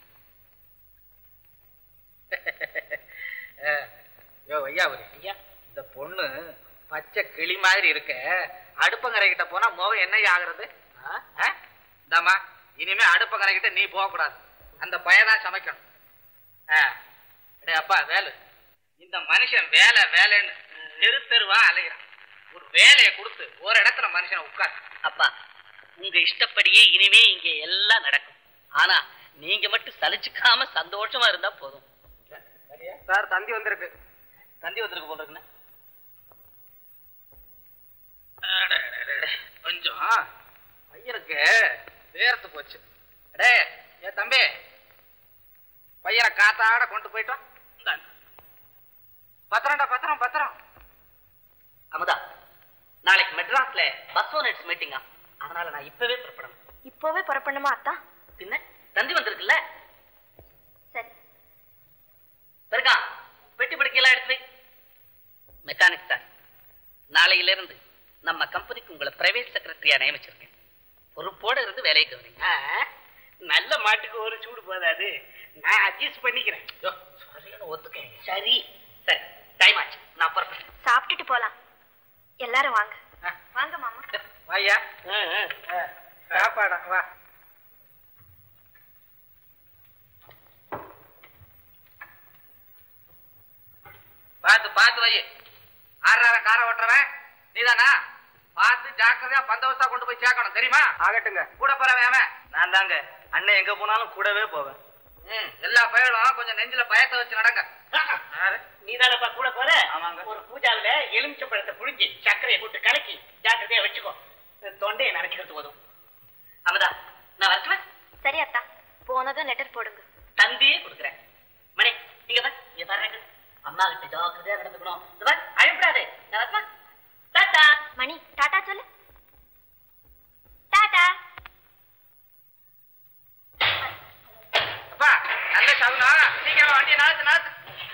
S5: ஆ, யோ ஐயாபுரி
S6: ஐயா
S5: இந்த பொண்ணு பச்சை கிளி மாதிரி இருக்க அடுப்பங்கரை கிட்ட போனா முகம் என்ன ஆகுறது ஆ? இந்தாம்மா இனிமே அடுப்பங்கரை கிட்ட நீ போக கூடாது அந்த பையதான் சமைக்கணும் ஆ. டேய் அப்பா வேலு இந்த மனுஷன் வேலை வேலைன்னு தெரு தெருவா அலைகிறான் ஒரு வேலையை கொடுத்து ஒரு இடத்துல மனுஷனை உட்கார்
S3: அப்பா உங்க இஷ்டப்படியே இனிமே இங்க எல்லாம் நடக்கும் ஆனா நீங்க மட்டும் சலிச்சுக்காம சந்தோஷமா இருந்தா போதும்
S5: சார் தந்தி வந்திருக்கு
S3: தந்தி வந்திருக்கு போல இருக்குண்ணே
S5: கொஞ்சம் பையனுக்கு வேர்த்து போச்சு டே ஏ தம்பி பையனை காத்தாட கொண்டு போயிட்டோம் இந்தாங்க. பத்திரம்டா பத்திரம் பத்திரம்
S3: அமுதா நாளைக்கு மெட்ராஸ்ல பஸ் ஓனர்ஸ் மீட்டிங்கா அதனால நான் இப்பவே புறப்படணும்
S2: இப்போவே புறப்படணுமா அத்தா
S3: பின்ன தந்தி வந்திருக்குல்ல
S2: சரி
S3: பெருக்கா பெட்டி படுக்கையெல்லாம் எடுத்து வை மெக்கானிக் சார் நாளையில இருந்து நம்ம கம்பெனிக்கு உங்களை பிரைவேட் செக்ரட்டரியா நியமிச்சிருக்கேன் பொறுப்போட இருந்து வேலையை கவனிங்க
S6: ஆ, நல்ல மாட்டுக்கு ஒரு சூடு போதாது நான் அட்ஜஸ்ட் பண்ணிக்கிறேன்
S3: யோ, சரியான ஒத்துக்கங்க சரி சரி டைம் ஆச்சு நான் புறப்பட்டேன்
S2: சாப்பிட்டுட்டு போலாம் எல்லாரும் வாங்க
S5: ஆ.
S2: வாங்க மாமா
S5: வாய்யா
S6: ஆ, ஆ.
S5: ஆ, சாப்பாடா வா பார்த்து பார்த்து வை ஆறாயிரம் காரை ஓட்டுறவன் நீதானா பார்த்து ஜாக்கிரதையா பந்தோபஸ்தா கொண்டு போய் சேர்க்கணும் தெரியுமா
S4: ஆகட்டுங்க
S5: கூட போறவன் அவன்
S4: நான் தாங்க அண்ணன் எங்க போனாலும் கூடவே போவேன்
S5: ம், எல்லா பயலும் கொஞ்சம் நெஞ்சில பயத்தை வச்சு நடங்க யாரு?
S6: நீதானப்பா கூட போற
S4: ஆமாங்க.
S6: ஒரு பூஜாவில எலுமிச்சை பழத்தை புழிஞ்சு சர்க்கரையை போட்டு கலக்கி ஜாக்கிரதையா வச்சுக்கோ தொண்டையை நனைக்கிறது போதும்
S3: அமுதா நான் வரட்டுமா
S2: சரி அத்தா போனதும் லெட்டர் போடுங்க
S3: தந்தியே கொடுக்குறேன் மணி நீங்க வா இங்க பாருங்க அம்மா கிட்ட ஜாக்கிரதையா நடந்துக்கணும் இந்த பாரு, அழுப்பிடாதே நான் வரட்டுமா டாட்டா
S2: மணி டாடா சொல்லு டாடா
S5: அப்பா நல்ல சகுனா சீக்கிரம் வண்டியை நடத்து நடத்து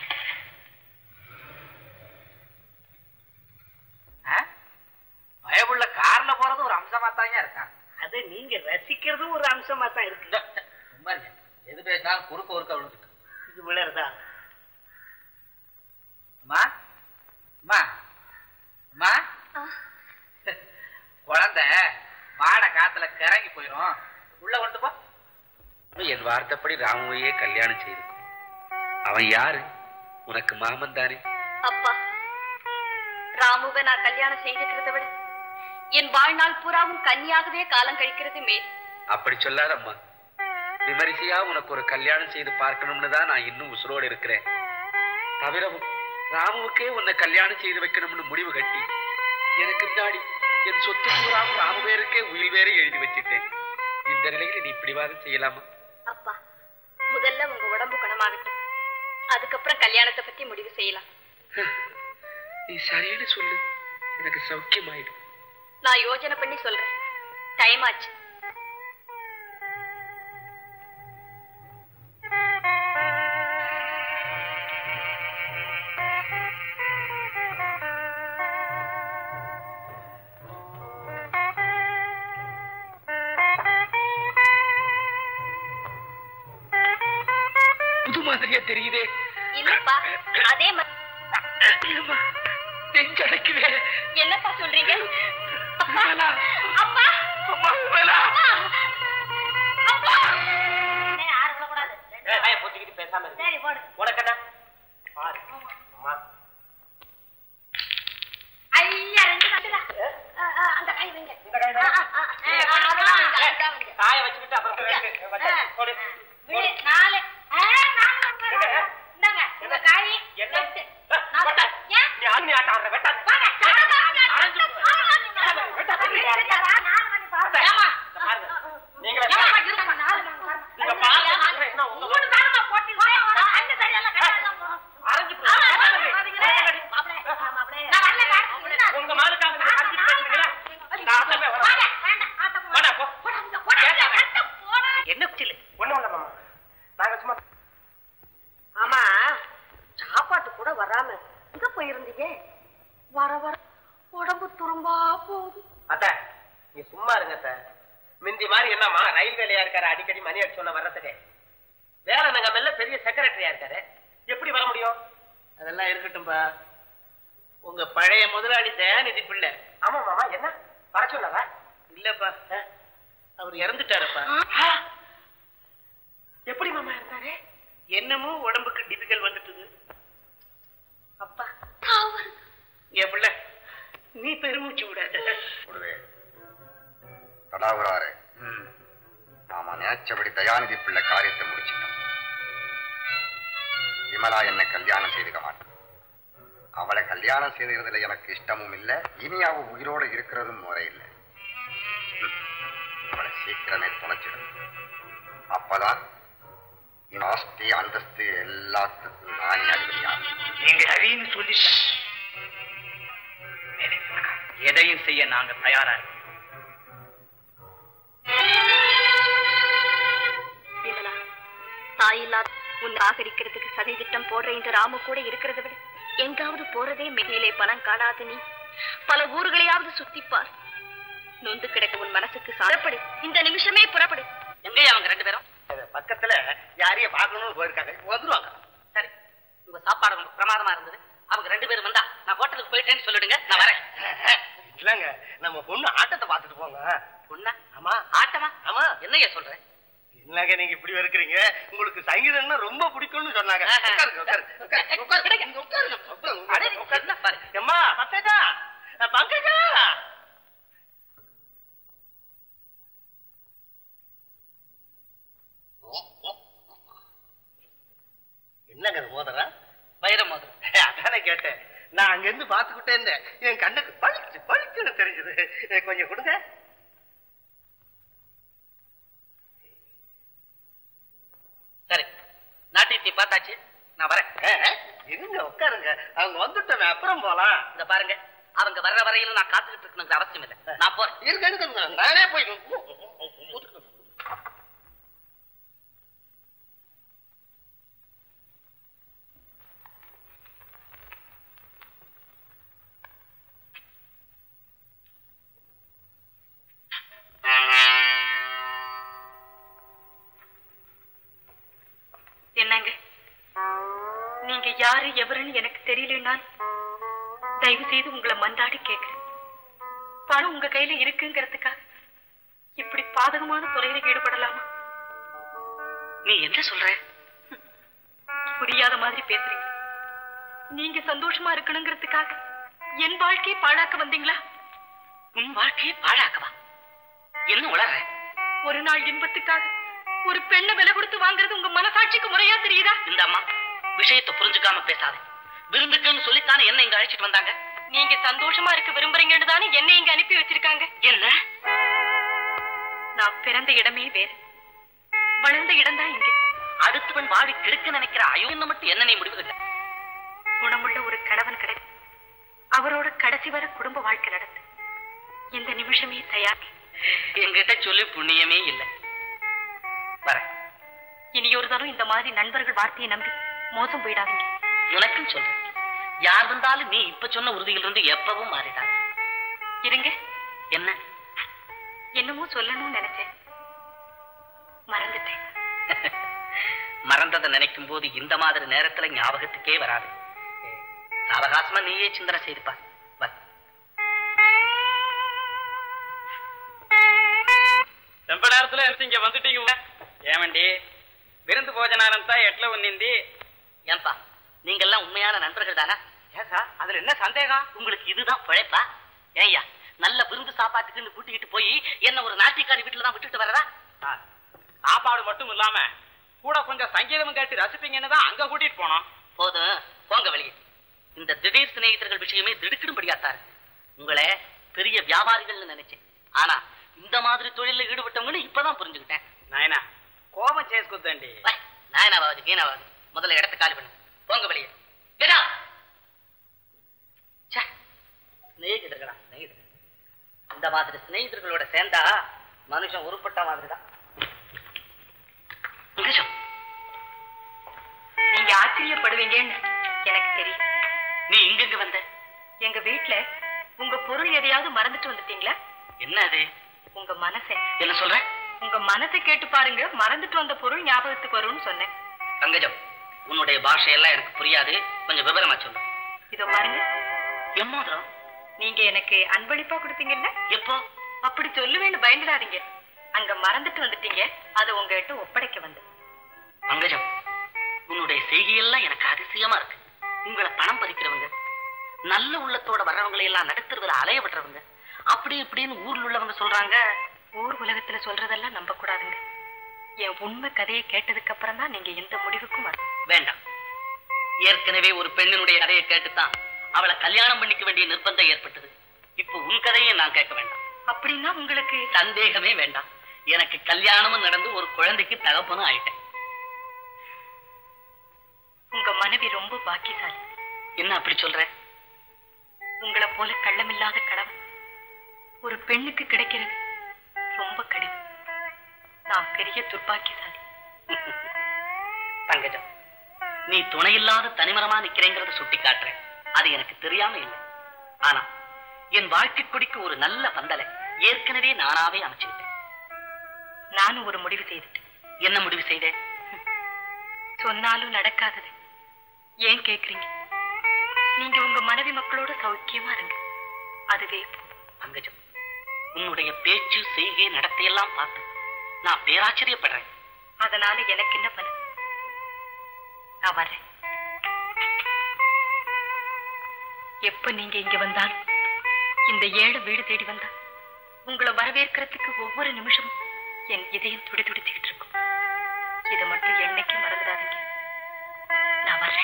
S5: ஆ? பயமுள்ள கார்ல போறது ஒரு அம்சமா தாங்க இருக்கான்
S6: அது நீங்க ரசிக்கிறதும் ஒரு அம்சமா தான் இருக்கு
S5: சும்மா இருங்க. எது பேசினாலும் குறுக்க ஒருக்க விழுந்துட்டு
S6: இது விழறதா
S5: அம்மா அம்மா அம்மா
S2: ஆ.
S5: குழந்தை வாட காத்துல கிறங்கி போயிரும் உள்ள கொண்டு போ
S11: என் வார்த்தைப்படி ராமுவையே கல்யாணம் செய்திருக்கும் அவன் யாரு உனக்கு மாமன் தானே
S2: அப்பா ராமுவை நான் கல்யாணம் செய்திருக்கிறத விட என் வாழ்நாள் பூராவும் கன்னியாகவே காலம் கழிக்கிறது மேல்
S11: அப்படி சொல்லாதம்மா விமரிசையா உனக்கு ஒரு கல்யாணம் செய்து பார்க்கணும்னு தான் நான் இன்னும் உசுரோடு இருக்கிறேன் தவிரவும் ராமுவுக்கே உன்னை கல்யாணம் செய்து வைக்கணும்னு முடிவு கட்டி எனக்கு முன்னாடி என் சொத்து பூராவும் ராமு பேருக்கே உயிர் வேற எழுதி வச்சிட்டேன் இந்த நிலையில நீ பிடிவாதம் செய்யலாமா
S2: அப்பா முதல்ல உங்க உடம்பு குணமாகட்டும் அதுக்கப்புறம் கல்யாணத்தை பத்தி முடிவு செய்யலாம்
S11: நீ சரின்னு சொல்லு எனக்கு சௌக்கியமாயிடும்
S2: நான் யோசனை பண்ணி சொல்றேன் டைம் ஆச்சு
S11: புது மாதிரியா தெரியுதே
S2: இல்லப்பா அதே மாதிரி
S11: அம்மா, நெஞ்சடைக்குதே
S2: என்னப்பா சொல்றீங்க அப்பா
S11: வேலா.
S2: அப்பா
S11: அம்மா, வேலா.
S2: அப்பா ஏய், யாரும் சொல்லக்கூடாது.
S6: வாய போச்சுக்கிட்டு பேசாம இருக்கு
S2: சரி போடு
S6: உனக்கண்ணா பாரு அம்மா
S2: ஐயா ரெண்டு கட்டுடா ஆ, ஆ, அந்த கை வைங்க
S6: இந்த கை
S2: ஆ, ஆ, ஆ, ஆ, அதெல்லாம் வைங்க, அதெல்லாம் வைங்க.
S6: காய வச்சுக்கிட்டு அப்புறம் வச்சா போடு
S2: விடு, நாலு ஆ, நாலு வாங்க. இந்தாங்க உங்க காய்
S6: என்ன?
S2: எட்டு.
S6: ஆ,
S2: நாலு.
S6: வெட்டா.
S2: ஏன்?
S6: நீ ஆண்மை ஆட்டம் ஆடுற வெட்டா
S2: வாங்க. நாலு வாங்க.
S6: அரைஞ்சு போ.
S2: நாலு வாங்க.
S6: வெட்டா.
S2: சரியா, வா, நாலு வாங்க பாருங்க. ஏம்மா?
S6: இந்த பாருங்க. நீங்களே
S2: ஏம்மா,
S6: பாருங்க.
S2: இருங்க, நாலு வாங்க பாருங்க.
S6: நீங்க பாருங்க.
S2: ஏம்மா?
S6: என்ன உங்க-
S2: மூணு தானம்மா போட்டு. அண்ணன் சரியா இல்லை, கட்டாயம்.
S6: அரைஞ்சு போ.
S1: மிந்தி மாதிரி என்னம்மா ரயில்வேலையா இருக்காரு அடிக்கடி மணி அடிச்சு சொன்ன வர்றதுக்கு வேற நங்கமல்ல பெரிய செக்ரட்டரியா இருக்காரு எப்படி வர முடியும்
S6: அதெல்லாம் இருக்கட்டும்பா உங்க பழைய முதலாளி தயாநிதி பிள்ளை
S1: ஆமா மாமா என்ன வர சொன்னதா
S6: இல்லப்பா அவர் இறந்துட்டாருப்பா
S1: எப்படி மாமா இருந்தாரு
S6: என்னமோ உடம்புக்கு டிபிக்கல் வந்துட்டுது
S1: அப்பா
S6: என் பிள்ளை நீ பெருமூச்சு விடாத
S9: கொடுவே தடாவுறாரு நாம நினைச்சபடி தயாநிதி பிள்ளை காரியத்தை முடிச்சிட்டோம் விமலா என்னை கல்யாணம் செய்துக்க மாட்டான் அவளை கல்யாணம் செய்துகிறதுல எனக்கு இஷ்டமும் இல்லை இனி அவ உயிரோட இருக்கிறதும் முறை இல்லை ம். அவளை சீக்கிரமே தொலைச்சிடும் அப்பதான் என் ஆஸ்தி அந்தஸ்து எல்லாத்துக்கும் நானே அதிபதியாகும்
S5: நீங்க சரின்னு சொல்லிட்ட எதையும் செய்ய நாங்க தயாரா இருக்கோம்.
S2: விமலா தாயில்லா உன்னை ஆகரிக்கிறதுக்கு சதி திட்டம் போடுற இந்த ராமு கூட இருக்கிறத விட எங்காவது போறதே மேலே பணம் காணாத நீ பல ஊர்களையாவது சுத்திப்பார் நொந்து கிடக்க உன் மனசுக்கு சாரப்படு இந்த நிமிஷமே புறப்படு
S1: எங்கேயா அவங்க ரெண்டு பேரும்
S6: பக்கத்துல யாரைய பார்க்கணும்னு போயிருக்காங்க வந்துருவாங்க
S1: சரி உங்க சாப்பாடு ரொம்ப பிரமாதமா இருந்தது அவங்க ரெண்டு பேரும் வந்தா நான் ஹோட்டலுக்கு போயிட்டேன்னு சொல்லிடுங்க நான் வரேன்
S6: இல்லங்க நம்ம பொண்ணு ஆட்டத்தை பார்த்துட்டு போங்க
S1: பொண்ணா
S6: ஆமா
S1: ஆட்டமா
S6: ஆமா
S1: என்னையா சொல்றேன்
S6: என்னங்க நீங்க இப்படி இருக்கிறீங்க உங்களுக்கு சங்கீதம்னா ரொம்ப பிடிக்கும்னு சொன்னாங்க
S1: ஆஹா.
S6: உட்காருங்க, உட்காருங்க, உட்காருங்க, உட்காருங்க, இங்க உட்காருங்க, உட்காருங்க,
S1: அடே,
S6: உட்காருங்க.
S1: என்ன பாரு.
S6: எம்மா பங்கஜா அஹ், பங்கஜா என்னங்க இது மோதிரம்
S1: வைர மோதிரம்
S6: அதானே கேட்டேன் நான் அங்க இருந்து பாத்துக்கிட்டே இருந்தேன் என் கண்ணுக்கு பளிச்சு பளிச்சுன்னு தெரிஞ்சது அஹ், கொஞ்சம் கொடுங்க
S1: சரி நாட்டியத்தை பார்த்தாச்சு நான் வரேன்
S6: அஹ், இருங்க உட்காருங்க அவங்க வந்துட்டோமே அப்புறம் போலாம்
S1: இந்த பாருங்க அவங்க வர்ற வரையிலும் நான் காத்துக்கிட்டு இருக்கணுங்கிற அவசியம் இல்லை நான் போறேன்
S6: இருங்க இருங்க நானே போய்
S2: என்னங்க நீங்க யாரு எவருன்னு எனக்கு தெரியலன்னா தயவு செய்து உங்களை மன்றாடி கேக்குறேன் பணம் உங்க கையில இருக்குங்கிறதுக்காக இப்படி பாதகமான துறையில ஈடுபடலாமா
S1: நீ என்ன சொல்ற
S2: புரியாத மாதிரி பேசுறீங்க நீங்க சந்தோஷமா இருக்கணுங்கிறதுக்காக என் வாழ்க்கையை பாழாக்க வந்தீங்களா
S1: உன் வாழ்க்கையை பாழாக்கவா என்ன உளற
S2: ஒரு நாள் இன்பத்துக்காக ஒரு பெண்ணை விலை கொடுத்து வாங்குறது உங்க மனசாட்சிக்கு முறையா தெரியுதா
S1: இந்த அம்மா விஷயத்தை புரிஞ்சுக்காம பேசாத விருந்துக்குன்னு சொல்லித்தானே என்ன இங்க அழைச்சிட்டு வந்தாங்க
S2: நீங்க சந்தோஷமா இருக்க விரும்புறீங்கன்னு தானே என்னை இங்க அனுப்பி வச்சிருக்காங்க
S1: என்ன
S2: நான் பிறந்த இடமே வேறு வளர்ந்த இடம்தான் இங்க
S1: அடுத்தவன் வாழி கெடுக்க நினைக்கிற அயோன்னு மட்டும் என்ன நீ முடிவு
S2: குணமுள்ள ஒரு கணவன் கிடை அவரோட கடைசி வரை குடும்ப வாழ்க்கை நடத்து இந்த நிமிஷமே தயார்
S1: என்கிட்ட சொல்லி புண்ணியமே இல்லை வரேன்
S2: இனியொரு தரம் இந்த மாதிரி நண்பர்கள் வார்த்தையை நம்பி மோசம் போயிடாதீங்க
S1: உனக்கும் சொல்றேன் யார் வந்தாலும் நீ இப்ப சொன்ன உறுதியிலிருந்து எப்பவும் மாறிடாது
S2: இருங்க
S1: என்ன
S2: என்னமோ சொல்லணும்னு நினைச்சேன் மறந்துட்டேன்
S1: மறந்ததை நினைக்கும் போது இந்த மாதிரி நேரத்துல ஞாபகத்துக்கே வராது சாவகாசமா நீயே சிந்தனை செய்துப்பா வா
S12: ரொம்ப நேரத்துல எடுத்து இங்க வந்துட்டீங்க ஏமண்டி விருந்து భోజనాలంతా தான் எட்ல ఉన్నింది
S1: ஏன்பா நீங்க எல்லாம் உண்மையான நண்பர்கள் தானா ஏசா அதுல என்ன சந்தேகம் உங்களுக்கு இதுதான் பிழைப்பா ஏய்யா நல்ல விருந்து சாப்பாட்டுக்குன்னு கூட்டிக்கிட்டு போய் என்ன ஒரு நாட்டிக்காரி வீட்டுல தான் விட்டுட்டு வரதா
S12: சாப்பாடு மட்டும் இல்லாம கூட கொஞ்சம் சங்கீதமும் கேட்டு ரசிப்பீங்கன்னு தான் அங்க கூட்டிட்டு போனோம்
S1: போதும் போங்க வெளியே இந்த திடீர் சிநேகிதர்கள் விஷயமே திடுக்கிடும்படியாத்தா இருக்கு உங்களை பெரிய வியாபாரிகள்னு நினைச்சேன் ஆனா இந்த மாதிரி தொழில ஈடுபட்டவங்கன்னு இப்பதான் புரிஞ்சுக்கிட்டேன்
S12: నాయనా కోపం చేసుకొద్దండి
S1: வை, நாயனாவாது கீனாவாது முதல்ல இடத்த காலி பண்ணு போங்க வெளியே கேடா சிநேகிதர்களா சிநேகிதர்கள் இந்த மாதிரி சிநேகிதர்களோட சேர்ந்தா மனுஷன் உருப்பட்ட மாதிரி தான் மனுஷன்
S2: நீங்க ஆச்சரியப்படுவீங்கன்னு எனக்கு தெரியும்
S1: நீ இங்கெங்க வந்த
S2: எங்க வீட்ல உங்க பொருள் எதையாவது மறந்துட்டு வந்துட்டீங்களா
S1: என்ன அது
S2: உங்க மனசை
S3: என்ன சொல்ற
S2: உங்க மனசை கேட்டு பாருங்க மறந்துட்டு வந்த பொருள் ஞாபகத்துக்கு வரும்னு சொன்னேன்
S3: பங்கஜம் உன்னுடைய பாஷையெல்லாம் எனக்கு புரியாது கொஞ்சம் விவரமா சொல்லு
S2: இதோ பாருங்க
S3: எம்மோதிரம்
S2: நீங்க எனக்கு அன்பளிப்பா கொடுத்தீங்கல்ல
S3: எப்போ
S2: அப்படி சொல்லுவேன்னு பயந்துடாதீங்க அங்க மறந்துட்டு வந்துட்டீங்க அதை உங்ககிட்ட ஒப்படைக்க வந்து
S3: பங்கஜம் உன்னுடைய செய்கையெல்லாம் எனக்கு அதிசயமா இருக்கு உங்களை பணம் பறிக்கிறவங்க நல்ல உள்ளத்தோட வர்றவங்களை எல்லாம் நடுத்தருவில் அலைய விடுறவங்க அப்படி இப்படின்னு ஊர்ல உள்ளவங்க சொல்றாங்க
S2: ஊர் உலகத்துல சொல்றதெல்லாம் நம்ப கூடாதுங்க என் உண்மை கதையை கேட்டதுக்கு அப்புறம் தான் நீங்க எந்த முடிவுக்கும் வரணும்
S3: வேண்டாம் ஏற்கனவே ஒரு பெண்ணினுடைய கதையை கேட்டுத்தான் அவளை கல்யாணம் பண்ணிக்க வேண்டிய நிர்பந்தம் ஏற்பட்டது இப்போ உன் கதையை நான் கேட்க வேண்டாம்
S2: அப்படின்னா உங்களுக்கு
S3: சந்தேகமே வேண்டாம் எனக்கு கல்யாணமும் நடந்து ஒரு குழந்தைக்கு தகப்பனும் ஆயிட்டேன்
S2: உங்க மனைவி ரொம்ப பாக்கியசாலி
S3: என்ன அப்படி சொல்ற
S2: உங்களை போல கள்ளமில்லாத கணவன் ஒரு பெண்ணுக்கு கிடைக்கிறது ரொம்ப கடினம் நான் பெரிய துர்பாக்கியசாலி
S3: பங்கஜம் நீ துணையில்லாத தனிமரமா நிக்கிறேங்கிறத சுட்டி காட்டுறேன் அது எனக்கு தெரியாம இல்லை ஆனா என் வாழ்க்கை கொடிக்கு ஒரு நல்ல பந்தலை ஏற்கனவே நானாவே அமைச்சுக்கிட்டேன்
S2: நானும் ஒரு முடிவு செய்துட்டேன்
S3: என்ன முடிவு செய்தேன்
S2: சொன்னாலும் நடக்காதது ஏன் கேக்குறீங்க நீங்க உங்க மனைவி மக்களோட சௌக்கியமா இருங்க அதுவே போதும்
S3: பங்கஜம் உன்னுடைய பேச்சு செய்கை நடத்தையெல்லாம் பார்த்து நான் பேராச்சரியப்படுறேன்
S2: அதனால எனக்கு என்ன பலன் நான் வரேன் எப்ப நீங்க இங்க வந்தாலும் இந்த ஏழு வீடு தேடி வந்தா உங்களை வரவேற்கிறதுக்கு ஒவ்வொரு நிமிஷமும் என் இதயம் துடி துடிச்சுக்கிட்டு இருக்கும் இதை மட்டும் என்னைக்கும் மறந்துடாதீங்க நான் வர்றேன்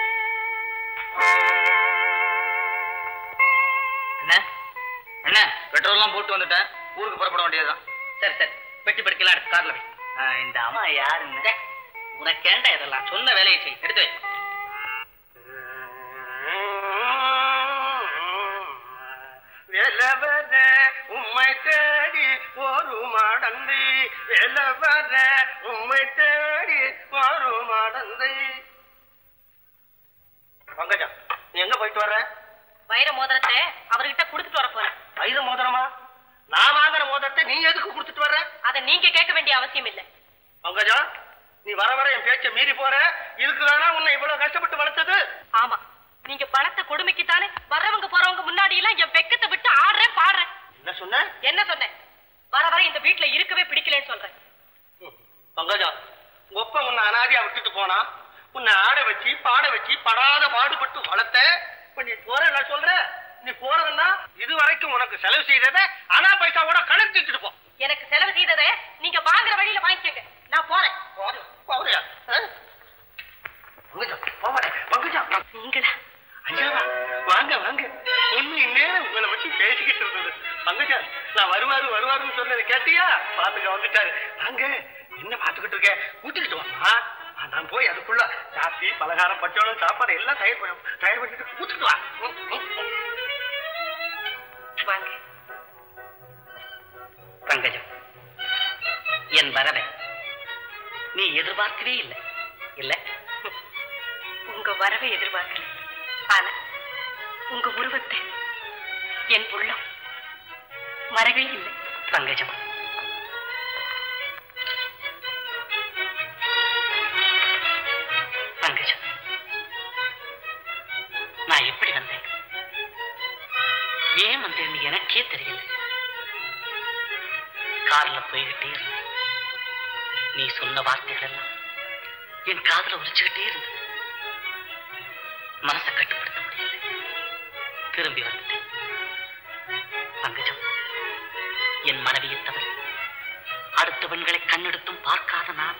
S3: என்ன என்ன பெட்ரோல் எல்லாம் போட்டு வந்துட்டேன் ஊருக்கு புறப்பட வேண்டியதுதான் சரி சரி பெட்டி படிக்கலாம் எடுத்து கார்ல வை ஆ, இந்த அம்மா யாருன்னு உனக்கேண்டா இதெல்லாம் சொன்ன வேலையை செய் எடுத்து வை
S13: வெலவர உம்மை தேடி ஒரு மடந்தை வெலவர உம்மை தேடி ஒரு மடந்தை பங்கஜா நீ எங்க போயிட்டு வர்ற
S2: வைர மோதிரத்தை அவர்கிட்ட கொடுத்துட்டு வர போறேன்
S13: வைர மோதிரமா நான் வாங்குற மோதிரத்தை நீ எதுக்கு கொடுத்துட்டு வர்ற
S2: அதை நீங்க கேட்க வேண்டிய அவசியம் இல்லை
S13: பங்கஜா நீ வர வர என் பேச்ச மீறி போற இதுக்கு தானா உன்னை இவ்வளவு கஷ்டப்பட்டு வளர்த்தது
S2: ஆமா நீங்க பணத்தை கொடுமைக்குத்தானே வர்றவங்க போறவங்க முன்னாடி எல்லாம் என் வெக்கத்தை விட்டு ஆடுறேன் பாடுறேன்
S13: என்ன சொன்ன
S2: என்ன சொன்னேன் வர வர இந்த வீட்டுல இருக்கவே பிடிக்கலன்னு சொல்றேன்
S13: பங்கஜா ஒப்ப உன்னை அனாதியா விட்டுட்டு போனா உன்னை ஆட வச்சு பாட வச்சு படாத பாடுபட்டு வளர்த்த இப்ப நீ போற நான் சொல்ற நீ போறதுன்னா இது வரைக்கும் உனக்கு செலவு செய்ததை அனா பைசாவோட கணக்கு தூக்கிட்டு போ
S2: எனக்கு செலவு செய்ததை நீங்க வாங்குற வழியில வாங்கிக்கங்க நான் போறேன்
S13: போறியா? போறியா ஆ? பங்கஜா போவாடே பங்கஜா
S2: நீங்களா
S13: ஐயாவா வாங்க வாங்க ஒண்ணு இந்நேரம் உங்களை வச்சு பேசிக்கிட்டு இருந்தது பங்கஜா நான் வருவாரு வருவாருன்னு சொன்னது கேட்டியா பாத்துக்க வந்துட்டாரு வாங்க என்ன பாத்துக்கிட்டு இருக்க கூட்டிக்கிட்டு வாமா ஆ, நான் போய் அதுக்குள்ள காப்பி பலகாரம் பச்சோளம் சாப்பாடு எல்லாம் தயார் பண்ண தயார் பண்ணிட்டு கூட்டிட்டு வா ம், ம், ம்.
S2: வாங்க
S3: பங்கஜம் என் வரவை நீ எதிர்பார்க்கவே இல்லை இல்ல
S2: உங்க வரவை எதிர்பார்க்கல ஆனா உங்க உருவத்தை என் உள்ளம் மறவே இல்லை
S3: பங்கஜம் பங்கஜம் நான் எப்படி வந்தேன் ஏன் வந்தேன்னு எனக்கே தெரியல கார்ல போய்கிட்டே இருந்தேன் நீ சொன்ன வார்த்தைகள் எல்லாம் என் காதுல உரிச்சுக்கிட்டே இருந்தது மனசை கட்டுப்படுத்த முடியல திரும்பி வந்துட்டேன் பங்கஜம் என் மனைவியை தவிர அடுத்த பெண்களை கண்ணெடுத்தும் பார்க்காத நான்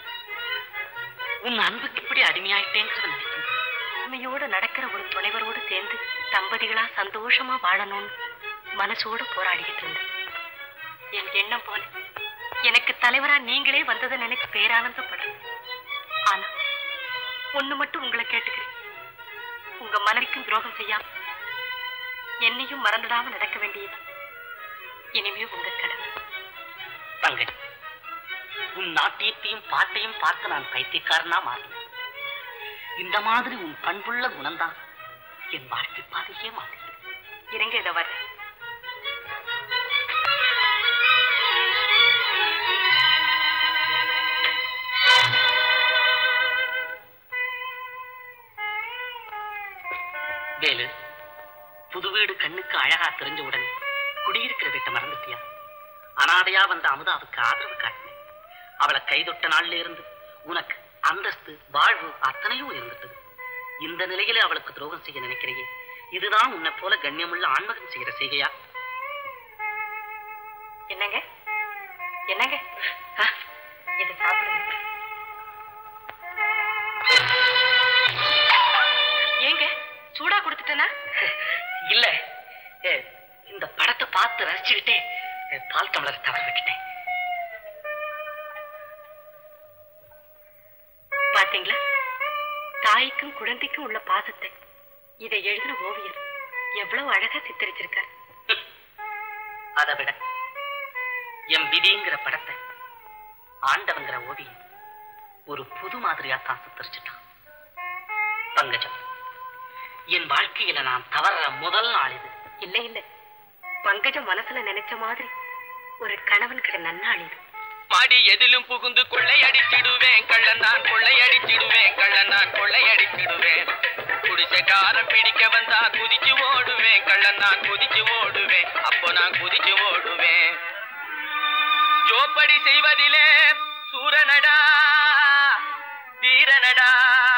S3: உன் அன்புக்கு இப்படி அடிமையாயிட்டேங்கிறத நினைக்கிறேன்
S2: உண்மையோட நடக்கிற ஒரு துணைவரோடு சேர்ந்து தம்பதிகளா சந்தோஷமா வாழணும்னு மனசோட போராடிக்கிட்டு இருந்தேன் என் எண்ணம் போல எனக்கு தலைவரா நீங்களே வந்ததை நினைச்சு பேரானந்தப்படுறேன் ஆனா ஒண்ணு மட்டும் உங்களை கேட்டுக்கிறேன் உங்க மனைவிக்கும் துரோகம் செய்யாம என்னையும் மறந்துடாம நடக்க வேண்டியது இனிமே உங்க கடமை
S3: பங்கஜ் உன் நாட்டியத்தையும் பாட்டையும் பார்த்து நான் பைத்தியக்காரனா மாறினேன் இந்த மாதிரி உன் பண்புள்ள குணம்தான் என் வாழ்க்கை பாதையே மாற்றி
S2: இருங்க இதை வர்றேன்
S6: கண்ணுக்கு அழகா தெரிஞ்ச உடனே குடியிருக்கிற வீட்டை மறந்துட்டியா அனாதையா வந்த அமுதாவுக்கு ஆதரவு காட்டினேன் அவளை கைதொட்ட நாள்ல இருந்து உனக்கு அந்தஸ்து வாழ்வு அத்தனையும் இருந்துட்டது இந்த நிலையில அவளுக்கு துரோகம் செய்ய நினைக்கிறையே இதுதான் உன்னை போல கண்ணியமுள்ள ஆண்மகன் செய்யற செய்கையா
S2: என்னங்க என்னங்க ஆ, இதை சாப்பிடுங்க ஏங்க சூடா கொடுத்துட்டேனா
S6: இல்ல ஏ, இந்த படத்தை பார்த்து ரசிச்சுக்கிட்டே ஏ, பால் டம்ளர் தவற விட்டுட்டேன்
S2: பாத்தீங்களா தாய்க்கும் குழந்தைக்கும் உள்ள பாசத்தை இதை எழுதின ஓவியர் எவ்வளவு அழகா சித்தரிச்சிருக்கார்
S6: அதை விட என் விதிங்கிற படத்தை ஆண்டவங்கிற ஓவியன் ஒரு புது மாதிரியா தான் சித்தரிச்சுட்டான் பங்கஜம் என் வாழ்க்கையில நான் தவற முதல் நாள் இது
S2: இல்ல இல்ல பங்கஜம் மனசுல நினைச்ச மாதிரி ஒரு கணவன் கிட்ட நன்னாள் இது
S1: மாடி எதிலும் புகுந்து கொள்ளை அடிச்சிடுவேன் கள்ளன் நான் கொள்ளை அடிச்சிடுவேன் கள்ளன் நான் கொள்ளை அடிச்சிடுவேன் குடிசைக்காரன் பிடிக்க வந்தா குதிச்சு ஓடுவேன் கள்ளன் நான் குதிச்சு ஓடுவேன் அப்போ நான் குதிச்சு ஓடுவேன் ஜோப்படி செய்வதிலே சூரனடா வீரனடா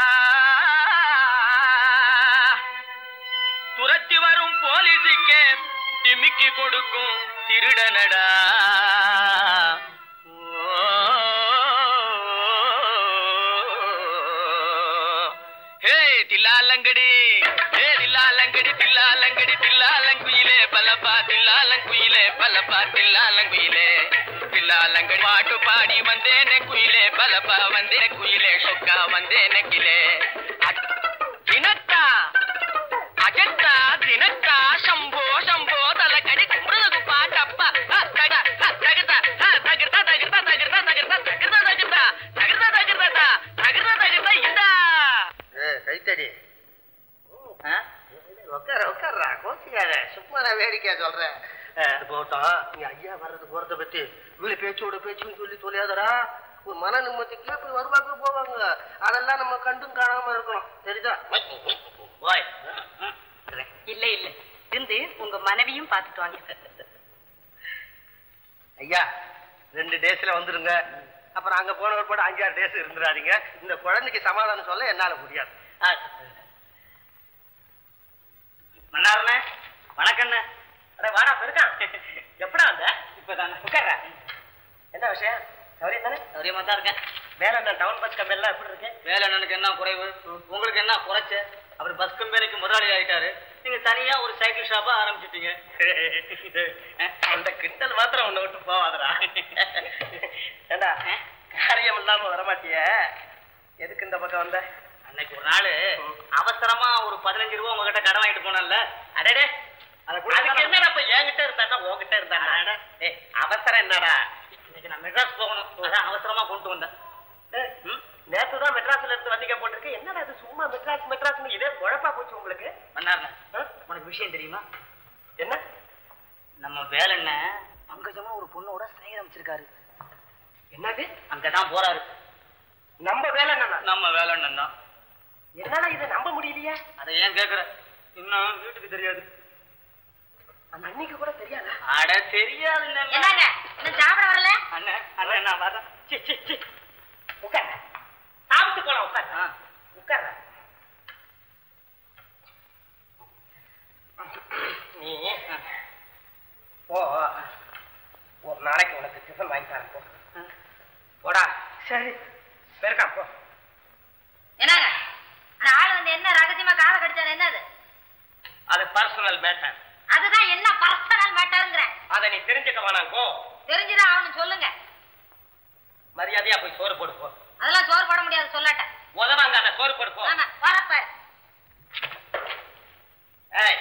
S1: துரத்தி வரும் போலீஸுக்கு டிமிக்கி கொடுக்கும் திருடனடா ஹே தில்லாலங்கடி ஹே தில்லாலங்கடி தில்லாலங்கடி தில்லாலங்குயிலே பலப்பா தில்லாலங்குயிலே பலப்பா தில்லாலங்குயிலே தில்லாலங்கடி பாட்டு பாடி வந்தேனே குயிலே பலப்பா வந்தே குயிலே சொக்கா வந்தேனே கிலே தினத்தா அஜந்தா தினத்தா சம்போ சம்போ தலக்கடி கும்பிடுறது பாட்டப்பா தகிர்தா தகிர்தா தகிர்தா தகிர்தா தகிர்தா தகிர்தா தகிர்தா தகிர்தா தகிர்தா தகிர்தா தகிர்தா தகிர்தா இந்தா
S13: கைத்தடி உட்கார உட்கார்றா கோச்சிக்காத சும்மா நான் வேடிக்கையா சொல்றேன் அஹ், அது போட்டோம் நீ ஐயா வர்றது போறத பத்தி வீடு பேச்சோட பேச்சுன்னு சொல்லி தொலையாதடா ஒரு மன நிம்மதிக்கு இப்படி வருவாங்க போவாங்க அதெல்லாம் நம்ம கண்டும் காணாம இருக்கணும் தெரியுதா
S6: ஓய்
S2: இல்ல இல்ல இருந்து உங்க மனைவியும் பாத்துட்டு வாங்க
S13: ஐயா ரெண்டு டேஸ்ல வந்துருங்க அப்புறம் அங்க போன கூட அஞ்சாறு டேஸ் இருந்துடாதீங்க இந்த குழந்தைக்கு சமாதானம் சொல்ல என்னால முடியாது
S6: மன்னார்ண்ணே வணக்கண்ணே அட வாடா பெருக்கான் எப்படா வந்த இப்பதானே உட்கார்ற
S13: என்ன விஷயம் சௌரியம் தானே
S6: சௌரியமா தான் இருக்கேன்
S13: வேற என்ன டவுன் பஸ் கம்பெனிலாம் எப்படி இருக்கு
S6: வேலை எனக்கு என்ன குறைவு உங்களுக்கு என்ன குறைச்ச அவர் பஸ் கம்பெனிக்கு முதலாளி ஆயிட்டாரு நீங்க தனியா ஒரு சைக்கிள் ஷாப்பா ஆரம்பிச்சிட்டீங்க
S13: அந்த கிண்டல் மாத்திரம் உன்னை விட்டு போவாதடா ஏண்டா காரியம் இல்லாம வரமாட்டிய எதுக்கு இந்த பக்கம் வந்த
S6: அன்னைக்கு ஒரு நாள் அவசரமா ஒரு பதினஞ்சு ரூபா உங்ககிட்ட கடன் வாங்கிட்டு போனேன்ல அடடே அதை
S13: அதுக்கு என்னடா இப்ப என்கிட்ட இருந்தா உன்கிட்ட இருந்தா
S6: ஏய் அவசரம் என்னடா இன்னைக்கு நான் மெட்ராஸ் போகணும் அதான் அவசரமா கொண்டு வந்தேன்
S13: நேத்து தான் மெட்ராஸ்ல இருந்து வண்டிக்க போட்டிருக்கு என்னடா இது சும்மா மெட்ராஸ் மெட்ராஸ்னு இதே குழப்பா போச்சு உங்களுக்கு
S6: மன்னார்ண்ண உனக்கு விஷயம் தெரியுமா
S13: என்ன
S6: நம்ம வேலைண்ண பங்கஜமா ஒரு பொண்ணோட சிநேகம் வச்சிருக்காரு
S13: என்னது
S6: அங்கதான் போறாரு
S13: நம்ம வேலை என்னன்னா
S6: நம்ம வேலைண்ணன் தான்
S13: என்னடா இதை நம்ப முடியலையே
S6: அதை ஏன் கேக்குற இன்னும் வீட்டுக்கு தெரியாது
S13: அந்த அன்னைக்கு கூட தெரியாதா
S6: அட தெரியாது
S2: என்னங்க இன்னும் சாப்பிட வரல
S6: அண்ணன் அண்ணன் நான் வரேன்
S13: சி சி சி உட்கார் சாப்பிட்டு போலாம் உட்கார்
S6: ஆ.
S13: உட்கார் நீ போ ஒரு நாளைக்கு உனக்கு டிஃபன் வாங்கி தரேன் போ போடா சரி பெருக்கா போ
S2: என்னங்க இந்த ஆள் வந்து என்ன ரகசியமா காலை கடிச்சாரு என்னது
S13: அது பர்சனல் மேட்டர்
S2: அதுதான் என்ன பர்சனல் மேட்டருங்கிறேன்
S13: அதை நீ தெரிஞ்சுக்க வேணாம் போ
S2: தெரிஞ்சுதான் அவனு சொல்லுங்க
S13: மரியாதையா போய் சோறு போடு போ
S2: அதெல்லாம் சோறு போட முடியாது சொல்லாட்ட
S13: உதவாங்க அந்த சோறு போடு போ
S2: ஆமா வரப்ப
S13: ஏய்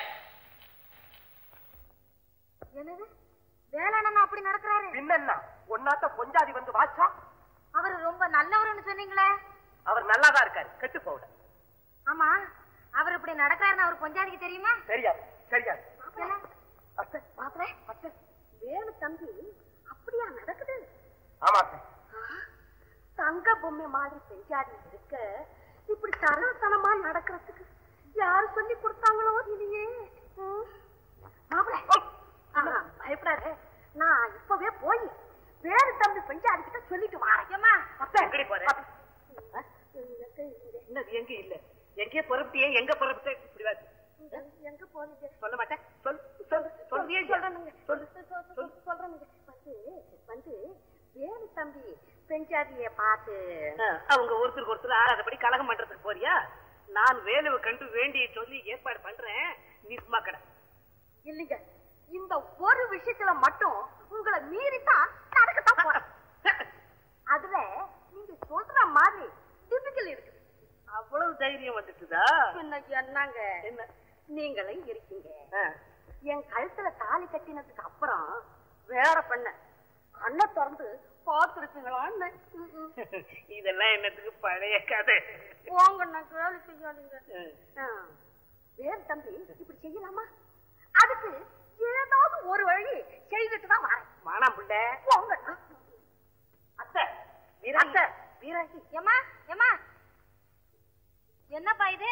S2: என்னது வேளாண் அப்படி நடக்கிறாரு
S13: பின்னென்ன ஒன்னாத்த பொஞ்சாதி வந்து வாச்சா
S2: அவர் ரொம்ப நல்லவர்னு சொன்னீங்களே
S13: அவர் நல்லாதான் இருக்காரு கெட்டு போகல
S2: ஆமா அவர் இப்படி நடக்கிறாருன்னு அவர் கொஞ்சாதிக்கு தெரியுமா
S13: தெரியாது தெரியாது
S2: மாப்பிள்ள அத்தை வேலு தம்பி அப்படியா நடக்குது
S13: ஆமா அத்தை.
S2: தங்க பொம்மை மாதிரி செஞ்சாடி இருக்க இப்படி தரத்தனமா நடக்கிறதுக்கு யாரு சொல்லி கொடுத்தாங்களோ இல்லையே ம். மாப்பிள்ள பயப்படாத நான் இப்பவே போய் வேறு தம்பி பெஞ்சாதி கிட்ட சொல்லிட்டு வாரேம்மா
S6: அப்ப எங்கடி போற என்னது எங்க இல்ல எங்கே புறப்பட்டியே எங்க புறப்பட்டு இப்படி வா.
S2: எங்க போனீங்க
S6: சொல்ல மாட்டேன் சொல் சொல் சொல்றியே
S2: சொல்றேனுங்க சொல்றேனுங்க வந்து வந்து வேறு தம்பி பெஞ்சாதிய பார்த்து
S6: அவங்க ஒருத்தருக்கு ஒருத்தர் ஆறாதபடி கலகம் பண்றதுக்கு போறியா நான் வேலுவை கண்டு வேண்டிய சொல்லி ஏற்பாடு பண்றேன் நீ சும்மா கடை
S2: இல்லைங்க இந்த ஒரு விஷயத்துல மட்டும் உங்களை மீறித்தான் நடக்கத்தான் போறேன் அதுல நீங்க சொல்ற மாதிரி டிபிக்கல் இருக்கு
S6: அவ்வளவு தைரியம் வந்துட்டுதா
S2: பின்ன என்னங்க
S6: என்ன
S2: நீங்களே இருக்கீங்க
S6: ஆ.
S2: என் கழுத்துல தாலி கட்டினதுக்கு அப்புறம் வேற பண்ண கண்ணை திறந்து பார்த்துருப்பீங்களான்னு ம், ம்.
S6: இதெல்லாம் என்னத்துக்கு பழைய கதை
S2: போங்க நான் கேள்வி செய்யாதீங்க ஆ. வேறு தம்பி இப்படி செய்யலாமா அதுக்கு ஏதாவது ஒரு வழி செய்துட்டு தான் வரேன்
S6: மானம் புள்ள
S2: போங்க
S6: அத்தை
S2: அத்தை வீராகி ஏமா ஏமா என்னப்பா இது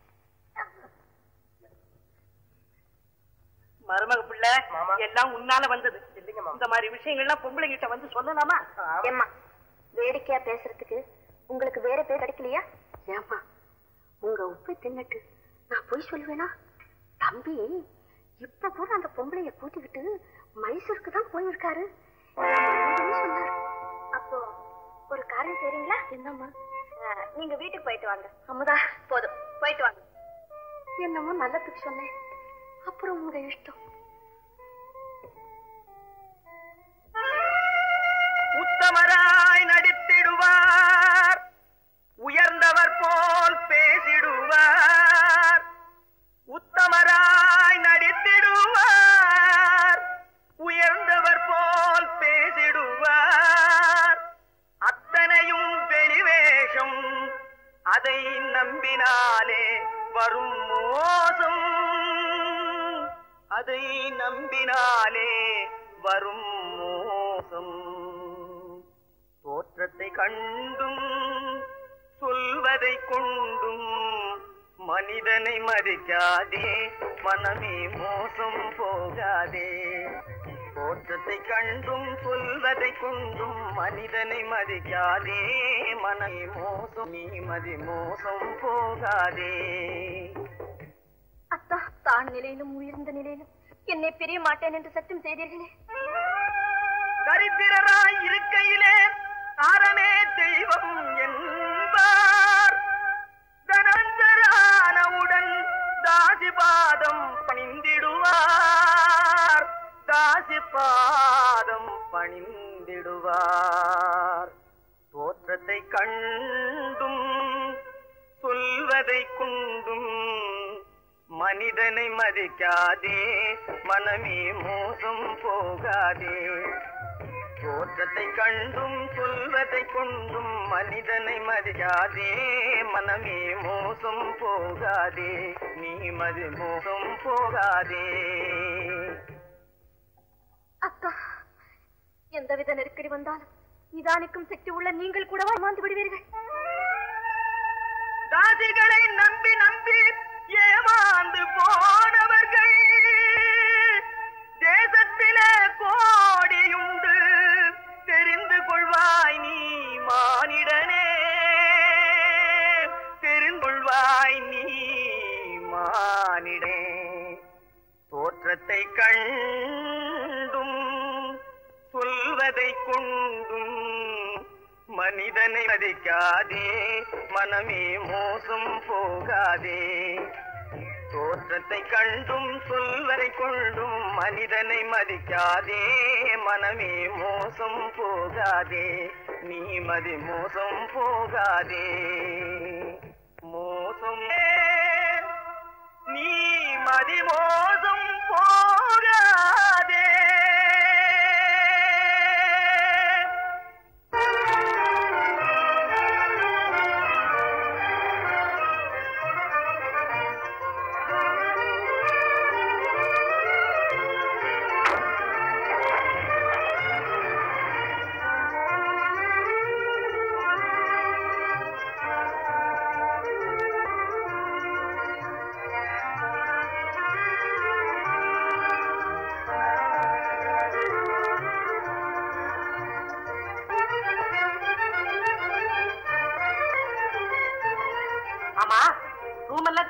S6: மருமக பிள்ளை எல்லாம் உன்னால வந்தது இந்த மாதிரி விஷயங்கள்லாம் பொம்பளைங்கிட்ட வந்து சொல்லலாமா
S2: ஏம்மா வேடிக்கையா பேசுறதுக்கு உங்களுக்கு வேற பேர் கிடைக்கலையா ஏம்மா உங்க உப்பை தின்னுட்டு நான் போய் சொல்லுவேனா தம்பி இப்ப கூட அந்த பொம்பளைய கூட்டிக்கிட்டு மைசூருக்கு தான் போயிருக்காரு அப்படின்னு சொன்னாரு அப்போ ஒரு காரியம் செய்றீங்களா என்னம்மா நீங்க வீட்டுக்கு போயிட்டு வாங்க அமுதா போதும் போயிட்டு வாங்க என்னமோ நல்லதுக்கு சொன்னேன் அப்புறம் உங்க இஷ்டம்
S14: உத்தமராய் நடித்திடுவார் உயர்ந்தவர் போல் பேசிடுவார் உத்தமராய் நடித்திடுவார் உயர்ந்தவர் போல் பேசிடுவார் அத்தனையும் வெளிவேஷம் அதை நம்பினாலே வரும் மோசம் அதை நம்பினாலே வரும் மோசம் தோற்றத்தை கண்டும் சொல்வதை கொண்டும் மனிதனை மதிக்காதே மனமே மோசம் போகாதே தோற்றத்தை கண்டும் சொல்வதை கொண்டும் மனிதனை மதிக்காதே மனமே மோசம் நீ மதி மோசம் போகாதே
S2: அத்தா தான் நிலையிலும் உயர்ந்த நிலையிலும் என்னை பிரிய மாட்டேன் என்று சட்டம் செய்தீர்களே
S14: தரித்திரராய் இருக்கையிலே தாரமே தெய்வம் என்பார் தனஞ்சரானவுடன் தாசி பாதம் பணிந்திடுவார் தாசி பாதம் பணிந்திடுவார் தோற்றத்தை கண்டும் சொல்வதை கொண்டும் மனிதனை மதிக்காதே மனமே மோசம் போகாதே தோற்றத்தை கண்டும் சொல்வதை கொண்டும் மனிதனை மதிக்காதே மனமே மோசம் போகாதே நீ மதி மோசம் போகாதே
S2: அத்தா எந்தவித நெருக்கடி வந்தாலும் நிதானிக்கும் சக்தி உள்ள நீங்கள் கூடவா ஏமாந்து விடுவீர்கள்
S14: தாசிகளை நம்பி நம்பி ஏமாந்து போனவர்கள் தேசத்திலே கோடியுண்டு தெரிந்து கொள்வாய் நீ மானிடனே தெரிந்து கொள்வாய் நீ மானிடே தோற்றத்தை கண்டும் சொல்வதை கொண்டும் மனிதனை மதிக்காதே மனமே மோசம் போகாதே தோற்றத்தை கண்டும் சொல்வதை கொண்டும் மனிதனை மதிக்காதே மனமே மோசம் போகாதே நீ மதி மோசம் போகாதே மோசம் நீ மதி மோசம் போகாதே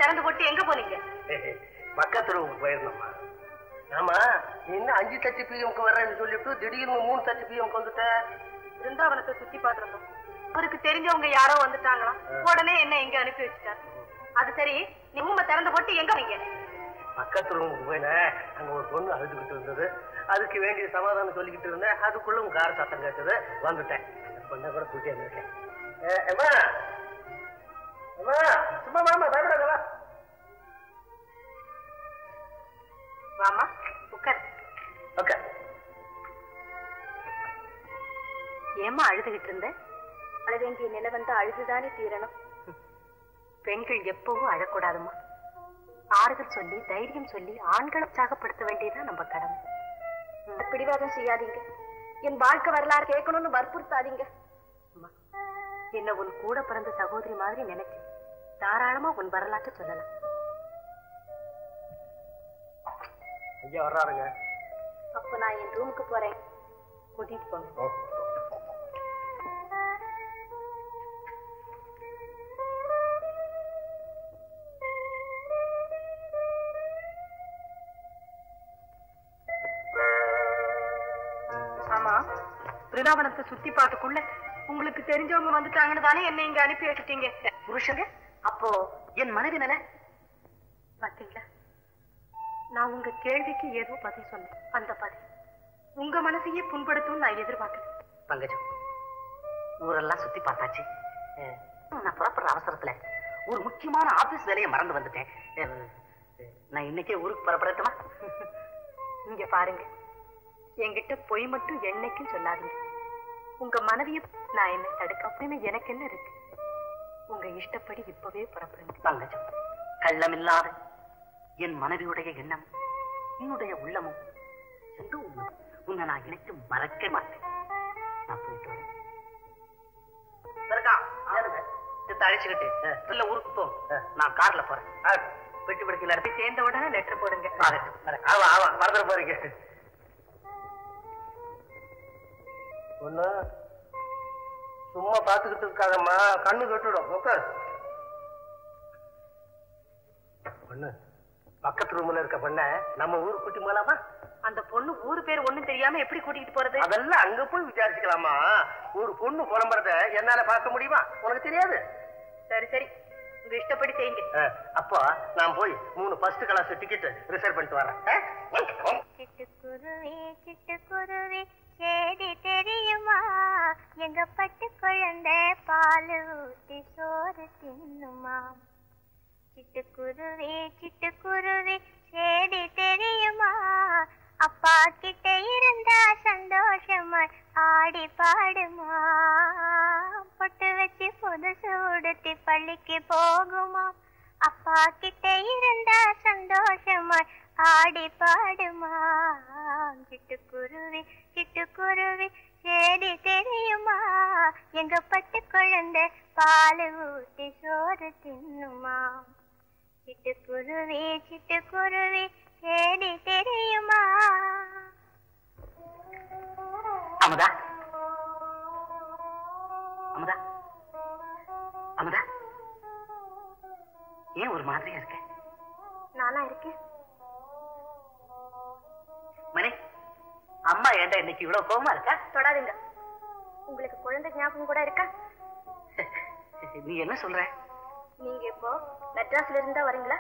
S2: திறந்து போட்டு எங்க போனீங்க
S15: பக்கத்து ரூமுக்கு போயிருந்தோம்மா ஆமா நீ என்ன அஞ்சு தச்சு பிஎம்க்கு வர்றேன்னு சொல்லிட்டு திடீர்னு மூணு தச்சு பிஎம்க்கு வந்துட்ட
S2: பிருந்தாவனத்தை சுத்தி பார்த்திருந்தோம் அவருக்கு தெரிஞ்சவங்க யாரோ வந்துட்டாங்களாம் உடனே என்ன எங்க அனுப்பி வச்சுட்டாரு அது சரி நீ ரூம திறந்து போட்டு எங்க நீங்க
S15: பக்கத்து ரூமுக்கு போயினேன் அங்க ஒரு பொண்ணு அழுதுகிட்டு இருந்தது அதுக்கு வேண்டிய சமாதானம் சொல்லிக்கிட்டு இருந்தேன் அதுக்குள்ள உங்க கார சத்தம் கேட்டது வந்துட்டேன் அந்த பொண்ணை கூட கூட்டி வந்திருக்கேன் ஏ, அம்மா அம்மா சும்மா மாமா பயப்படாத வா
S2: வாமா உட்கார்
S15: ஓகே
S2: ஏமா அழுதுகிட்டு இருந்த அழ வேண்டிய நிலை வந்து அழுதுதானே தீரணும் பெண்கள் எப்பவும் அழக்கூடாதுமா ஆறுதல் சொல்லி தைரியம் சொல்லி ஆண்களை உற்சாகப்படுத்த வேண்டியதுதான் நம்ம கடமை பிடிவாதம் செய்யாதீங்க என் வாழ்க்கை வரலாறு கேட்கணும்னு வற்புறுத்தாதீங்க அம்மா, என்ன உன் கூட பிறந்த சகோதரி மாதிரி நினைச்சு தாராளமா உன் வரலாற்றை சொல்லலாம்
S15: ஐயா வர்றாருங்க
S2: அப்ப நான் என் ரூமுக்கு போறேன் கூட்டிட்டு போங்க ஆமா பிருந்தாவனத்தை சுத்தி பார்த்துக்குள்ள உங்களுக்கு தெரிஞ்சவங்க வந்துட்டாங்கன்னு தானே என்ன இங்க அனுப்பி வச்சுட்டீங்க
S3: புருஷங்க அப்போ என் மனைவி நிலை
S2: பாத்தீங்களா நான் உங்க கேள்விக்கு ஏதோ பதில் சொன்னேன் அந்த பதில் உங்க மனசையே புண்படுத்தும் நான் எதிர்பார்க்கல
S3: பங்கஜம் ஊரெல்லாம் சுத்தி பார்த்தாச்சு அஹ், நான் புறப்படுற அவசரத்துல ஒரு முக்கியமான ஆபீஸ் வேலையை மறந்து வந்துட்டேன் அஹ், நான் இன்னைக்கே ஊருக்கு புறப்படட்டுமா
S2: இங்க பாருங்க என்கிட்ட பொய் மட்டும் என்னைக்கும் சொல்லாதீங்க உங்க மனைவிய நான் என்ன தடுக்க அப்படின்னு எனக்கு என்ன இருக்கு உங்க இஷ்டப்படி இப்பவே புறப்படுங்க
S3: பங்கஜம் கள்ளமில்லாத என் மனைவியுடைய எண்ணம் என்னுடைய உள்ளமும் என்று உண்மை உன்னை நான் இணைத்து மறக்க மாட்டேன் நான் போயிட்டு வரேன் சரக்கா, ஆளுங்க, இதை அழைச்சுக்கிட்டு இல்ல ஊருக்கு போ நான் கார்ல போறேன் வெட்டி பிடிக்கல
S2: போய் சேர்ந்த உடனே லெட்டர் போடுங்க
S15: ஆமா ஆமா மறந்துட போறீங்க ஒண்ணு சும்மா பாத்துக்கிட்டு இருக்காதம்மா கண்ணு கட்டுடும் உட்கார் பொண்ணு பக்கத்து ரூம்ல இருக்க பொண்ண நம்ம ஊர் கூட்டி போலாமா
S2: அந்த பொண்ணு ஊரு பேர் ஒண்ணும் தெரியாம எப்படி கூட்டிட்டு போறது
S15: அதெல்லாம் அங்க போய் விசாரிச்சுக்கலாமா ஒரு பொண்ணு புலம்புறத என்னால பார்க்க முடியுமா உனக்கு தெரியாது
S2: சரி சரி உங்க இஷ்டப்படி செய்யுங்க
S15: அஹ், அப்போ நான் போய் மூணு ஃபர்ஸ்ட் கிளாஸ் டிக்கெட் ரிசர்வ் பண்ணிட்டு வரேன் அஹ்?
S8: சிட்டுக்குருவி சிட்டுக்குருவி சேதி தெரியுமா எங்க பட்டு குழந்தை பால் ஊத்தி சோறு தின்னுமா சிட்டுக்குருவி சிட்டுக்குருவி சேதி தெரியுமா அப்பா கிட்ட இருந்தா சந்தோஷமா ஆடி பாடுமா பொட்டு வச்சு புதுசு உடுத்தி பள்ளிக்கு போகுமா அப்பா கிட்ட இருந்தா சந்தோஷமா ஆடி பாடுமா சிட்டுக்குருவி சிட்டுக்குருவி சேதி தெரியுமா எங்க பட்டு குழந்தை பால் ஊட்டி சோறு தின்னுமா சிட்டுக்குருவி சிட்டுக்குருவி சேதி தெரியுமா
S3: அமுதா அமுதா அமுதா ஏன் ஒரு மாதிரியா இருக்க
S2: நானா இருக்கேன்
S3: மணி அம்மா ஏன்டா இன்னைக்கு இவ்வளவு கோவமா இருக்கா
S2: தொடாதீங்க உங்களுக்கு குழந்தை ஞாபகம் கூட இருக்கா
S3: நீ என்ன சொல்ற
S2: நீங்க இப்போ மெட்ராஸ்ல இருந்தா வரீங்களா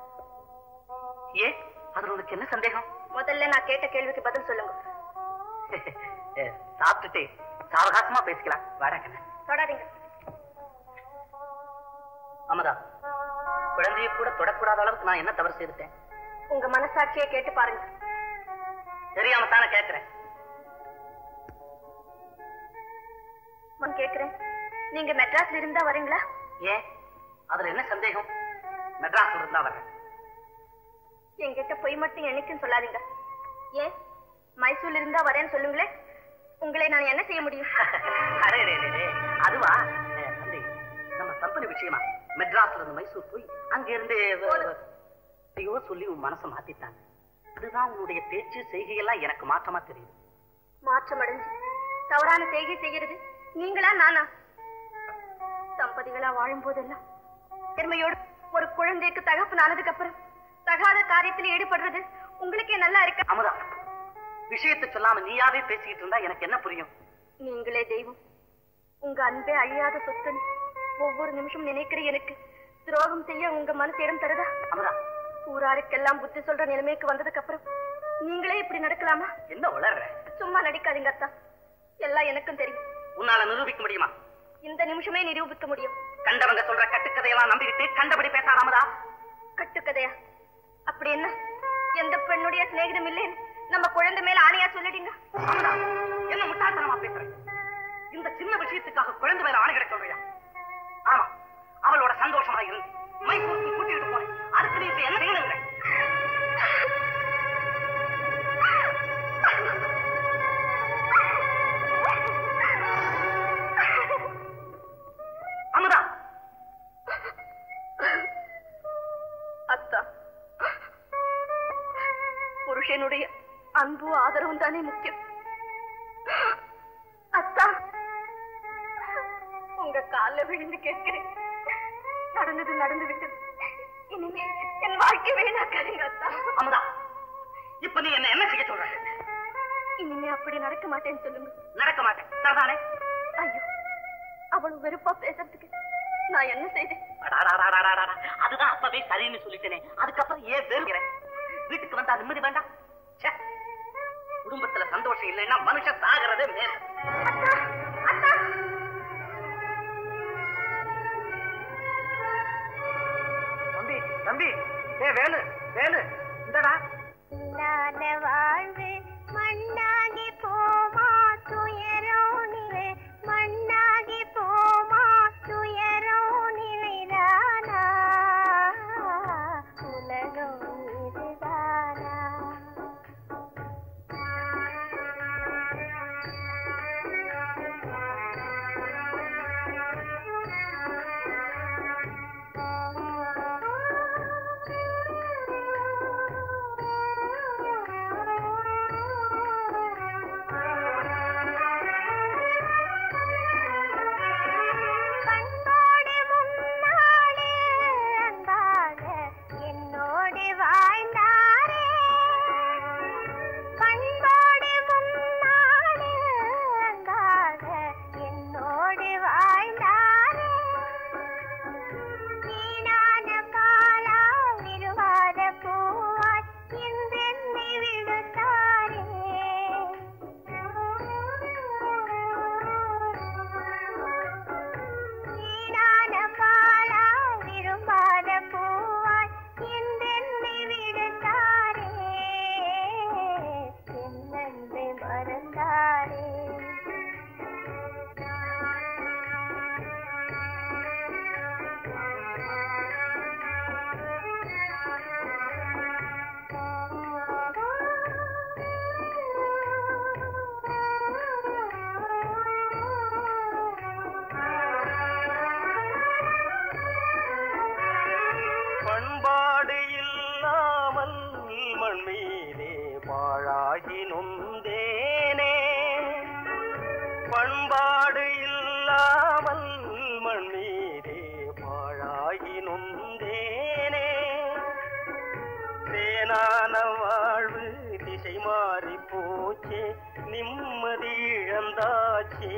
S3: ஏ அதுல உனக்கு என்ன சந்தேகம்
S2: முதல்ல நான் கேட்ட கேள்விக்கு பதில் சொல்லுங்க
S3: அஹ், சாப்பிட்டுட்டு சாவகாசமா பேசிக்கலாம் வாடா கண்ணா
S2: தொடாதீங்க
S3: அமுதா குழந்தையை கூட தொடக்கூடாத அளவுக்கு நான் என்ன தவறு செய்துட்டேன்
S2: உங்க மனசாட்சியை கேட்டு பாருங்க
S3: தெரியாம தானே கேட்கிறேன்
S2: நான் கேக்குறேன் நீங்க மெட்ராஸ்ல இருந்தா வரீங்களா
S3: ஏன் அதுல என்ன சந்தேகம் மெட்ராஸ் இருந்தா வரேன்
S2: என்கிட்ட பொய் மட்டும் என்னைக்கும் சொல்லாதீங்க ஏன் மைசூர்ல இருந்தா வரேன்னு சொல்லுங்களேன் உங்களை நான் என்ன செய்ய முடியும்
S3: அரே ரே, ரே, ரே. அதுவா அஹ், தம்பி நம்ம கம்பெனி விஷயமா மெட்ராஸ்ல இருந்து மைசூர் போய் அங்க இருந்து ஐயோ சொல்லி உன் மனசை மாத்திட்டாங்க அதுதான் உன்னுடைய பேச்சு செய்கையெல்லாம் எனக்கு மாற்றமா தெரியுது
S2: மாற்றம் அடைஞ்சு தவறான செய்கை செய்கிறது நீங்களா நானா தம்பதிகளா வாழும் போதெல்லாம் பெருமையோடு ஒரு குழந்தைக்கு தகப்பன் ஆனதுக்கு அப்புறம் தகாத காரியத்தில் ஈடுபடுறது உங்களுக்கே நல்லா இருக்கு
S3: அமுதா விஷயத்தை சொல்லாம நீயாவே பேசிக்கிட்டு இருந்தா எனக்கு என்ன புரியும்
S2: நீங்களே தெய்வம் உங்க அன்பே அழியாத சொத்துன்னு ஒவ்வொரு நிமிஷம் நினைக்கிற எனக்கு துரோகம் செய்ய உங்க மனசு இடம் தருதா
S3: அமுதா
S2: ஊராருக்கெல்லாம் புத்தி சொல்ற நிலைமைக்கு வந்ததுக்கு அப்புறம் நீங்களே இப்படி நடக்கலாமா
S3: என்ன வளர்ற
S2: சும்மா நடிக்காதீங்க அத்தா எல்லாம் எனக்கும் தெரியும்
S3: உன்னால நிரூபிக்க முடியுமா
S2: இந்த நிமிஷமே நிரூபிக்க முடியும்
S3: கண்டவங்க சொல்ற கட்டுக்கதையெல்லாம் நம்பிக்கிட்டு கண்டபடி பேசாத அமுதா
S2: கட்டுக்கதையா அப்படி என்ன எந்த பெண்ணுடைய சிநேகிதம் இல்லைன்னு நம்ம குழந்தை மேல ஆணையா சொல்லிடுங்க
S3: அமுதா என்ன முட்டாள்தனமா பேசுற இந்த சின்ன விஷயத்துக்காக குழந்தை மேல ஆணைகிட சொல்றியா ஆமா அவளோட சந்தோஷமா இருந்து மைசூருக்கு கூட்டிட்டு போறேன் அதுக்கு நீ இப்ப என்ன செய்யணுங்க அமுதா
S2: அத்தா புருஷனுடைய அன்பு ஆதரவும் தானே முக்கியம் அத்தா உங்க கால்ல விழுந்து கேட்கிறேன் நடந்தது நடந்து விட்டது இனிமே என் வாழ்க்கை வீணாக்காதீங்க அத்தா
S3: அமுதா இப்ப நீ என்ன என்ன செய்ய சொல்ற
S2: இனிமே அப்படி நடக்க மாட்டேன்னு சொல்லுங்க
S3: நடக்க மாட்டேன் சரிதானே
S2: ஐயோ அவள் வெறுப்பா பேசுறதுக்கு நான் என்ன செய்தேன்
S3: அடாடாடாடாடாடா. அதுதான் அப்பவே சரின்னு சொல்லிட்டேனே அதுக்கப்புறம் ஏன் வெறுக்கிறேன் வீட்டுக்கு வந்தா நிம்மதி வேண்டாம் ச்சே. குடும்பத்துல சந்தோஷம் இல்லைன்னா மனுஷன் சாகிறதே மேல்
S15: தம்பி தம்பி ஏ வேலு வேலு இந்தடா
S8: இல்லாத வாழ்வு மண்ணாகி போமா துயரோ நிலை மண்ணாகி போமா துயரோ நிலைதானா உலகம் இதுதானா பண்போடு முன்னாலே அன்பாக என்னோடு வாழ்ந்தாரே பண்போடு முன்னாலே அன்பாக என்னோடு வாழ்ந்தாரே வீணான காலா விருவாத பூவாய் இன்றென்னை விடுத்தாரே வீணான காலா விரும்பாத பூவாய் என்றென்னை விடுத்தாரே என்னென்று மறந்தாரே
S14: பண்பாடு இல்லாமல் மண் மீதே பாழாகி நொந்தேனே பண்பாடு இல்லாமல் மண் மீதே பாழாகி நொந்தேனே தேனான வாழ்வு திசை மாறி போச்சே நிம்மதி இழந்தாச்சே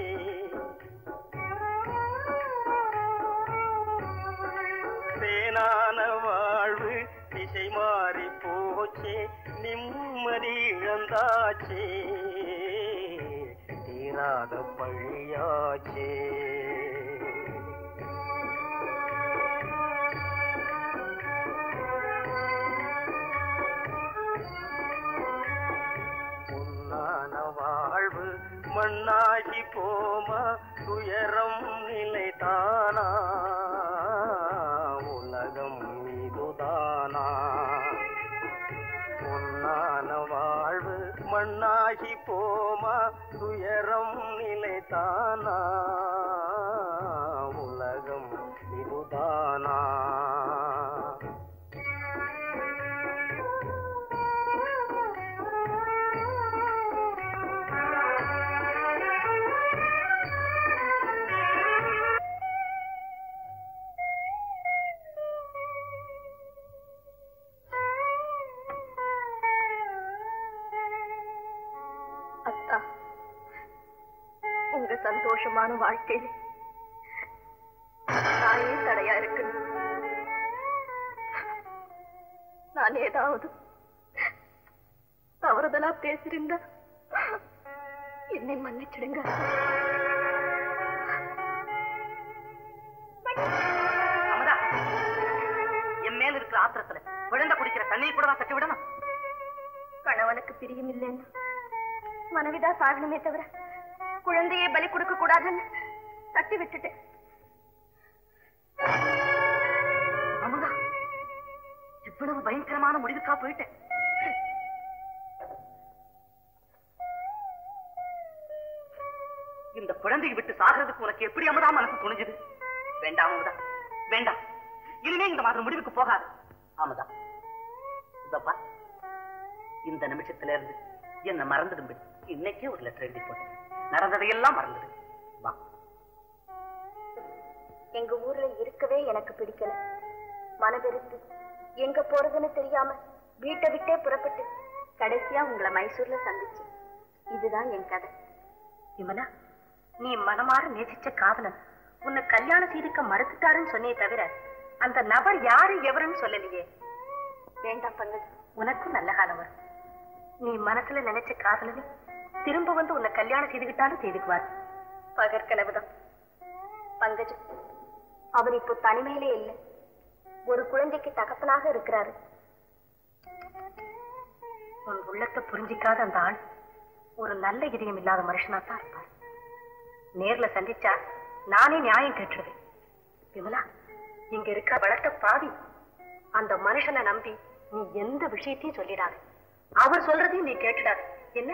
S14: தேனான வாழ்வு திசை மாறி போச்சே நிம்மதி இழந்தாச்சே தீராத பழியாச்சே பொன்னான வாழ்வு மண்ணாகி போமா துயரம் நிலைதானா உலகம் இதுதானா பொன்னான வாழ்வு மண்ணாகி போமா துயரம் நிலைதானா உலகம் இதுதானா
S2: சந்தோஷமான வாழ்க்கையில நான் ஏன் தடையா இருக்கணும் நான் ஏதாவது தவறுதலா பேசிருந்தா என்னை மன்னிச்சிடுங்க
S3: அமதா என் மேல இருக்கிற ஆத்திரத்துல குழந்தை குடிக்கிற தண்ணியை கூடவா தட்டி விடணும்
S2: கணவனுக்கு பிரியம் இல்லைன்னா மனைவிதா சாகணுமே தவிர குழந்தையை பலி கொடுக்க கூடாதுன்னு தட்டி விட்டுட்டேன்
S3: அமுதா இவ்வளவு பயங்கரமான முடிவுக்கா போயிட்டேன் இந்த குழந்தையை விட்டு சாகிறதுக்கு உனக்கு எப்படி அமுதா மனசு துணிஞ்சது வேண்டாம் அமுதா வேண்டாம் இனிமே இந்த மாதிரி முடிவுக்கு போகாது அமுதா இதப்பா இந்த நிமிஷத்துல இருந்து என்ன மறந்துடும்படி இன்னைக்கே ஒரு லெட்டர் எழுதி போட்டேன் நடந்ததையெல்லாம் மறந்துடு வா
S2: எங்க ஊர்ல இருக்கவே எனக்கு பிடிக்கல மனவெறுத்து எங்க போறதுன்னு தெரியாம வீட்டை விட்டே புறப்பட்டு கடைசியா உங்களை மைசூர்ல சந்திச்சு இதுதான் என் கதை
S3: விமலா நீ மனமாற நேசிச்ச காதலன் உன்னை கல்யாணம் செய்துக்க மறுத்துட்டாருன்னு சொன்னே தவிர அந்த நபர் யாரு எவருன்னு சொல்லலையே
S2: வேண்டாம் பங்கஜ்
S3: உனக்கும் நல்ல காலம் வரும் நீ மனசுல நினைச்ச காதலனே திரும்ப வந்து உன்னை கல்யாணம் செய்துக்கிட்டாலும் செய்துக்குவார்
S2: பகற்கனவுதான் பங்கஜம் அவர் இப்போ தனிமையிலே இல்லை ஒரு குழந்தைக்கு தகப்பனாக இருக்கிறாரு
S3: உன் உள்ளத்தை புரிஞ்சிக்காத அந்த ஆள் ஒரு நல்ல இதயம் இல்லாத மனுஷனா தான் இருப்பார் நேர்ல சந்திச்சா நானே நியாயம் கேட்டுருவேன் விமலா இங்க இருக்க வளர்த்த பாவி அந்த மனுஷனை நம்பி நீ எந்த விஷயத்தையும் சொல்லிடாத அவர் சொல்றதையும் நீ கேட்டுடாத என்ன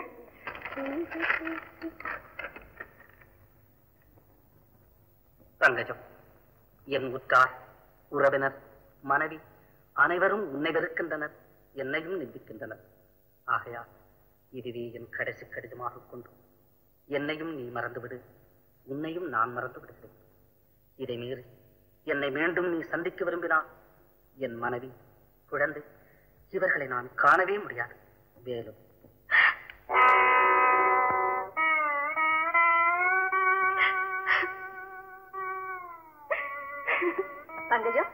S3: தங்கஜம் என் உற்றார் உறவினர் மனைவி அனைவரும் உன்னை வெறுக்கின்றனர் என்னையும் நிந்திக்கின்றனர் ஆகையால் இதுவே என் கடைசி கடிதமாக கொண்டு என்னையும் நீ மறந்துவிடு உன்னையும் நான் மறந்து விடுகிறேன் இதை மீறி என்னை மீண்டும் நீ சந்திக்க விரும்பினால் என் மனைவி குழந்தை இவர்களை நான் காணவே முடியாது வேலும்
S2: பங்கஜம்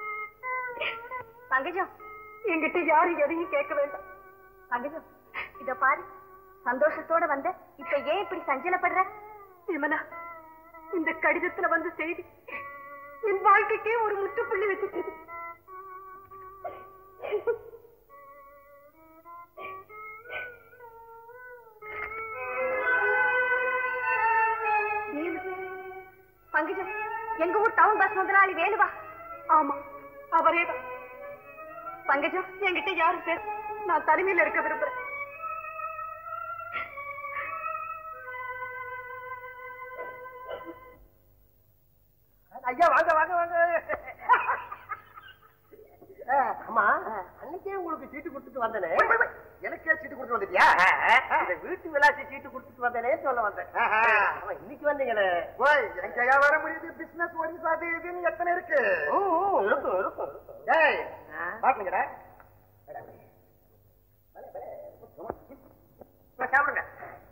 S2: பங்கஜம் என்கிட்ட யாரும் எதையும் கேட்க வேண்டாம் பங்கஜம் இத பாரு சந்தோஷத்தோட வந்த இப்ப ஏன் இப்படி சஞ்சலப்படுற விமலா இந்த கடிதத்துல வந்த செய்தி என் வாழ்க்கைக்கே ஒரு முற்றுப்புள்ளி வச்சுட்டது வேலு பங்கஜம் எங்க ஊர் டவுன் பஸ் முதலாளி வேலுவா ஆமா அவரே தான் பங்கஜம் என்கிட்ட யாரும் பேச நான் தனிமையில இருக்க விரும்புறேன்
S15: ஐயா வாங்க வாங்க வாங்க ஆ, ஆமா அன்னைக்கே உங்களுக்கு சீட்டு கொடுத்துட்டு வந்தனே
S9: எனக்கே சீட்டு கொடுத்து வந்துட்டியா
S15: இந்த வீட்டு விளாசி சீட்டு கொடுத்துட்டு வந்தனே சொல்ல வந்தேன் ஆமா, இன்னைக்கு வந்தீங்களே
S9: ஓய் எங்கயா வர முடியுது பிசினஸ் ஒடிசா அது இதுன்னு எத்தனை இருக்கு
S15: ம், ம், இருக்கும் இருக்கும்
S9: டேய் பாட்டுங்கடா சாப்பிடுங்க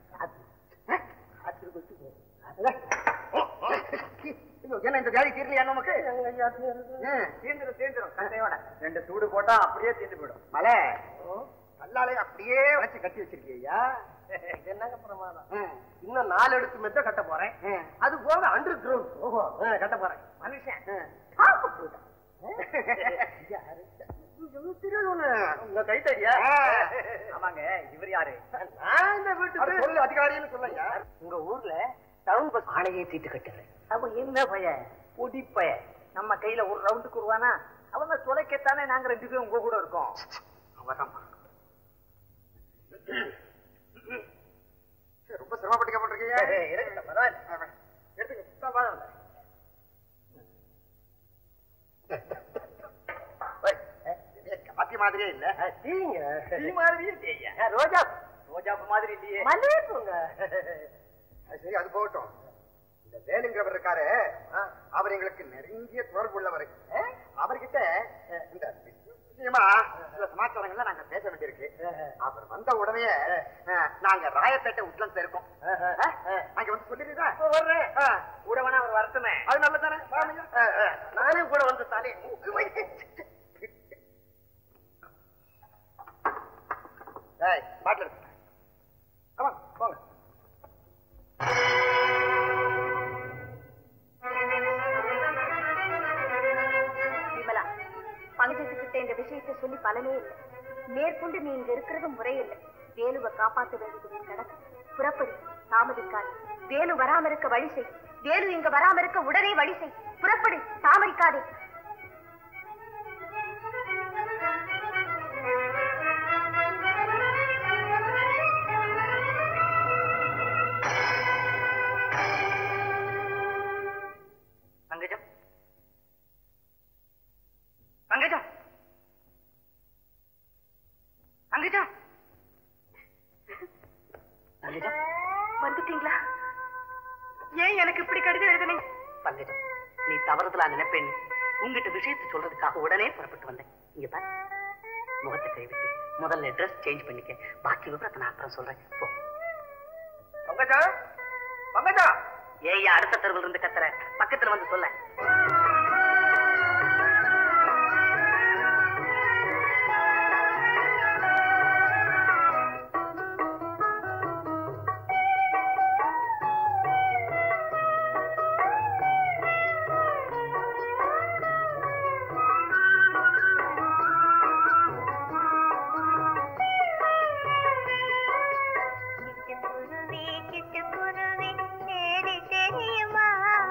S9: ஐயோ, என்ன இந்த வேலை தீரலையா நமக்கு ம், தீர்ந்துரும் தீர்ந்துரும் கட்டையோட ரெண்டு சூடு போட்டா அப்படியே தீர்ந்து போயிடும் மலை கல்லாலே அப்படியே வச்சு கட்டி வச்சிருக்கியா
S15: இது என்னங்க பிரமாதம் இன்னும் நாலு அடுக்கு மெத்த கட்ட போறேன் அது போக அண்டர் கிரவுண்ட் ஓஹோ ஆ, கட்ட போறேன் மனுஷன் உங்க கைத்தடியா
S9: ஆமாங்க இவர் யாரு
S15: நான் இந்த வீட்டுக்கு
S9: சொல்லு அதிகாரின்னு சொல்லையா
S15: உங்க ஊர்ல டவுன் பஸ் ஆணையே சீட்டு கட்டுறேன் அவன் என்ன பையன் பொடி பையன் நம்ம கையில ஒரு ரவுண்டுக்கு வருவானா அவன் துளைக்கத்தானே நாங்க ரெண்டு பேரும் உங்க கூட இருக்கோம்
S9: அவதான் ரொம்ப சிரமப்பட்டு போட்டிருக்கீங்க
S15: இருக்கட்டும், பரவாயில்ல.
S9: எடுத்துக்க பரவாயில்ல காத்தி மாதிரியே இல்ல
S15: தீங்க
S9: டீ மாதிரியே இல்லையா
S15: ரோஜா
S9: ரோஜாப்பு மாதிரி இல்லையே
S15: மல்லிகைப்பூங்க
S9: அது சரி அது போகட்டும் இந்த வேலுங்கிறவர் இருக்காரு அவர் எங்களுக்கு நெருங்கிய தொடர்பு உள்ளவர் அவர்கிட்ட இந்த business
S4: நிச்சயமா சில சமாச்சாரங்கள்ல நாங்க பேச வேண்டியிருக்கு அவர் வந்த உடனே அஹ், நாங்க ராயப்பேட்டை உட்லன்ஸ் இருக்கோம் அஹ், அங்க வந்து சொல்லிடுறீங்களா
S15: வர்றேன் கூட வேணா அவர் வரட்டுமே
S4: அது நல்லதானே வாங்க. அஹ், அஹ்,
S15: நானே கூட வந்து தானே
S4: ஏய் பாட்டில் இருக்கு ஆமா போங்க
S2: விமலா பங்கஜத்துக்கிட்ட இந்த விஷயத்தை சொல்லி பலனே இல்லை மேற்கொண்டு நீ இங்க இருக்கிறது முறையில்லை வேலுவை காப்பாத்த வேண்டியது உன் கடமை புறப்படு தாமதிக்காது வேலு வராம இருக்க வழி செய் வேலு இங்க வராம இருக்க உடனே வழி செய் புறப்படு தாமதிக்காதே
S15: பங்கஜம் பங்கஜம் பங்கஜம் பங்கஜம்
S2: வந்துட்டீங்களா ஏன் எனக்கு இப்படி கடிதம் எழுதுனீங்க
S15: பங்கஜம் நீ தவறுதலா நினைப்பேன் உங்ககிட்ட விஷயத்தை சொல்றதுக்காக உடனே புறப்பட்டு வந்தேன் இங்க பாரு முகத்தை கைவிட்டு முதல்ல ட்ரெஸ் சேஞ்ச் பண்ணிக்க பாக்கி விவரத்தை நான் அப்புறம் சொல்றேன் போ பங்கஜா பங்கஜா ஏய் அடுத்த தெருவில் இருந்து கத்துற பக்கத்துல வந்து சொல்ல
S8: சிட்டுக்குருவி சிட்டுக்குருவி தேடி தெரியுமா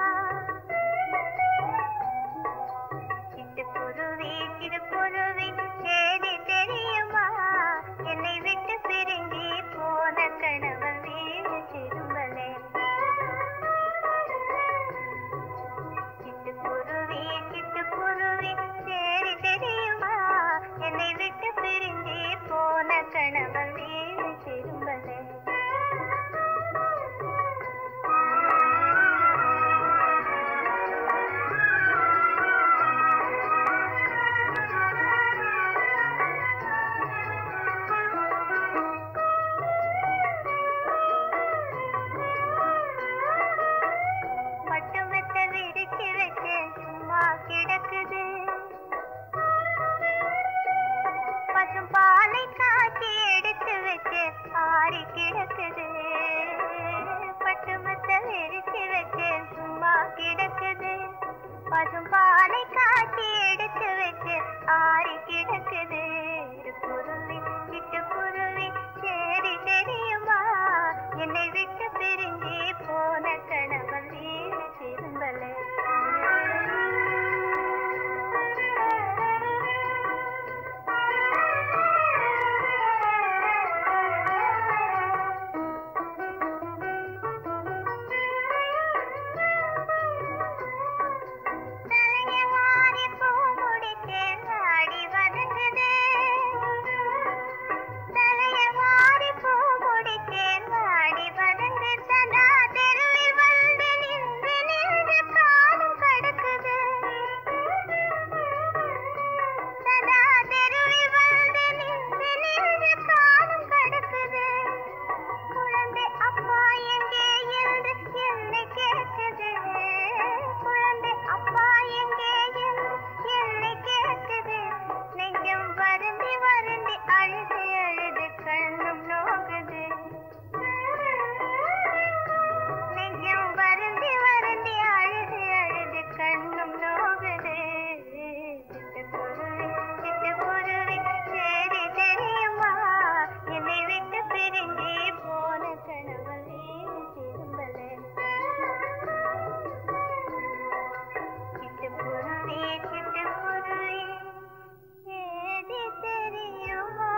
S8: சிட்டுக்குருவி சிட்டுக்குருவி தேடி தெரியுமா என்னை விட்டு பிரிஞ்சு போன கணவன் வீடு திரும்பலே சிட்டுக்குருவி சிட்டுக்குருவி தேடி தெரியுமா என்னை விட்டு பிரிஞ்சு போன கணவன் வீடு திரும்பலே பட்டு மெத்த விரிச்சு வச்சு சும்மா கிடக்குது பசும் பாலை காய்ச்சி எடுத்து வச்சு ஆறி கிடக்குது பட்டு மெத்த விரிச்சு வச்சு சும்மா கிடக்குது பசும் பாலை காய்ச்சி எடுத்து வச்சு ஆறி கிடக்குது குருவி சிட்டு குருவி சரி தெரியுமா என்னை விட்டு பிரிஞ்சு போன கணவன் வீடு திரும்பல தலைய வாரி பூ முடிச்சு ஆடி வதங்குது தலைய வாரி பூ முடிச்சு ஆடி வதங்கு சதா தெருவில் வந்து நின்று நின்று காலம் கடக்குது சதா தெருவில் வந்து நின்று நின்று காலம் கடக்குது குழந்தை அப்பா எங்கே என்று என்னை கேட்குது குழந்தை அப்பா எங்கே என்று என்னை கேட்குது நெஞ்சம் வருந்தி வருந்தி அழுது அழுது கண்ணும் நோகுது நெஞ்சம் வருந்தி வருந்தி அழுது அழுது கண்ணும் நோகுது சிட்டுக்குருவி சிட்டுக்குருவி சரி தெரியுமா என்னை விட்டு பிரிஞ்சு போன கணவன் வீடு திரும்பல சிட்டுக்குருவி சிட்டுக்குருவி ஏதி தெரியுமா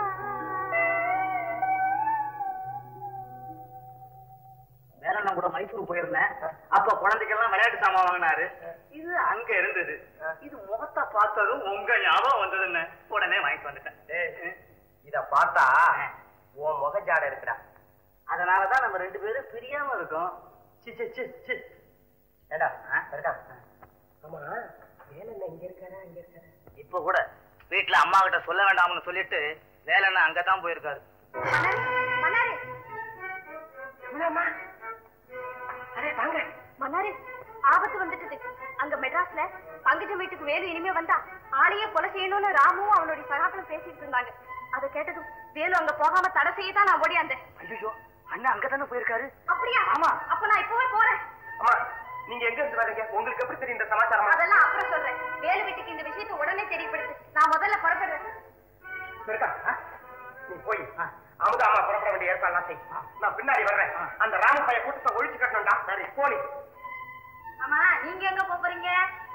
S15: வேற கூட மைசூர் போயிருந்தேன் அப்ப குழந்தைக்கெல்லாம் விளையாட்டு சாமான் வாங்கினாரு இது அங்க இருந்தது இது முகத்தை பார்த்ததும் உங்க ஞாபகம் வந்ததுன்னு உடனே வாங்கிட்டு வந்துட்டேன்
S4: இத பார்த்தா உன் முகஜாட இருக்குடா
S15: அதனாலதான் நம்ம ரெண்டு பேரும் பிரியாம இருக்கோம் சி சி சி சி
S4: ஏடா சரிடா ஆமா வேலை இங்க இருக்காரா இங்க இருக்காரா
S15: இப்ப கூட
S16: வீட்டுல அம்மா கிட்ட சொல்ல வேண்டாம்னு சொல்லிட்டு வேலைன்னா அங்கதான் போயிருக்காரு
S2: மன்னாரி
S15: அம்மா அரே வாங்க
S2: மன்னாரி ஆபத்து வந்துட்டது அங்க மெட்ராஸ்ல பங்கஜம் வீட்டுக்கு வேலு இனிமே வந்தா ஆளையே கொலை செய்யணும்னு ராமுவும் அவனுடைய சகாக்களும் பேசிட்டு இருந்தாங்க அதை கேட்டதும் வேலு அங்க போகாம தடை செய்ய தான் நான் ஓடியாந்தேன்
S15: ஐயோ அண்ணா அங்கதானே போயிருக்காரு
S2: அப்படியா
S15: ஆமா.
S2: அப்ப நான் இப்பவே போறேன்
S15: அம்மா நீங்க எங்க இருந்து வரீங்க உங்களுக்கு எப்படி தெரியும் இந்த சமாச்சாரம்
S2: அதெல்லாம் அப்புறம் சொல்றேன் வேலு வீட்டுக்கு இந்த விஷயத்தை உடனே தெரியப்படுத்து நான் முதல்ல புறப்படுறேன்
S15: இருக்கா ஆ? நீ போய் அமுதா அம்மா புறப்பட வேண்டிய ஏற்பாடுலாம் செய் நான் பின்னாடி வர்றேன் அந்த ராம பைய கூட்டத்தை ஒழிச்சு கட்டணும்டா சரி போனி
S2: ஆமா நீங்க எங்க போப் போறீங்க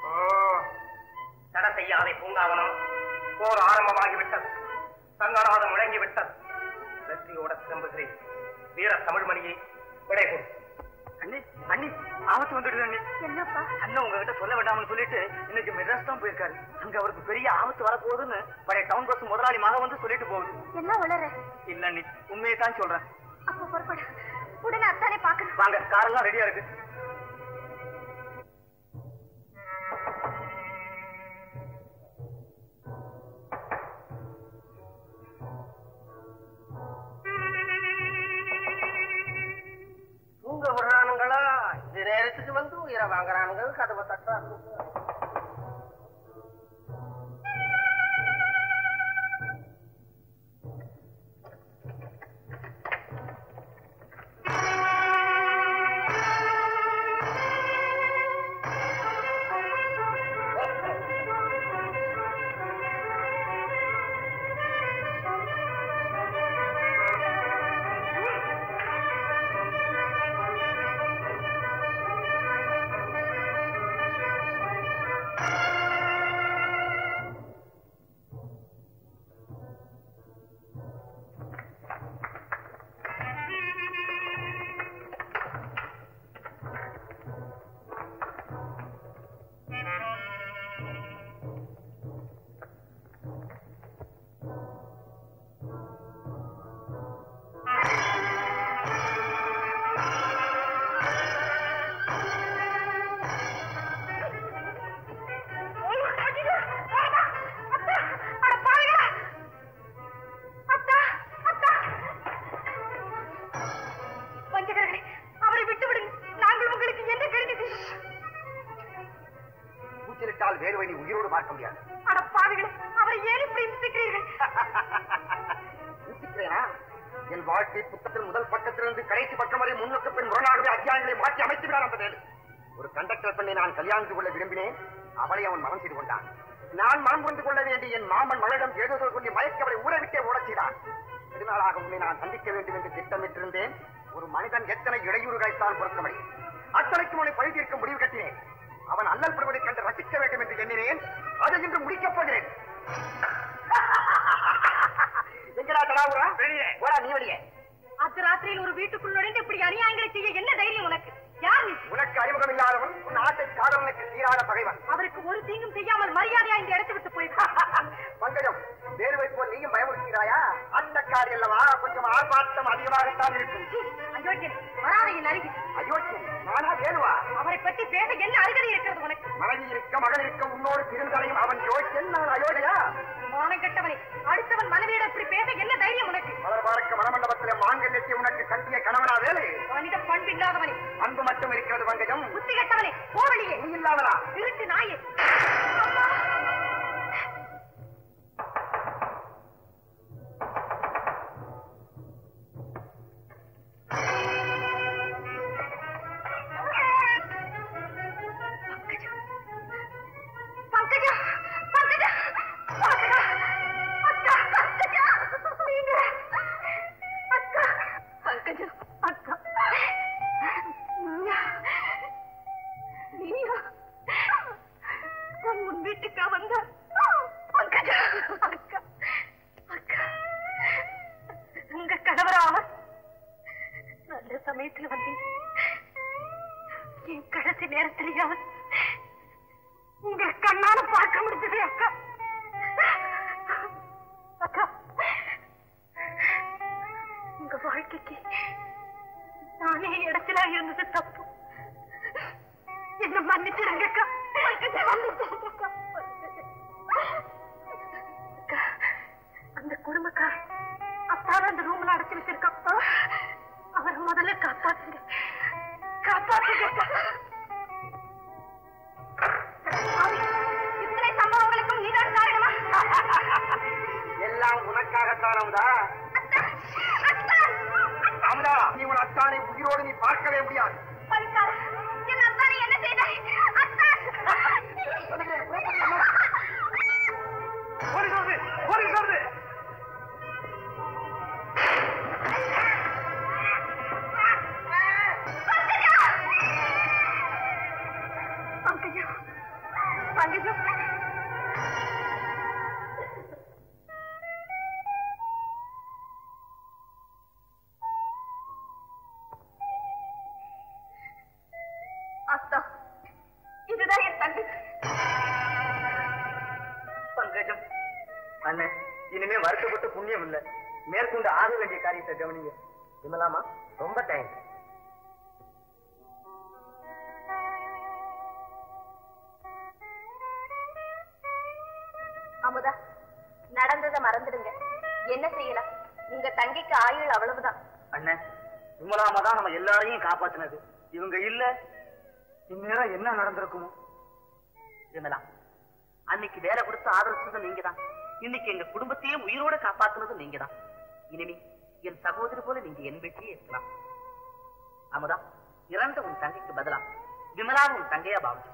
S15: தடை செய்யாதே பூங்காவனம் போர் ஆரம்பமாகிவிட்டது சங்கநாதம் முழங்கிவிட்டது வெற்றியோட திரும்புகிறேன் வீர தமிழ்மணியை விடை கொடு அண்ணி அண்ணி ஆபத்து வந்துடுது அண்ணி
S2: என்னப்பா
S16: அண்ணன் உங்ககிட்ட சொல்ல வேண்டாம்னு சொல்லிட்டு இன்னைக்கு மெட்ராஸ் தான் போயிருக்காரு அங்க அவருக்கு பெரிய ஆபத்து வரப்போகுதுன்னு பழைய டவுன் பஸ் முதலாளி மக வந்து சொல்லிட்டு போகுது
S2: என்ன வளர
S16: இல்ல அண்ணி உண்மையை தான் சொல்றேன்
S2: அப்ப புறப்படு உடனே அத்தானே பாக்கணும்
S16: வாங்க காரெல்லாம் ரெடியா இருக்கு
S15: தூங்க விடுறானுங்களா இந்த நேரத்துக்கு வந்து உயிரை வாங்குறானுங்க கதவை தட்டுறானுங்க
S2: வஞ்சகர்களே அவரை விட்டு விடுங்க நாங்கள் உங்களுக்கு என்ன கருதி
S15: கூச்சலிட்டால் வேறு வழி உயிரோடு பார்க்க முடியாது
S2: அட பாவிகளே அவரை ஏன் இப்படி இன்சிக்கிறீர்கள்
S15: யோசிக்கிறேனா என் வாழ்க்கை புத்தகத்தில் முதல் பக்கத்திலிருந்து கடைசி பக்கம் வரை முன்னுக்கு பின் முரணாகவே அத்தியாயங்களை மாற்றி அமைத்து விடான் அந்த வேலு ஒரு கண்டக்டர் பெண்ணை நான் கல்யாணம் செய்து கொள்ள விரும்பினேன் அவளை அவன் மனம் செய்து கொண்டான் நான் மனம் புரிந்து கொள்ள வேண்டிய என் மாமன் மகளிடம் ஏதோ சொல்லி மயக்க அவளை ஊரை விட்டே ஓடச் செய்தான் நெடுநாளாக உன்னை நான் சந்திக்க வேண்டும் என்று திட்டமிட்டிருந்தேன் ஒரு மனிதன் எத்தனை இடையூறுகளைத்தான் பொறுக்க முடியும் அத்தனைக்கும் அவனை பழி தீர்க்க முடிவு கட்டினேன் அவன் அல்லல் படுவதைக் கண்டு ரசிக்க வேண்டும் என்று எண்ணினேன் அதை இன்று முடிக்கப் போகிறேன் எங்கடா தடாவுரா வெளியே போடா நீ வெளியே
S2: அர்த்த ராத்திரியில் ஒரு வீட்டுக்குள் நுழைந்து இப்படி அநியாயங்களை செய்ய என்ன தைரியம் உனக்கு யார் நீ
S15: உனக்கு அறிமுகம் இல்லாதவன் உன் ஆட்டை காதலனுக்கு தீராத பகைவன்
S2: அவருக்கு ஒரு தீங்கும் செய்யாமல் மரியாதையா இந்த இடத்தை விட்டு போய்
S15: பங்கஜம் வேறு வைப்போல் நீயும் பயமுறுத்துகிறாயா அந்த காரி அல்லவா கொஞ்சம் ஆர்ப்பாட்டம் அதிகமாகத்தான் இருக்கும்
S2: அயோக்கியன் வராத என் அருகே
S15: அயோக்கியன் நானா வேணுவா
S2: அவரை பற்றி பேச என்ன அருகதை இருக்கிறது உனக்கு
S15: மனைவி இருக்க மகன் இருக்க உன்னோடு திருந்தலையும் அவன் யோக்கியன் நான் அயோக்கியா
S2: மானம் கெட்டவனே அடுத்தவன் மனைவியிடம் இப்படி பேச என்ன தைரியம் உனக்கு
S15: மலர் பார்க்க மணமண்டபத்திலே மாங்கல்யத்தை உனக்கு கட்டிய கணவனா வேலை
S2: மனித பண்பில்லாதவனே
S15: அன்பு மட்டும் இருக்கிறது பங்கஜம்
S2: புத்தி கெட்டவனே போவழியே
S15: நீ இல்லாதடா
S2: திருட்டு நாயே பங்கஜா பங்கஜா பங்கஜா அக்கா பங்கஜா நீங்க அக்கா பங்கஜா அக்கா நீயா நீயா நான் உன் வீட்டுக்கா வந்த பங்கஜா அக்கா அக்கா உங்க கணவரா அவர் நல்ல சமயத்துல வந்தீங்க என் கடைசி நேரத்திலேயாவது உங்க கண்ணால பார்க்க முடிஞ்சது அக்கா அக்கா உங்க வாழ்க்கைக்கு நானே இடத்துல இருந்தது தப்பு என்ன மன்னிச்சிருங்க அக்கா மன்னிச்சிருங்க அக்கா. அந்த குடும்பக்காரன் அத்தார அந்த ரூம்ல அடைச்சு வச்சிருக்கப்பா அவரை முதல்ல காப்பாத்துங்க காப்பாத்துங்க சுவாமி, இத்தனை சம்பவங்களுக்கும் நீதான் காரணமா
S4: எல்லாம் உனக்காகத்தான் அமுதா அமுதா நீ உன் அத்தானை உயிரோடு நீ பார்க்கவே முடியாது
S2: பரிகார என் அத்தானை என்ன செய்தாய் அத்தான்
S16: ஓடி சொல்றது ஓடி சொல்றது
S2: பங்கஜம் பங்கஜம் அத்தா இதுதான் என் தங்கை
S16: பங்கஜம் அண்ணே இனிமே வருத்தப்பட்டு புண்ணியம் இல்ல மேற்கொண்டு ஆக வேண்டிய காரியத்தை கவனிங்க விமலாமா ரொம்ப தேங்க்ஸ்
S2: அமுதா நடந்ததை மறந்துடுங்க என்ன செய்யலாம் உங்க தங்கைக்கு ஆயுள் அவ்வளவுதான்
S16: அண்ணே விமலாமா தான் நம்ம எல்லாரையும் காப்பாத்தினது இவங்க இல்ல இந்நேரம் என்ன நடந்திருக்குமோ விமலா அன்னைக்கு வேலை கொடுத்து ஆதரிச்சது நீங்க தான் இன்னைக்கு எங்க குடும்பத்தையே உயிரோட காப்பாத்துனது நீங்க தான் இனிமே என் சகோதரி போல நீங்க என் வீட்டிலே இருக்கலாம் அமுதா இறந்த உன் தங்கைக்கு பதிலா விமலா உன் தங்கையா பாவிச்சு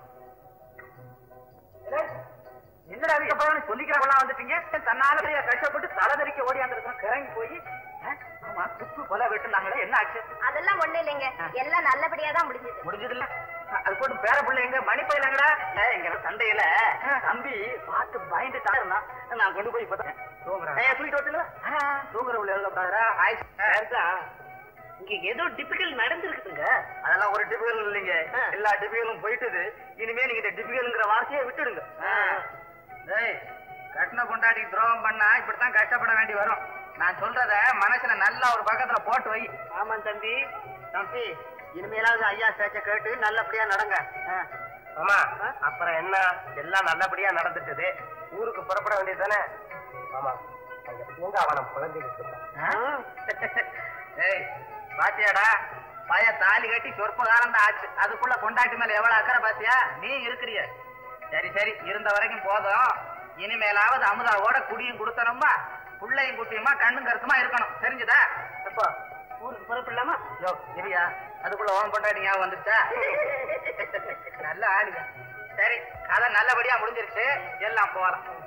S16: என்னடா அதுக்கப்புறம் சொல்லிக்கிறவங்களா வந்துட்டீங்க தன்னால கஷ்டப்பட்டு தலைதறிக்க ஓடியாந்துருக்கோம் கிறங்கி போய் ஆமா சுத்து கொலை வெட்டுனாங்களே என்ன ஆச்சு
S2: அதெல்லாம் ஒண்ணு இல்லைங்க எல்லாம் நல்லபடியா தான் முடிஞ்சது
S16: முடிஞ்சது இல்ல அது போட்டு பேர பிள்ளை எங்க மணி பையலங்கடா எங்க சண்டையில தம்பி பார்த்து பயந்துட்டா இருந்தான் நான் கொண்டு போய் இப்பதான் தூங்குறேன் தூக்கிட்டு வரட்டுங்களா தூங்குற உள்ள எழுதப்படாதா ஆயிடுச்சு
S6: இங்க ஏதோ டிபிக்கல் நடந்திருக்குதுங்க
S16: அதெல்லாம் ஒரு டிபிகல் இல்லைங்க எல்லா டிபிகலும் போயிட்டுது இனிமே நீங்க இந்த டிபிகல்ங்கிற வார்த்தையை விட்டுடுங்க டேய் கட்டின கொண்டாடி துரோகம் பண்ணா இப்படித்தான் கஷ்டப்பட வேண்டி வரும் நான் சொல்றத மனசுல நல்லா ஒரு பக்கத்துல போட்டு வை
S6: ஆமா தம்பி
S16: தம்பி இனிமேலாவது ஐயா பேச்ச கேட்டு நல்லபடியா நடங்க ஆமா அப்புறம் என்ன எல்லாம் நல்லபடியா நடந்துட்டது ஊருக்கு புறப்பட வேண்டியது தானே ஆமா அங்க பூங்காவனம் குழந்தைகிட்டு ஏய் பாத்தியாடா பய தாலி கட்டி சொற்ப காலம் தான் ஆச்சு அதுக்குள்ள கொண்டாட்டி மேல எவ்வளவு அக்கறை பாத்தியா நீ இருக்கிறிய சரி சரி இருந்த வரைக்கும் போதும் இனிமேலாவது அமுதாவோட குடியும் கொடுத்தனோமா புள்ளையும் குட்டியுமா கண்ணும் கருத்துமா இருக்கணும் தெரிஞ்சுதா அப்போ ஊருக்கு புறப்படலாமா யோ சரியா அதுக்குள்ள ஓம் கொண்டாடி ஞாபகம் வந்துச்சா நல்ல ஆளுங்க சரி கதை நல்லபடியா முடிஞ்சிருச்சு எல்லாம் போகலாம்